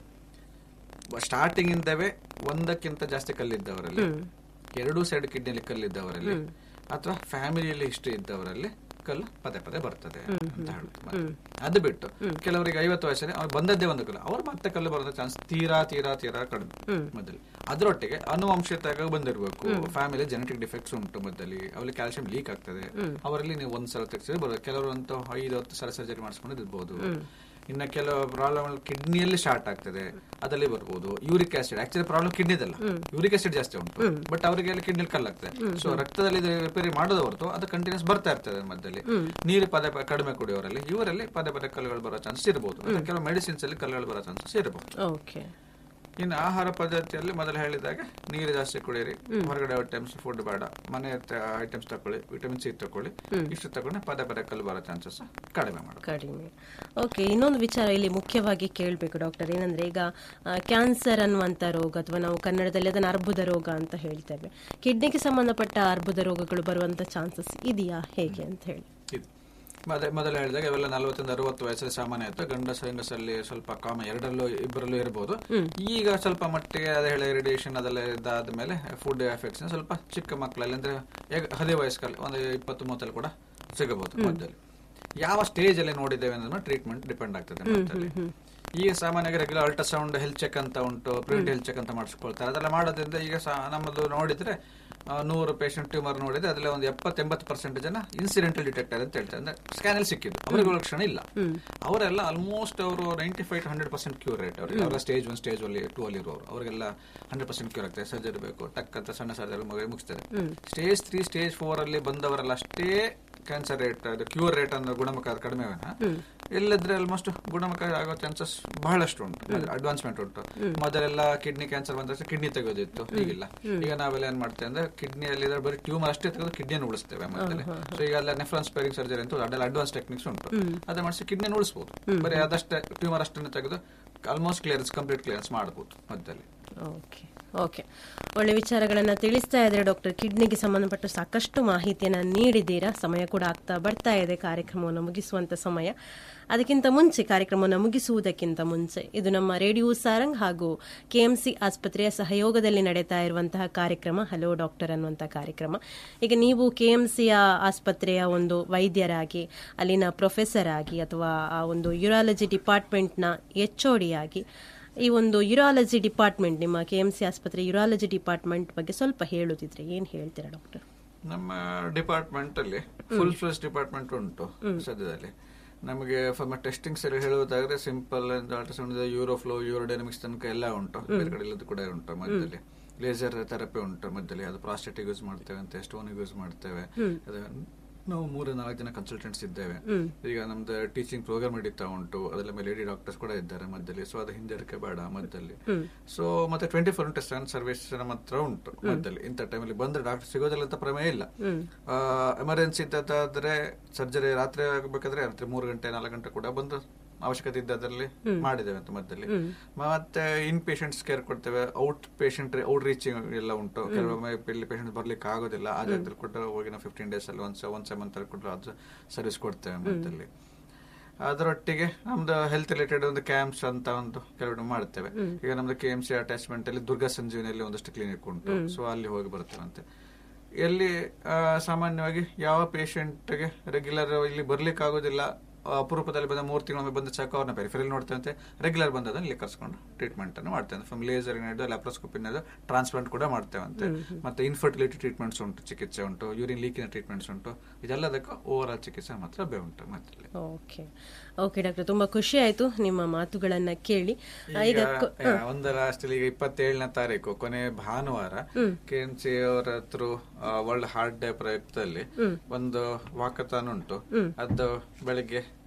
ಸ್ಟಾರ್ಟಿಂಗ್ ಇಂದವೇ ಒಂದಕ್ಕಿಂತ ಜಾಸ್ತಿ ಕಲ್ಲಿದ್ದವರಲ್ಲಿ ಎರಡೂ ಸೈಡ್ ಕಿಡ್ನಿಯಲ್ಲಿ ಕಲ್ಲಿದ್ದವರಲ್ಲಿ ಅಥವಾ ಫ್ಯಾಮಿಲಿಯಲ್ಲಿ ಹಿಸ್ಟ್ರಿ ಇದ್ದವರಲ್ಲಿ ಕಲ್ಲು ಪದೇ ಪದೇ ಬರ್ತದೆ ಅಂತ ಹೇಳುದು ಅದು ಬಿಟ್ಟು ಕೆಲವರಿಗೆ ಐವತ್ತು ವಯಸ್ಸಲ್ಲಿ ಅವ್ರು ಬಂದದ್ದೇ ಒಂದು ಕಲ್ಲು ಅವ್ರು ಮತ್ತೆ ಕಲ್ಲು ಬರೋ ಚಾನ್ಸ್ ತೀರಾ ತೀರಾ ತೀರಾ ಕಡಿಮೆ ಮೊದಲು ಅದರೊಟ್ಟಿಗೆ ಅನುವಂಶಿತಾಗ ಬಂದಿರಬೇಕು ಫ್ಯಾಮಿಲಿ ಜೆನೆಟಿಕ್ ಡಿಫೆಕ್ಟ್ಸ್ ಉಂಟು ಮೊದಲಿ ಅವರಲ್ಲಿ ಕ್ಯಾಲ್ಸಿಯಂ ಲೀಕ್ ಆಗ್ತದೆ ಅವರಲ್ಲಿ ನೀವು ಒಂದ್ ಸಲ ತೆಗೆಸಿದ್ರೆ ಬರೋದು ಕೆಲವರು ಅಂತೂ ಐದು ಹತ್ತು ಸಲ ಸರ್ಜರಿ ಮಾಡಿಸ್ಕೊಂಡಿರ್ಬೋದು ಇನ್ನ ಕೆಲವು ಪ್ರಾಬ್ಲಮ್ ಕಿಡ್ನಿಯಲ್ಲಿ ಸ್ಟಾರ್ಟ್ ಆಗ್ತದೆ ಅದರಲ್ಲಿ ಬರ್ಬೋದು ಯೂರಿಕ್ ಆಸಿಡ್ ಆಕ್ಚುಲಿ ಪ್ರಾಬ್ಲಮ್ ಕಿಡ್ನಿದಲ್ಲ ಯೂರಿಕ್ ಆಸಿಡ್ ಜಾಸ್ತಿ ಉಂಟು ಬಟ್ ಅವರಿಗೆ ಕಿಡ್ನಿ ಕಲ್ಲಾಗ್ತದೆ ಸೊ ರಕ್ತದಲ್ಲಿ ಇದು ರಿಪೇರಿ ಮಾಡೋದು ಹೊರತು ಅದು ಕಂಟಿನ್ಯೂಸ್ ಬರ್ತಾ ಇರ್ತದೆ ಮಧ್ಯದಲ್ಲಿ ನೀರು ಪದೇ ಪದೇ ಕಡಿಮೆ ಕುಡಿಯೋರಲ್ಲಿ ಇವರಲ್ಲಿ ಪದೇ ಪದೇ ಕಲ್ಲುಗಳು ಬರೋ ಚಾನ್ಸಸ್ ಇರಬಹುದು ಅಥವಾ ಕೆಲವು ಮೆಡಿಸಿನ್ಸ್ ಅಲ್ಲಿ ಕಲ್ಲುಗಳು ಬರೋ ಚಾನ್ಸಸ್ ಇರಬಹುದು ಓಕೆ ಇನ್ನು ಆಹಾರ ಪದ್ಧತಿಯಲ್ಲಿ ಮೊದಲು ಹೇಳಿದಾಗೆ ನೀರು ಜಾಸ್ತಿ ಕುಡಿಯಿರಿ ಹೊರಗಡೆ ಐಟಮ್ಸ್ ಫುಡ್ ಬೇಡ ಮನೆ ಐಟಮ್ಸ್ ತಕೊಳ್ಳಿ ವಿಟಮಿನ್ ಸಿ ತಕೊಳ್ಳಿ ಇಷ್ಟು ತಗೊಂಡು ಪದೇ ಪದೇ ಕಲ್ಲು ಬರೋ ಚಾನ್ಸಸ್ ಕಡಿಮೆ ಮಾಡಿ ಕಡಿಮೆ ಓಕೆ ಇನ್ನೊಂದು ವಿಚಾರ ಇಲ್ಲಿ ಮುಖ್ಯವಾಗಿ ಕೇಳಬೇಕು ಡಾಕ್ಟರ್ ಏನಂದ್ರೆ ಈಗ ಕ್ಯಾನ್ಸರ್ ಅನ್ನುವಂಥ ರೋಗ ಅಥವಾ ನಾವು ಕನ್ನಡದಲ್ಲಿ ಅದನ್ನು ಅರ್ಬುದ ರೋಗ ಅಂತ ಹೇಳ್ತೇವೆ ಕಿಡ್ನಿಗೆ ಸಂಬಂಧಪಟ್ಟ ಅರ್ಬುದ ರೋಗಗಳು ಬರುವಂತ ಚಾನ್ಸಸ್ ಇದೆಯಾ ಹೇಗೆ ಅಂತ ಹೇಳಿ ಇದು ಮೊದಲ ಮೊದಲು ಹೇಳಿದಾಗ ಇವೆಲ್ಲ ನಲವತ್ತರಿಂದ ಅರವತ್ತು ವಯಸ್ಸಲ್ಲಿ ಸಾಮಾನ್ಯ ಆಯ್ತು ಗಂಡಸ ಹೆಂಗಸಲ್ಲಿ ಸ್ವಲ್ಪ ಕಾಮ ಎರಡರಲ್ಲೂ ಇಬ್ಬರಲ್ಲೂ ಇರಬಹುದು ಈಗ ಸ್ವಲ್ಪ ಮಟ್ಟಿಗೆ ಅದೇ ಹೇಳಿ ರೇಡಿಯೇಷನ್ ಅದೆಲ್ಲ ಇದಾದ್ಮೇಲೆ ಫುಡ್ ಎಫೆಕ್ಟ್ಸ್ ಸ್ವಲ್ಪ ಚಿಕ್ಕ ಮಕ್ಕಳಲ್ಲಿ ಅಂದ್ರೆ ಈಗ ಹದಿನೈದು ವಯಸ್ಕಲ್ಲಿ ಒಂದು ಇಪ್ಪತ್ತು ಮೂವತ್ತಲ್ಲಿ ಕೂಡ ಸಿಗಬಹುದು ಮಧ್ಯದಲ್ಲಿ ಯಾವ ಸ್ಟೇಜ್ ಅಲ್ಲಿ ನೋಡಿದ್ದೇವೆ ಅನ್ನೋದ್ರ ಟ್ರೀಟ್ಮೆಂಟ್ ಡಿಪೆಂಡ್ ಆಗ್ತದೆ ಮಧ್ಯದಲ್ಲಿ ಈಗ ಸಾಮಾನ್ಯವಾಗಿ ರೆಗ್ಯುಲರ್ ಅಲ್ಟ್ರಾಸೌಂಡ್ ಹೆಲ್ತ್ ಚೆಕ್ ಅಂತ ಉಂಟು ಪ್ರಿವೆಂಟ್ ಹೆಲ್ತ್ ಚೆಕ್ ಅಂತ ಮಾಡಿಸ್ಕೊಳ್ತಾರೆ ಅದೆಲ್ಲ ಮಾಡೋದ್ರಿಂದ ಈಗ ಸಾ- ನಮ್ಮದು ನೋಡಿದ್ರೆ ಆ, ನೂರು ಪೇಷಂಟ್ ಟ್ಯೂಮರ್ ನೋಡಿದ್ರೆ ಅದರಲ್ಲಿ ಒಂದು ಎಪ್ಪತ್ತೆಂಬತ್ತು ಪರ್ಸೆಂಟ್ ಜನ ಇನ್ಸಿಡೆಂಟಲ್ ಡಿಟೆಕ್ಟರ್ ಅಂತ ಹೇಳ್ತಾರೆ ಅಂದ್ರೆ ಸ್ಕ್ಯಾನ್ ಅಲ್ಲಿ ಸಿಕ್ಕಿದ್ದು ಅವರಿಗೆ ಲಕ್ಷಣ ಇಲ್ಲ ಅವರೆಲ್ಲ ಆಲ್ಮೋಸ್ಟ್ ಅವರು ninety five hundred percent cure rate ಅವರಿಗೆ ಅವರ ಸ್ಟೇಜ್ ಒನ್ ಸ್ಟೇಜ್ ಅಲ್ಲಿ ಟೂ ಅಲ್ಲಿ ಇರೋರು ಅವರಿಗೆಲ್ಲ ಹಂಡ್ರೆಡ್ ಪರ್ಸೆಂಟ್ ಕ್ಯೂರ್ ಆಗ್ತದೆ ಸರ್ಜರಿ ಬೇಕು ಟಕ್ ಅಂತ ಸಣ್ಣ ಸರ್ಜರಿ ಮುಗಿಸ್ತಾರೆ ಸ್ಟೇಜ್ ತ್ರೀ ಸ್ಟೇಜ್ ಫೋರ್ ಅಲ್ಲಿ ಬಂದವರೆಲ್ಲ ಅಷ್ಟೇ ಕ್ಯಾನ್ಸರ್ ರೇಟ್ ಅದು ಕ್ಯೂರ್ ರೇಟ್ ಅನ್ನೋ ಗುಣಮುಖ ಅದು ಕಡಿಮೆ ಇಲ್ಲದ್ರೆ ಆಲ್ಮೋಸ್ಟ್ ಗುಣಮುಖ ಆಗೋ ಚಾನ್ಸಸ್ ಬಹಳಷ್ಟು ಉಂಟು ಅಡ್ವಾನ್ಸ್ಮೆಂಟ್ ಉಂಟು ಮೊದಲೆಲ್ಲ ಕಿಡ್ನಿ ಕ್ಯಾನ್ಸರ್ ಬಂದ ಕಿಡ್ನಿ ತೆಗೆಯೋದಿತ್ತು ಈಗಿಲ್ಲ ಈಗ ನಾವೆಲ್ಲ ಏನ್ ಮಾಡ್ತೇವೆ ಅಂದ್ರೆ ಕಿಡ್ನಿಯಲ್ಲಿ ಬರೀ ಟ್ಯೂಮರ್ ಅಷ್ಟೇ ತೆಗೆದು ಕಿಡ್ನಿಯನ್ನು ಉಳಿಸ್ತೇವೆ ಮೊದಲೇ ಸೊ ಈಗ ಅಲ್ಲ ನೆಫ್ರಾನ್ ಸ್ಪೇರಿಂಗ್ ಸರ್ಜರಿ ಅಂತ ಅದೆಲ್ಲ ಅಡ್ವಾನ್ಸ್ ಟೆಕ್ನಿಕ್ಸ್ ಉಂಟು ಅದೇ ಮಾಡಿಸಿ ಕಿಡ್ನಿಯನ್ನು ಉಳಿಸಬಹುದು ಬರೀ ಅದಷ್ಟೇ ಟ್ಯೂಮರ್ ಅಷ್ಟನ್ನು ತೆಗೆದು ಆಲ್ಮೋಸ್ಟ್ ಕ್ಲಿಯರೆನ್ಸ್ ಕಂಪ್ಲೀಟ್ ಕ್ಲಿಯರೆನ್ಸ್ ಮಾಡಬಹುದು ಮಧ್ಯದಲ್ಲಿ ಓಕೆ ಓಕೆ ಒಳ್ಳೆ ವಿಚಾರಗಳನ್ನ ತಿಳಿಸ್ತಾ ಇದ್ರೆ ಡಾಕ್ಟರ್ ಕಿಡ್ನಿಗೆ ಸಂಬಂಧಪಟ್ಟ ಸಾಕಷ್ಟು ಮಾಹಿತಿಯನ್ನ ನೀಡಿದ್ದೀರಾ ಸಮಯ ಕೂಡ ಆಗ್ತಾ ಬರ್ತಾ ಇದೆ ಕಾರ್ಯಕ್ರಮವನ್ನು ಮುಗಿಸುವಂತ ಸಮಯ ಅದಕ್ಕಿಂತ ಮುಂಚೆ ಕಾರ್ಯಕ್ರಮವನ್ನು ಮುಗಿಸುವುದಕ್ಕಿಂತ ಮುಂಚೆ ಇದು ನಮ್ಮ ರೇಡಿಯೋ ಸಾರಂಗ್ ಹಾಗೂ ಕೆಎಂಸಿ ಆಸ್ಪತ್ರೆಯ ಸಹಯೋಗದಲ್ಲಿ ನಡೀತಾ ಇರುವಂತಹ ಕಾರ್ಯಕ್ರಮ ಹಲೋ ಡಾಕ್ಟರ್ ಅನ್ನುವಂಥ ಕಾರ್ಯಕ್ರಮ ಈಗ ನೀವು ಕೆಎಂಸಿಯ ಆಸ್ಪತ್ರೆಯ ಒಂದು ವೈದ್ಯರಾಗಿ ಅಲ್ಲಿನ ಪ್ರೊಫೆಸರ್ ಆಗಿ ಅಥವಾ ಆ ಒಂದು ಯುರಾಲಜಿ ಡಿಪಾರ್ಟ್ಮೆಂಟ್ನ ಎಚ್ ಆಗಿ ಈ ಒಂದು ಯುರಾಲಜಿ ಡಿಪಾರ್ಟ್ಮೆಂಟ್ ನಿಮ್ಮ ಕೆ ಎಂ ಸಿ ಆಸ್ಪತ್ರೆ ಯುರಾಲಜಿ ಡಿಪಾರ್ಟ್ಮೆಂಟ್ ಬಗ್ಗೆ ಸ್ವಲ್ಪ ಹೇಳುದಿದ್ರೆ ಏನ್ ಹೇಳ್ತೀರಾ ಡಾಕ್ಟರ್ ನಮ್ಮ ಡಿಪಾರ್ಟ್ಮೆಂಟ್ ಅಲ್ಲಿ ಫುಲ್ ಫ್ಲೆಸ್ ಡಿಪಾರ್ಟ್ಮೆಂಟ್ ಉಂಟು ಸದ್ಯದಲ್ಲಿ ನಮಗೆ ಫಾರ್ ಟೆಸ್ಟಿಂಗ್ಸ್ ಎಲ್ಲ ಹೇಳುವುದಾದ್ರೆ ಸಿಂಪಲ್ ಅಲ್ಟ್ರಾಸೌಂಡ್ ಯೂರೋಫ್ಲೋ ಯೂರೋಡೈನಮಿಕ್ಸ್ ತನಕ ಎಲ್ಲ ಉಂಟು ಬೇರೆ ಕಡೆ ಇಲ್ಲದ್ದು ಕೂಡ ಉಂಟು ಮಧ್ಯದಲ್ಲಿ ಲೇಸರ್ ಥೆರಪಿ ಉಂಟು ಮಧ್ಯದಲ್ಲಿ ಅದು ಪ್ರಾಸ್ಟೇಟಿಗೆ ಯೂಸ್ ಮಾಡ್ತೇವೆ ಅಂತ ಸ್ಟೋನಿಗೆ ಯೂಸ್ ಮಾಡ್ತೇವೆ ಅದು ನಾವು ಮೂರು ನಾಲ್ಕು ಜನ ಕನ್ಸಲ್ಟೆಂಟ್ಸ್ ಇದ್ದೇವೆ ಈಗ ನಮ್ದು ಟೀಚಿಂಗ್ ಪ್ರೋಗ್ರಾಮ್ ನಡೀತಾ ಉಂಟು ಅದೆಲ್ಲ ಮೇಲೆ ಲೇಡಿ ಡಾಕ್ಟರ್ಸ್ ಕೂಡ ಇದ್ದಾರೆ ಮಧ್ಯದಲ್ಲಿ ಸೊ ಅದು ಹಿಂಜರಿಕೆ ಬೇಡ ಮಧ್ಯದಲ್ಲಿ ಸೊ ಮತ್ತೆ twenty four into seven service ನಮ್ಮ ಹತ್ರ ಉಂಟು ಮಧ್ಯದಲ್ಲಿ ಇಂಥ ಟೈಮಲ್ಲಿ ಬಂದ್ರೆ ಡಾಕ್ಟರ್ ಸಿಗೋದಿಲ್ಲ ಅಂತ ಪ್ರಮೇಯ ಇಲ್ಲ ಎಮರ್ಜೆನ್ಸಿ ಇದ್ದಾದ್ರೆ ಸರ್ಜರಿ ರಾತ್ರಿ ಆಗಬೇಕಾದ್ರೆ ರಾತ್ರಿ ಮೂರು ಗಂಟೆ ನಾಲ್ಕು ಗಂಟೆ ಕೂಡ ಬಂದು ಅವಶ್ಯಕತೆ ಇದ್ದದ್ರಲ್ಲಿ ಮಾಡಿದ್ದೇವೆ ಅಂತ ಮಧ್ಯದಲ್ಲಿ ಮತ್ತೆ ಇನ್ ಪೇಷಂಟ್ಸ್ ಕೇರ್ ಕೊಡ್ತೇವೆ ಔಟ್ ಪೇಷಂಟ್ ಔಟ್ ರೀಚಿಂಗ್ ಎಲ್ಲ ಉಂಟು ಕೆಲವೊಮ್ಮೆ ಇಲ್ಲಿ ಪೇಷಂಟ್ ಬರ್ಲಿಕ್ಕೆ ಆಗೋದಿಲ್ಲ ಆ ಜಾಗದಲ್ಲಿ ಕೊಟ್ಟು ಹೋಗಿ ನಾವು ಫಿಫ್ಟೀನ್ ಡೇಸ್ ಅಲ್ಲಿ ಒಂದ್ ಒನ್ ಸೆವೆನ್ ತರ ಕೊಟ್ಟರು ಅದು ಸರ್ವಿಸ್ ಕೊಡ್ತೇವೆ ಮಧ್ಯದಲ್ಲಿ ಅದರೊಟ್ಟಿಗೆ ನಮ್ದು ಹೆಲ್ತ್ ರಿಲೇಟೆಡ್ ಒಂದು ಕ್ಯಾಂಪ್ಸ್ ಅಂತ ಒಂದು ಕೆಲವು ಮಾಡ್ತೇವೆ ಈಗ ನಮ್ದು ಕೆ ಎಂ ಸಿ ಅಟ್ಯಾಚ್ಮೆಂಟ್ ಅಲ್ಲಿ ದುರ್ಗಾ ಸಂಜೀವನಿಯಲ್ಲಿ ಒಂದಷ್ಟು ಕ್ಲಿನಿಕ್ ಉಂಟು ಸೊ ಅಲ್ಲಿ ಹೋಗಿ ಬರ್ತೇವಂತೆ ಎಲ್ಲಿ ಆ, ಸಾಮಾನ್ಯವಾಗಿ ಯಾವ ಪೇಷಂಟ್ಗೆ ರೆಗ್ಯುಲರ್ ಇಲ್ಲಿ ಬರ್ಲಿಕ್ಕೆ ಆಗೋದಿಲ್ಲ ಅಪರೂಪದಲ್ಲಿ ಬಂದ ಮೂರು ತಿಂಗಳೊಮ್ಮೆ ಬಂದ ಚೆಕ್ ಅವ್ರನ್ನ ಪೆರಿಫೆರಲ್ ನೋಡ್ತೇವೆ ರೆಗ್ಯುಲರ್ ಬಂದದನ್ನ ಇಲ್ಲಿ ಕರ್ಸ್ಕೊಂಡು ಟ್ರೀಟ್ಮೆಂಟ್ ಅನ್ನು ಮಾಡ್ತೇವೆ ಫ್ರಮ್ ಲೇಸರ್ ಹಿಡಿದು ಲ್ಯಾಪ್ರೋಸ್ಕೋಪಿನ ಟ್ರಾನ್ಸ್ಪ್ಲಾಂಟ್ ಕೂಡ ಮಾಡ್ತೇವಂತೆ ಮತ್ತೆ ಇನ್ಫರ್ಟಿಲಿಟಿ ಟ್ರೀಟ್ಮೆಂಟ್ಸ್ ಉಂಟು ಚಿಕಿತ್ಸೆ ಉಂಟು ಯೂರಿನ್ ಲೀಕಿನ ಟ್ರೀಟ್ಮೆಂಟ್ಸ್ ಉಂಟು ಇದೆಲ್ಲದಕ್ಕೂ ಓವರ್ ಆಲ್ ಚಿಕಿತ್ಸೆ ಮಾತ್ರ ಲಭ್ಯ ಉಂಟು ಮತ್ತೆ ಓಕೆ ಓಕೆ ಡಾಕ್ಟರ್ ತುಂಬಾ ಖುಷಿ ಆಯ್ತು ನಿಮ್ಮ ಮಾತುಗಳನ್ನ ಕೇಳಿ ಆ, ಈಗ ಕ- ಈಗ ಒಂದು ಲಾಸ್ಟ್ ಈಗ ಇಪ್ಪತ್ತೇಳನೇ ತಾರೀಕು ಕೊನೆ ಭಾನುವಾರ ಕೆ ಎಂ ಸಿ ಅವರ ಹತ್ರ ವರ್ಲ್ಡ್ ಹಾರ್ಟ್ ಡೇ ಪ್ರಯುಕ್ತದಲ್ಲಿ ಒಂದು ವಾಕಥಾನ್ ಉಂಟು ಅದು ಬೆಳಿಗ್ಗೆ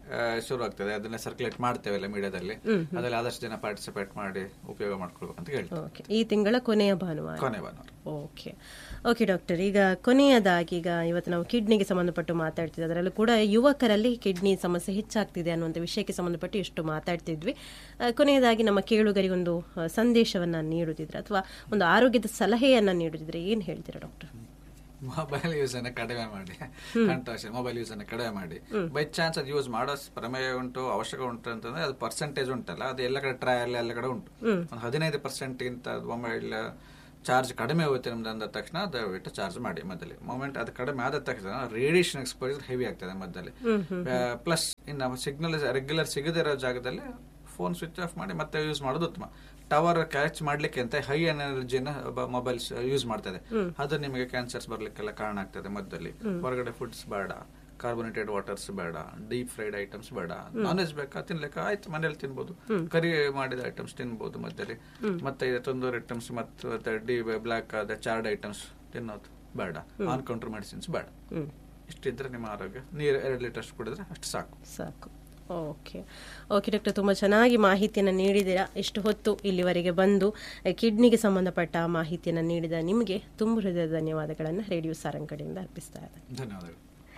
ಶುರು ಆಗ್ತದೆ ಅದನ್ನ ಸರ್ಕ್ಯುಲೇಟ್ ಮಾಡ್ತೇವೆ ಎಲ್ಲ ಮೀಡಿಯಾದಲ್ಲಿ ಅದರಲ್ಲಿ ಆದಷ್ಟು ಜನ ಪಾರ್ಟಿಸಿಪೇಟ್ ಮಾಡಿ ಉಪಯೋಗ ಮಾಡ್ಕೊಳ್ಬೇಕು ಅಂತ ಹೇಳ್ತೇವೆ ಓಕೆ ಈ ತಿಂಗಳ ಕೊನೆಯ ಭಾನುವಾರ ಕೊನೆ ಭಾನುವಾರ ಓಕೆ ಓಕೆ ಡಾಕ್ಟರ್ ಈಗ ಕೊನೆಯದಾಗಿ ಈಗ ಇವತ್ತು ನಾವು ಕಿಡ್ನಿಗೆ ಸಂಬಂಧಪಟ್ಟು ಮಾತಾಡ್ತಿದ್ವಿ ಅದರಲ್ಲೂ ಕೂಡ ಯುವಕರಲ್ಲಿ ಕಿಡ್ನಿ ಸಮಸ್ಯೆ ಹೆಚ್ಚಾಗ್ತಿದೆ ಅನ್ನುವಂಥ ವಿಷಯಕ್ಕೆ ಸಂಬಂಧಪಟ್ಟು ಇಷ್ಟು ಮಾತಾಡ್ತಿದ್ವಿ ಆ, ಕೊನೆಯದಾಗಿ ನಮ್ಮ ಕೇಳುಗರಿಗೊಂದು ಆ, ಸಂದೇಶವನ್ನ ನೀಡುತ್ತಿದ್ರೆ ಅಥವಾ ಒಂದು ಆರೋಗ್ಯದ ಸಲಹೆಯನ್ನ ನೀಡುತ್ತಿದ್ರೆ ಏನ್ ಹೇಳ್ತೀರಾ ಡಾಕ್ಟರ್ ಮೊಬೈಲ್ ಯೂಸ್ ಅನ್ನ ಕಡಿಮೆ ಮಾಡಿ ಕಂಟ್ರಾಕ್ಷನ್ ಮೊಬೈಲ್ ಯೂಸ್ ಅನ್ನ ಕಡಿಮೆ ಮಾಡಿ ಬೈ ಚಾನ್ಸ್ ಅದು ಯೂಸ್ ಮಾಡೋ ಪ್ರಮೇಯ ಉಂಟು ಅವಶ್ಯಕ ಉಂಟು ಅಂತಂದ್ರೆ ಅದು ಪರ್ಸೆಂಟೇಜ್ ಉಂಟಲ್ಲ ಅದು ಎಲ್ಲ ಕಡೆ ಟ್ರಯಲ್ ಎಲ್ಲ ಕಡೆ ಉಂಟು ಒಂದು ಹದಿನೈದು ಪರ್ಸೆಂಟ್ ಗಿಂತ ಮೊಬೈಲ್ ಚಾರ್ಜ್ ಕಡಿಮೆ ಹೋಗುತ್ತೆ ನಮ್ದು ಅಂದ ತಕ್ಷಣ ದಯವಿಟ್ಟು ಚಾರ್ಜ್ ಮಾಡಿ ಮೊದಲೇ ಮೊಮೆಂಟ್ ಅದು ಕಡಿಮೆ ಆದ ತಕ್ಷಣ ರೇಡಿಯೇಷನ್ ಎಕ್ಸ್ಪೋಜರ್ ಹೆವಿ ಆಗ್ತದೆ ಮೊದಲೇ ಪ್ಲಸ್ ಇನ್ನು ಸಿಗ್ನಲ್ ರೆಗ್ಯುಲರ್ ಸಿಗದೇ ಇರೋ ಜಾಗದಲ್ಲಿ ಫೋನ್ ಸ್ವಿಚ್ ಆಫ್ ಮಾಡಿ ಮತ್ತೆ ಯೂಸ್ ಮಾಡೋದು ಉತ್ತಮ ಟವರ್ ಕ್ಯಾಚ್ ಮಾಡ್ಲಿಕ್ಕೆ ಅಂತ ಹೈ ಎನರ್ಜಿನ ಮೊಬೈಲ್ಸ್ ಯೂಸ್ ಮಾಡ್ತದೆ ಅದು ನಿಮಗೆ ಕ್ಯಾನ್ಸರ್ಸ್ ಬರ್ಲಿಕ್ಕೆಲ್ಲ ಕಾರಣ ಆಗ್ತದೆ ಮಧ್ಯದಲ್ಲಿ ಹೊರಗಡೆ ಫುಡ್ಸ್ ಬೇಡ ಕಾರ್ಬೋನೇಟೆಡ್ ವಾಟರ್ಸ್ ಬೇಡ ಡೀಪ್ ಫ್ರೈಡ್ ಐಟಮ್ಸ್ ಬೇಡ ನಾನ್ ವೆಜ್ ಬೇಕಾ ತಿನ್ಲಿಕ್ಕೆ ಆಯ್ತು ಮನೇಲಿ ತಿನ್ಬೋದು ಕರಿ ಮಾಡಿದ ಐಟಮ್ಸ್ ತಿನ್ಬೋದು ಮಧ್ಯದಲ್ಲಿ ಮತ್ತೆ ಇದು ತಂದೂರಿ ಐಟಮ್ಸ್ ಮತ್ತೆ ಡಿ ಬ್ಲಾಕ್ ಆದ ಚಾರ್ಡ್ ಐಟಮ್ಸ್ ತಿನ್ನೋದು ಬೇಡ ಆನ್ ಕೌಂಟರ್ ಮೆಡಿಸಿನ್ಸ್ ಬೇಡ ಇಷ್ಟಿದ್ರೆ ನಿಮ್ಮ ಆರೋಗ್ಯ ನೀರು ಎರಡು ಲೀಟರ್ ಕುಡಿದ್ರೆ ಅಷ್ಟು ಸಾಕು ಸಾಕು ಓಕೆ ಓಕೆ ಡಾಕ್ಟರ್ ತುಂಬ ಚೆನ್ನಾಗಿ ಮಾಹಿತಿಯನ್ನು ನೀಡಿದ್ದೀರಾ ಇಷ್ಟು ಹೊತ್ತು ಇಲ್ಲಿವರೆಗೆ ಬಂದು ಕಿಡ್ನಿಗೆ ಸಂಬಂಧಪಟ್ಟ ಮಾಹಿತಿಯನ್ನು ನೀಡಿದ ನಿಮಗೆ ತುಂಬ ಹೃದಯದ ಧನ್ಯವಾದಗಳನ್ನು ರೇಡಿಯೋ ಸಾರಂಗ್ ಕಡೆಯಿಂದ ಅರ್ಪಿಸ್ತಾ ಇದ್ದೇನೆ ಧನ್ಯವಾದಗಳು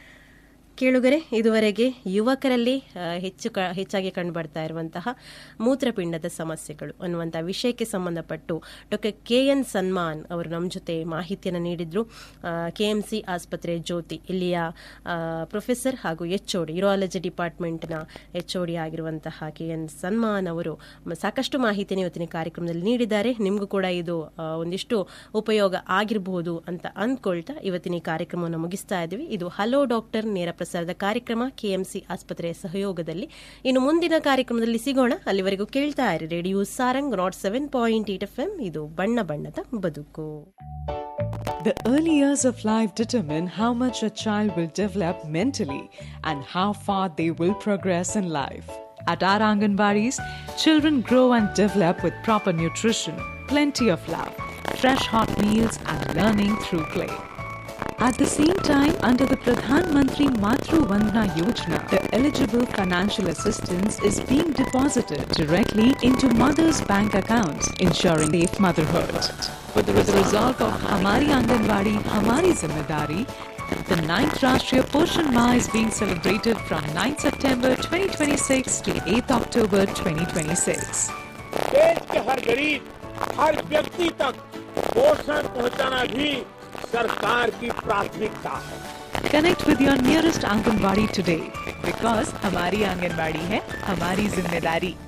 ಕೇಳುಗರೆ ಇದುವರೆಗೆ ಯುವಕರಲ್ಲಿ ಆ, ಹೆಚ್ಚು ಕ- ಹೆಚ್ಚಾಗಿ ಕಂಡುಬರ್ತಾ ಇರುವಂತಹ ಮೂತ್ರಪಿಂಡದ ಸಮಸ್ಯೆಗಳು ಅನ್ನುವಂತಹ ವಿಷಯಕ್ಕೆ ಸಂಬಂಧಪಟ್ಟು ಡಾಕ್ಟರ್ ಕೆ ಎನ್ ಸನ್ಮಾನ್ ಅವರು ನಮ್ಮ ಜೊತೆ ಮಾಹಿತಿಯನ್ನು ನೀಡಿದ್ರು ಕೆ ಎಂ ಸಿ ಆಸ್ಪತ್ರೆ ಜ್ಯೋತಿ ಇಲ್ಲಿಯ ಆ, ಪ್ರೊಫೆಸರ್ ಹಾಗೂ ಎಚ್ ಡಿ ಯುರಾಲಜಿ ಡಿಪಾರ್ಟ್ಮೆಂಟ್ನ ಎಚ್ ಡಿ ಆಗಿರುವಂತಹ ಕೆ ಎನ್ ಸನ್ಮಾನ್ ಅವರು ಮ- ಸಾಕಷ್ಟು ಮಾಹಿತಿಯನ್ನು ಇವತ್ತಿನ ಕಾರ್ಯಕ್ರಮದಲ್ಲಿ ನೀಡಿದ್ದಾರೆ ನಿಮಗೂ ಕೂಡ ಇದು ಆ, ಒಂದಿಷ್ಟು ಉಪಯೋಗ ಆಗಿರಬಹುದು ಅಂತ ಅಂದ್ಕೊಳ್ತಾ ಇವತ್ತಿನ ಈ ಕಾರ್ಯಕ್ರಮವನ್ನು ಮುಗಿಸ್ತಾ ಇದ್ದೀವಿ ಇದು ಹಲೋ ಡಾಕ್ಟರ್ ನೇರ ಪ್ರಸಾರದ ಕಾರ್ಯಕ್ರಮ ಕೆಎಂಸಿ ಆಸ್ಪತ್ರೆಯ ಸಹಯೋಗದಲ್ಲಿ ಇನ್ನು ಮುಂದಿನ ಕಾರ್ಯಕ್ರಮದಲ್ಲಿ ಸಿಗೋಣ ಅಲ್ಲಿವರೆಗೂ ಕೇಳ್ತಾ ಇರಿ radio Sarang nought seven point eight F M ಇದು ಬಣ್ಣ ಬಣ್ಣದ ಬದುಕು The early years of life determine how much a child will develop mentally and how far they will progress in life. At our Anganwadis, children grow and develop with proper nutrition, plenty of love, fresh hot meals, and learning through play. At the same time, under the Pradhan Mantri Matru Vandana Yojana, the eligible financial assistance is being deposited directly into mothers' bank accounts, ensuring safe motherhood. With the resolve of Hamari Anganwadi, Hamari Zimmedari, the 9th Rashtriya Poshan Ma is being celebrated from 9th September 2026 to 8th October 2026. देश के हर गरीब हर व्यक्ति तक पोषण पहुंचाना भी सरकार की प्राथमिकता है Connect with your nearest Anganwadi today because Hamari Anganwadi hai Hamari Zimmedari.